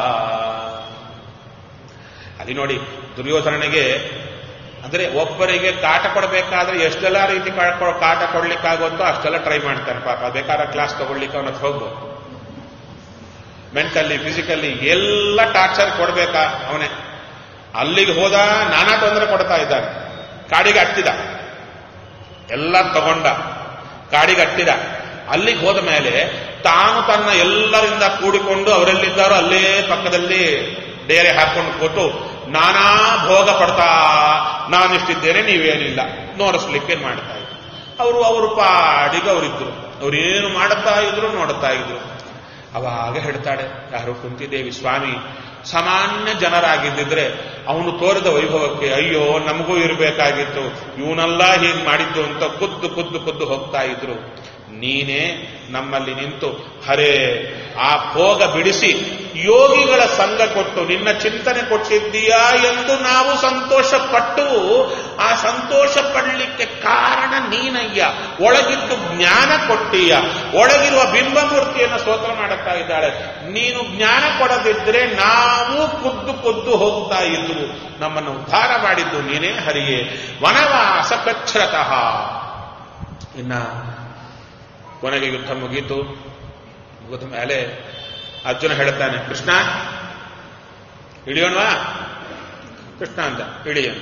ಅಲ್ಲಿ ನೋಡಿ ದುರ್ಯೋಧನನಿಗೆ ಅಂದ್ರೆ ಒಬ್ಬರಿಗೆ ಕಾಟ ಕೊಡಬೇಕಾದ್ರೆ ಎಷ್ಟೆಲ್ಲ ರೀತಿ ಕಾ- ಕೊ- ಕಾಟ ಕೊಡ್ಲಿಕ್ಕಾಗುತ್ತೋ ಅಷ್ಟೆಲ್ಲ ಟ್ರೈ ಮಾಡ್ತಾನೆ ಪಾಪ ಬೇಕಾದ ಕ್ಲಾಸ್ ತಗೊಳ್ಲಿಕ್ಕೆ ಅವನ ಹತ್ರ ಹೋಗ್ಬೋದು ಮೆಂಟಲಿ ಫಿಸಿಕಲಿ ಎಲ್ಲ ಟಾರ್ಚರ್ ಕೊಡ್ಬೇಕಾ ಅವನೇ ಅಲ್ಲಿಗೆ ಹೋದ ನಾನಾ ತೊಂದರೆ ಕೊಡ್ತಾ ಇದ್ದಾನೆ ಕಾಡಿಗೆ ಹತ್ತಿದ ಎಲ್ಲ ತಗೊಂಡ ಕಾಡಿಗೆ ಹತ್ತಿದ ಅಲ್ಲಿಗೆ ಹೋದ ಮೇಲೆ ತಾನು ತನ್ನ ಎಲ್ಲರಿಂದ ಕೂಡಿಕೊಂಡು ಅವರೆಲ್ಲಿದ್ದಾರೋ ಅಲ್ಲೇ ಪಕ್ಕದಲ್ಲಿ ಡೇರೆ ಹಾಕೊಂಡು ಕೂತು ನಾನಾ ಭೋಗ ಪಡ್ತಾ ನಾನಿಷ್ಟಿದ್ದೇನೆ ನೀವೇನಿಲ್ಲ ನೋಡಿಸ್ಲಿಕ್ಕೆ ಮಾಡ್ತಾ ಇದ್ರು ಅವರು ಅವರು ಪಾಡಿಗೆ ಅವರಿದ್ರು ಅವ್ರೇನು ಮಾಡುತ್ತಾ ಇದ್ರು ನೋಡುತ್ತಾ ಇದ್ರು ಅವಾಗ ಹೇಳ್ತಾಳೆ ಯಾರು ಕುಂತಿದೇವಿ ಸ್ವಾಮಿ ಸಾಮಾನ್ಯ ಜನರಾಗಿದ್ದಿದ್ರೆ ಅವನು ತೋರಿದ ವೈಭವಕ್ಕೆ ಅಯ್ಯೋ ನಮಗೂ ಇರಬೇಕಾಗಿತ್ತು ಇವನೆಲ್ಲ ಹೀಗೆ ಮಾಡಿದ್ದು ಅಂತ ಕುದ್ದು ಕುದ್ದು ಕುದ್ದು ಹೋಗ್ತಾ ಇದ್ರು ನೀನೇ ನಮ್ಮಲ್ಲಿ ನಿಂತು ಹರೇ ಆ ಭೋಗ ಬಿಡಿಸಿ ಯೋಗಿಗಳ ಸಂಘ ಕೊಟ್ಟು ನಿನ್ನ ಚಿಂತನೆ ಕೊಟ್ಟಿದ್ದೀಯಾ ಎಂದು ನಾವು ಸಂತೋಷ ಪಟ್ಟು ಆ ಸಂತೋಷ ಪಡಲಿಕ್ಕೆ ಕಾರಣ ನೀನಯ್ಯ ಒಳಗಿದ್ದು ಜ್ಞಾನ ಕೊಟ್ಟೀಯ ಒಳಗಿರುವ ಬಿಂಬಮೂರ್ತಿಯನ್ನು ಸ್ತೋತ್ರ ಮಾಡುತ್ತಾ ಇದ್ದಾಳೆ ನೀನು ಜ್ಞಾನ ಕೊಡದಿದ್ರೆ ನಾವು ಕುದ್ದು ಕುದ್ದು ಹೋಗ್ತಾ ಇದ್ವು ನಮ್ಮನ್ನು ಉದ್ಧಾರ ಮಾಡಿದ್ದು ನೀನೇ ಹರಿಯೇ ವನವಾಸ ಕಚ್ಛ್ರತಃ ಇನ್ನ ಕೊನೆಗೆ ಯುದ್ಧ ಮುಗೀತು ಮುಗಿದ ಮೇಲೆ ಅರ್ಜುನ ಹೇಳ್ತಾನೆ ಕೃಷ್ಣ ಇಳಿಯೋಣವಾ ಕೃಷ್ಣ ಅಂತ ಇಳಿಯೋಣ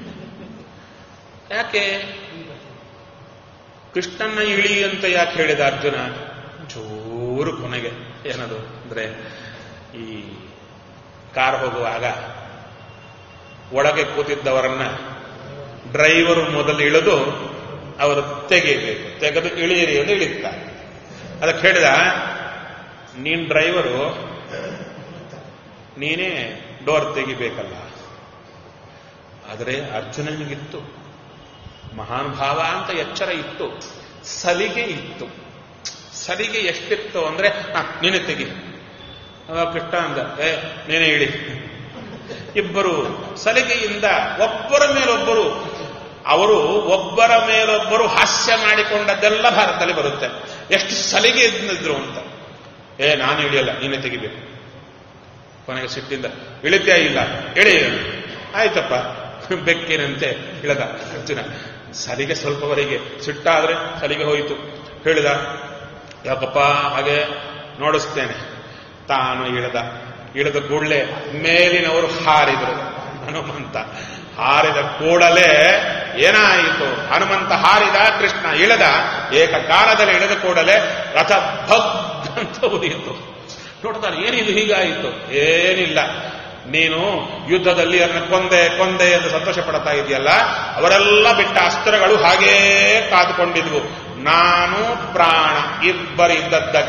ಯಾಕೆ ಕೃಷ್ಣನ್ನ ಇಳಿ ಅಂತ ಯಾಕೆ ಹೇಳಿದ ಅರ್ಜುನ ಜೋರು ಕೊನೆಗೆ ಏನದು ಅಂದ್ರೆ ಈ ಕಾರ್ ಹೋಗುವಾಗ ಒಳಗೆ ಕೂತಿದ್ದವರನ್ನ ಡ್ರೈವರು ಮೊದಲು ಇಳಿದು ಅವರು ತೆಗೆಯಬೇಕು ತೆಗೆದು ಇಳಿಯಿರಿ ಎಂದು ಇಳಿತಾರೆ ಅದಕ್ಕೆ ಹೇಳಿದ ನೀನ್ ಡ್ರೈವರು ನೀನೇ ಡೋರ್ ತೆಗಿಬೇಕಲ್ಲ ಆದರೆ ಅರ್ಜುನನಿಗಿತ್ತು ಮಹಾನುಭಾವ ಅಂತ ಎಚ್ಚರ ಇತ್ತು ಸಲಿಗೆ ಇತ್ತು ಸಲಿಗೆ ಎಷ್ಟಿತ್ತು ಅಂದ್ರೆ ಹಾ ನೀನೇ ತೆಗಿ ಅವಾಗ ಕೃಷ್ಣ ಅಂದ ಏ ನೀನೇ ಇಳಿ ಇಬ್ಬರು ಸಲಿಗೆಯಿಂದ ಒಬ್ಬರ ಮೇಲೊಬ್ಬರು ಅವರು ಒಬ್ಬರ ಮೇಲೊಬ್ಬರು ಹಾಸ್ಯ ಮಾಡಿಕೊಂಡದ್ದೆಲ್ಲ ಭಾರತದಲ್ಲಿ ಬರುತ್ತೆ ಎಷ್ಟು ಸಲಿಗೆ ಇದ್ದಿದ್ರು ಅಂತ ಏ ನಾನು ಇಳಿಯಲ್ಲ ನೀನೇ ತೆಗಿಬೇಕು ಕೊನೆಗೆ ಸಿಟ್ಟಿಂದ ಇಳಿತೇ ಇಲ್ಲ ಇಳಿ ಆಯ್ತಪ್ಪ ಬೆಕ್ಕಿನಂತೆ ಇಳದ ಅರ್ಜುನ ಸಲಿಗೆ ಸ್ವಲ್ಪವರೆಗೆ ಸಿಟ್ಟಾದ್ರೆ ಸಲಿಗೆ ಹೋಯಿತು ಹೇಳಿದ ಯಾಕಪ್ಪ ಹಾಗೆ ನೋಡಿಸ್ತೇನೆ ತಾನು ಇಳಿದ ಇಳಿದ ಕೂಡಲೇ ಮೇಲಿನವರು ಹಾರಿದರು ಹನುಮಂತ ಹಾರಿದ ಕೂಡಲೇ ಏನಾಯಿತು ಹನುಮಂತ ಹಾರಿದ ಕೃಷ್ಣ ಇಳಿದ ಏಕಕಾಲದಲ್ಲಿ ಇಳಿದ ಕೂಡಲೇ ರಥ ಭಗ್ ಅಂತ ಉರಿಯಿತು ನೋಡ್ತಾನೆ ಏನಿದು ಹೀಗಾಯಿತು ಏನಿಲ್ಲ ನೀನು ಯುದ್ಧದಲ್ಲಿ ಅದನ್ನ ಕೊಂದೆ ಕೊಂದೆ ಎಂದು ಸಂತೋಷ ಪಡ್ತಾ ಇದೆಯಲ್ಲ ಅವರೆಲ್ಲ ಬಿಟ್ಟ ಅಸ್ತ್ರಗಳು ಹಾಗೇ ಕಾದುಕೊಂಡಿದ್ವು ನಾನು ಪ್ರಾಣ ಇಬ್ಬರಿದ್ದದ್ದಕ್ಕೆ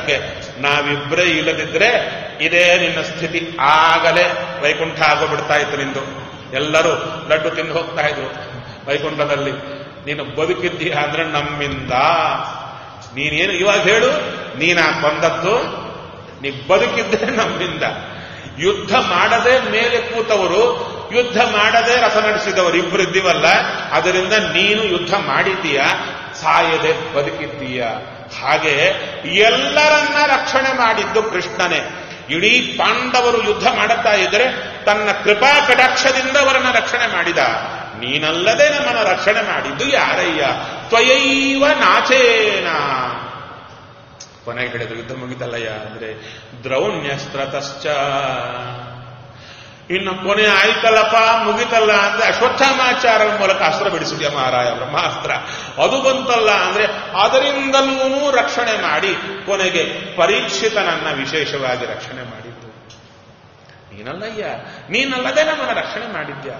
ನಾವಿಬ್ಬರೇ ಇಲ್ಲದಿದ್ರೆ ಇದೇ ನಿನ್ನ ಸ್ಥಿತಿ ಆಗಲೇ ವೈಕುಂಠ ಆಗೋಗ್ಬಿಡ್ತಾ ಇತ್ತು ನಿಂದು ಎಲ್ಲರೂ ಲಡ್ಡು ತಿಂದು ಹೋಗ್ತಾ ಇದ್ರು ವೈಕುಂಠದಲ್ಲಿ ನೀನು ಬದುಕಿದ್ದೀಯ ಅಂದ್ರೆ ನಮ್ಮಿಂದ ನೀನೇನು ಇವಾಗ ಹೇಳು ನೀನಾ ಬಂದದ್ದು ನೀ ಬದುಕಿದ್ದೆ ನಮ್ಮಿಂದ ಯುದ್ಧ ಮಾಡದೆ ಮೇಲೆ ಕೂತವರು ಯುದ್ಧ ಮಾಡದೆ ರಥ ನಡೆಸಿದವರು ಇಬ್ರು ಇದ್ದೀವಲ್ಲ ಅದರಿಂದ ನೀನು ಯುದ್ಧ ಮಾಡಿದ್ದೀಯ ಸಾಯದೆ ಬದುಕಿದ್ದೀಯ ಹಾಗೆ ಎಲ್ಲರನ್ನ ರಕ್ಷಣೆ ಮಾಡಿದ್ದು ಕೃಷ್ಣನೇ ಇಡೀ ಪಾಂಡವರು ಯುದ್ಧ ಮಾಡುತ್ತಾ ಇದ್ರೆ ತನ್ನ ಕೃಪಾ ಕಟಾಕ್ಷದಿಂದ ಅವರನ್ನ ರಕ್ಷಣೆ ಮಾಡಿದ ನೀನಲ್ಲದೆ ನಮ್ಮನ್ನ ರಕ್ಷಣೆ ಮಾಡಿದ್ದು ಯಾರಯ್ಯ ತ್ವಯೈವ ನಾಚೇನ ಕೊನೆಗೆ ಹೇಳಿದ್ರು ಯುದ್ಧ ಮುಗಿತಲ್ಲಯ್ಯ ಅಂದ್ರೆ ದ್ರೌಣ್ಯಸ್ತ್ರತಶ್ಚ ಇನ್ನು ಕೊನೆ ಆಯ್ತಲ್ಲಪ್ಪ ಮುಗಿತಲ್ಲ ಅಂದ್ರೆ ಅಶ್ವತ್ಥಾಮಾಚಾರ ಮೂಲಕ ಅಸ್ತ್ರ ಬಿಡಿಸಿದ್ಯ ಮಹಾರಾಯ ಬ್ರಹ್ಮಾಸ್ತ್ರ ಅದು ಬಂತಲ್ಲ ಅಂದ್ರೆ ಅದರಿಂದಲೂ ರಕ್ಷಣೆ ಮಾಡಿ ಕೊನೆಗೆ ಪರೀಕ್ಷಿತನನ್ನ ವಿಶೇಷವಾಗಿ ರಕ್ಷಣೆ ಮಾಡಿದ್ದು ನೀನಲ್ಲಯ್ಯ ನೀನಲ್ಲದೆ ನಮ್ಮನ್ನ ರಕ್ಷಣೆ ಮಾಡಿದ್ಯಾ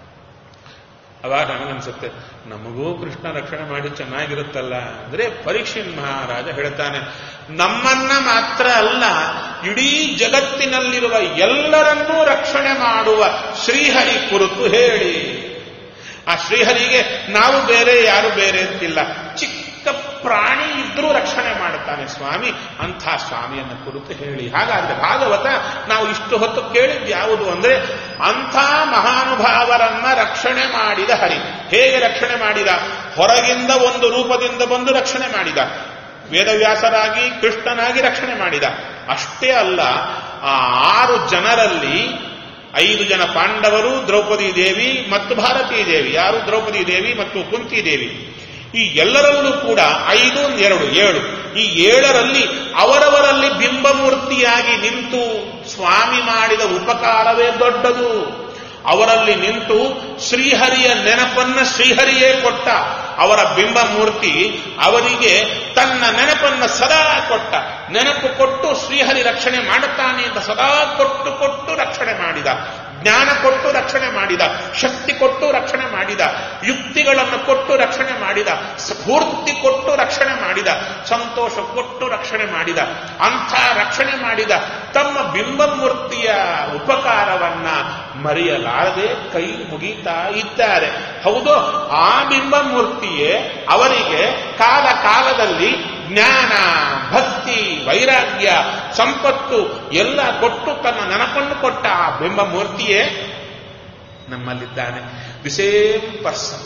ಅವಾಗ ನನಗನ್ಸುತ್ತೆ ನಮಗೂ ಕೃಷ್ಣ ರಕ್ಷಣೆ ಮಾಡಿ ಚೆನ್ನಾಗಿರುತ್ತಲ್ಲ ಅಂದ್ರೆ ಪರೀಕ್ಷಿನ್ ಮಹಾರಾಜ ಹೇಳ್ತಾನೆ ನಮ್ಮನ್ನ ಮಾತ್ರ ಅಲ್ಲ ಇಡೀ ಜಗತ್ತಿನಲ್ಲಿರುವ ಎಲ್ಲರನ್ನೂ ರಕ್ಷಣೆ ಮಾಡುವ ಶ್ರೀಹರಿ ಕುರಿತು ಹೇಳಿ ಆ ಶ್ರೀಹರಿಗೆ ನಾವು ಬೇರೆ ಯಾರು ಬೇರೆ ಅಂತಿಲ್ಲ ಚಿಕ್ಕ ಪ್ರಾಣಿ ಇದ್ರೂ ರಕ್ಷಣೆ ಮಾಡುತ್ತಾನೆ ಸ್ವಾಮಿ ಅಂಥ ಸ್ವಾಮಿಯನ್ನು ಕುರಿತು ಹೇಳಿ ಹಾಗಾದ್ರೆ ಭಾಗವತ ನಾವು ಇಷ್ಟು ಹೊತ್ತು ಕೇಳಿದ್ದು ಯಾವುದು ಅಂದ್ರೆ ಅಂಥ ಮಹಾನುಭಾವರನ್ನ ರಕ್ಷಣೆ ಮಾಡಿದ ಹರಿ ಹೇಗೆ ರಕ್ಷಣೆ ಮಾಡಿದ ಹೊರಗಿಂದ ಒಂದು ರೂಪದಿಂದ ಬಂದು ರಕ್ಷಣೆ ಮಾಡಿದ ವೇದವ್ಯಾಸರಾಗಿ ಕೃಷ್ಣನಾಗಿ ರಕ್ಷಣೆ ಮಾಡಿದ ಅಷ್ಟೇ ಅಲ್ಲ ಆ ಆರು ಜನರಲ್ಲಿ ಐದು ಜನ ಪಾಂಡವರು ದ್ರೌಪದಿ ದೇವಿ ಮತ್ತು ಭಾರತೀ ದೇವಿ ಯಾರು ದ್ರೌಪದಿ ದೇವಿ ಮತ್ತು ಕುಂತಿ ದೇವಿ ಈ ಎಲ್ಲರಲ್ಲೂ ಕೂಡ ಐದು ಎರಡು ಏಳು ಈ ಏಳರಲ್ಲಿ ಅವರವರಲ್ಲಿ ಬಿಂಬಮೂರ್ತಿಯಾಗಿ ನಿಂತು ಸ್ವಾಮಿ ಮಾಡಿದ ಉಪಕಾರವೇ ದೊಡ್ಡದು ಅವರಲ್ಲಿ ನಿಂತು ಶ್ರೀಹರಿಯ ನೆನಪನ್ನ ಶ್ರೀಹರಿಯೇ ಕೊಟ್ಟ ಅವರ ಬಿಂಬ ಮೂರ್ತಿ ಅವರಿಗೆ ತನ್ನ ನೆನಪನ್ನ ಸದಾ ಕೊಟ್ಟ ನೆನಪು ಕೊಟ್ಟು ಶ್ರೀಹರಿ ರಕ್ಷಣೆ ಮಾಡುತ್ತಾನೆ ಅಂತ ಸದಾ ಕೊಟ್ಟು ಕೊಟ್ಟು ರಕ್ಷಣೆ ಮಾಡಿದ ಜ್ಞಾನ ಕೊಟ್ಟು ರಕ್ಷಣೆ ಮಾಡಿದ ಶಕ್ತಿ ಕೊಟ್ಟು ರಕ್ಷಣೆ ಮಾಡಿದ ಯುಕ್ತಿಗಳನ್ನು ಕೊಟ್ಟು ರಕ್ಷಣೆ ಮಾಡಿದ ಸ್ಫೂರ್ತಿ ಕೊಟ್ಟು ರಕ್ಷಣೆ ಮಾಡಿದ ಸಂತೋಷ ಕೊಟ್ಟು ರಕ್ಷಣೆ ಮಾಡಿದ ಅಂಥ ರಕ್ಷಣೆ ಮಾಡಿದ ತಮ್ಮ ಬಿಂಬಮೂರ್ತಿಯ ಉಪಕಾರವನ್ನ ಮರೆಯಲಾರದೆ ಕೈ ಮುಗಿತಾ ಇದ್ದಾರೆ ಹೌದು ಆ ಬಿಂಬಮೂರ್ತಿಯೇ ಅವರಿಗೆ ಕಾಲ ಕಾಲದಲ್ಲಿ ಜ್ಞಾನ ಭಕ್ತಿ ವೈರಾಗ್ಯ ಸಂಪತ್ತು ಎಲ್ಲ ಕೊಟ್ಟು ತನ್ನ ನೆನಪನ್ನು ಕೊಟ್ಟ ಆ ಬಿಂಬಮೂರ್ತಿಯೇ ನಮ್ಮಲ್ಲಿದ್ದಾನೆ ದಿ ಸೇಮ್ ಪರ್ಸನ್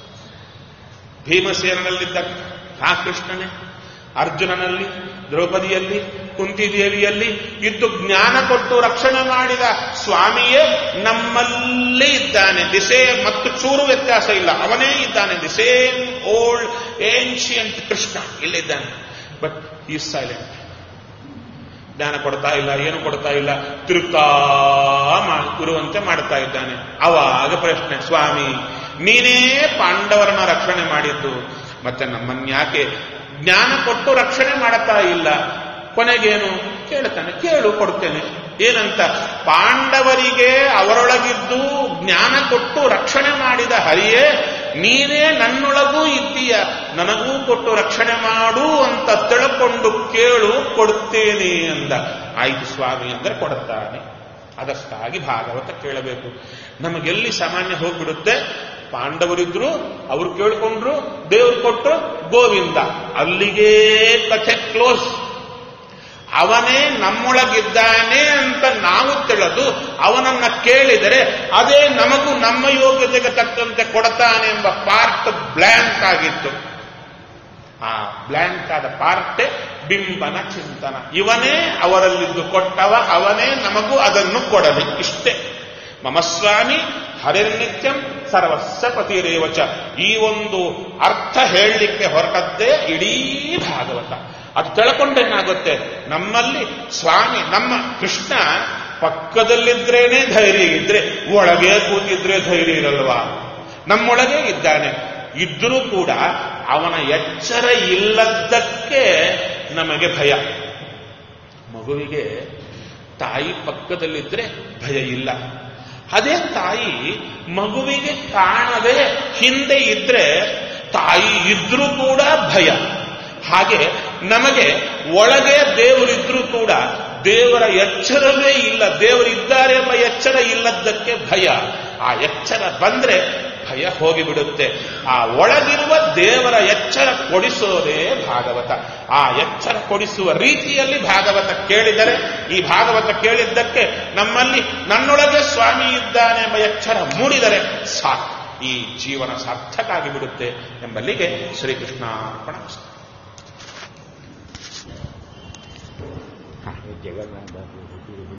ಭೀಮಸೇನಲ್ಲಿದ್ದ ಆ ಕೃಷ್ಣನೇ ಅರ್ಜುನನಲ್ಲಿ ದ್ರೌಪದಿಯಲ್ಲಿ ಕುಂತಿದೇವಿಯಲ್ಲಿ ಇದ್ದು ಜ್ಞಾನ ಕೊಟ್ಟು ರಕ್ಷಣೆ ಮಾಡಿದ ಸ್ವಾಮಿಯೇ ನಮ್ಮಲ್ಲೇ ಇದ್ದಾನೆ ದಿ ಸೇಮ್ ಮತ್ತು ಚೂರು ವ್ಯತ್ಯಾಸ ಇಲ್ಲ ಅವನೇ ಇದ್ದಾನೆ the same old ancient Krishna ಇಲ್ಲಿದ್ದಾನೆ ಬಟ್ ಈ ಸೈಲೆಂಟ್ ಜ್ಞಾನ ಕೊಡ್ತಾ ಇಲ್ಲ ಏನು ಕೊಡ್ತಾ ಇಲ್ಲ ತಿರುಗ್ತಾ ಮಾ- ಇರುವಂತೆ ಮಾಡ್ತಾ ಇದ್ದಾನೆ ಅವಾಗ ಪ್ರಶ್ನೆ ಸ್ವಾಮಿ ನೀನೇ ಪಾಂಡವರನ್ನ ರಕ್ಷಣೆ ಮಾಡಿದ್ದು ಮತ್ತೆ ನಮ್ಮನ್ಯಾಕೆ ಜ್ಞಾನ ಕೊಟ್ಟು ರಕ್ಷಣೆ ಮಾಡುತ್ತಾ ಇಲ್ಲ ಕೊನೆಗೇನು ಕೇಳ್ತಾನೆ ಕೇಳು ಕೊಡ್ತೇನೆ ಏನಂತ ಪಾಂಡವರಿಗೆ ಅವರೊಳಗಿದ್ದು ಜ್ಞಾನ ಕೊಟ್ಟು ರಕ್ಷಣೆ ಮಾಡಿದ ಹರಿಯೇ ನೀನೇ ನನ್ನೊಳಗೂ ಇದ್ದೀಯ ನನಗೂ ಕೊಟ್ಟು ರಕ್ಷಣೆ ಮಾಡು ಅಂತ ತಿಳ್ಕೊಂಡು ಕೇಳು ಕೊಡ್ತೇನೆ ಅಂದ ಆಯ್ತು ಸ್ವಾಮಿ ಅಂದ್ರೆ ಕೊಡುತ್ತಾನೆ ಅದಕ್ಕಾಗಿ ಭಾಗವತ ಕೇಳಬೇಕು ನಮಗೆಲ್ಲಿ ಸಾಮಾನ್ಯ ಹೋಗ್ಬಿಡುತ್ತೆ ಪಾಂಡವರಿದ್ರು ಅವ್ರು ಕೇಳ್ಕೊಂಡ್ರು ದೇವ್ರು ಕೊಟ್ಟರು ಗೋವಿಂದ ಅಲ್ಲಿಗೆ ಕಥೆ ಕ್ಲೋಸ್ ಅವನೇ ನಮ್ಮೊಳಗಿದ್ದಾನೆ ಅಂತ ನಾವು ತಿಳಿದು ಅವನನ್ನ ಕೇಳಿದರೆ ಅದೇ ನಮಗೂ ನಮ್ಮ ಯೋಗ್ಯತೆಗೆ ತಕ್ಕಂತೆ ಕೊಡತಾನೆ ಎಂಬ ಪಾರ್ಟ್ ಬ್ಲ್ಯಾಂಕ್ ಆಗಿತ್ತು ಆ ಬ್ಲ್ಯಾಂಕ್ ಆದ ಪಾರ್ಟೆ ಬಿಂಬನ ಚಿಂತನ ಇವನೇ ಅವರಲ್ಲಿದ್ದು ಕೊಟ್ಟವ ಅವನೇ ನಮಗೂ ಅದನ್ನು ಕೊಡಲಿ ಇಷ್ಟೇ ಮಮ ಸ್ವಾಮಿ ಹರಿರ್ನಿತ್ಯಂ ಸರ್ವಸ್ವ ಪತಿರೇವಚ ಈ ಒಂದು ಅರ್ಥ ಹೇಳಲಿಕ್ಕೆ ಹೊರಟದ್ದೇ ಇಡೀ ಭಾಗವತ ಅದು ತಿಳ್ಕೊಂಡೇನಾಗುತ್ತೆ ನಮ್ಮಲ್ಲಿ ಸ್ವಾಮಿ ನಮ್ಮ ಕೃಷ್ಣ ಪಕ್ಕದಲ್ಲಿದ್ರೇನೆ ಧೈರ್ಯ ಇದ್ರೆ ಒಳಗೆ ಕೂತಿದ್ರೆ ಧೈರ್ಯ ಇರಲ್ವಾ ನಮ್ಮೊಳಗೆ ಇದ್ದಾನೆ ಇದ್ರೂ ಕೂಡ ಅವನ ಎಚ್ಚರ ಇಲ್ಲದ್ದಕ್ಕೆ ನಮಗೆ ಭಯ ಮಗುವಿಗೆ ತಾಯಿ ಪಕ್ಕದಲ್ಲಿದ್ರೆ ಭಯ ಇಲ್ಲ ಅದೇ ತಾಯಿ ಮಗುವಿಗೆ ಕಾಣದೆ ಹಿಂದೆ ಇದ್ರೆ ತಾಯಿ ಇದ್ರೂ ಕೂಡ ಭಯ ಹಾಗೆ ನಮಗೆ ಒಳಗೆ ದೇವರಿದ್ರೂ ಕೂಡ ದೇವರ ಎಚ್ಚರವೇ ಇಲ್ಲ ದೇವರಿದ್ದಾರೆ ಎಂಬ ಎಚ್ಚರ ಇಲ್ಲದ್ದಕ್ಕೆ ಭಯ ಆ ಎಚ್ಚರ ಬಂದ್ರೆ ಭಯ ಹೋಗಿಬಿಡುತ್ತೆ ಆ ಒಳಗಿರುವ ದೇವರ ಎಚ್ಚರ ಕೊಡಿಸೋದೇ ಭಾಗವತ ಆ ಎಚ್ಚರ ಕೊಡಿಸುವ ರೀತಿಯಲ್ಲಿ ಭಾಗವತ ಕೇಳಿದರೆ ಈ ಭಾಗವತ ಕೇಳಿದ್ದಕ್ಕೆ ನಮ್ಮಲ್ಲಿ ನನ್ನೊಳಗೆ ಸ್ವಾಮಿ ಇದ್ದಾನೆ ಎಂಬ ಎಚ್ಚರ ಮೂಡಿದರೆ ಸಾಕು ಈ ಜೀವನ ಸಾರ್ಥಕ ಆಗಿಬಿಡುತ್ತೆ ಎಂಬಲ್ಲಿಗೆ ಶ್ರೀಕೃಷ್ಣಾರ್ಪಣ ಜಗನ್ನಾಥ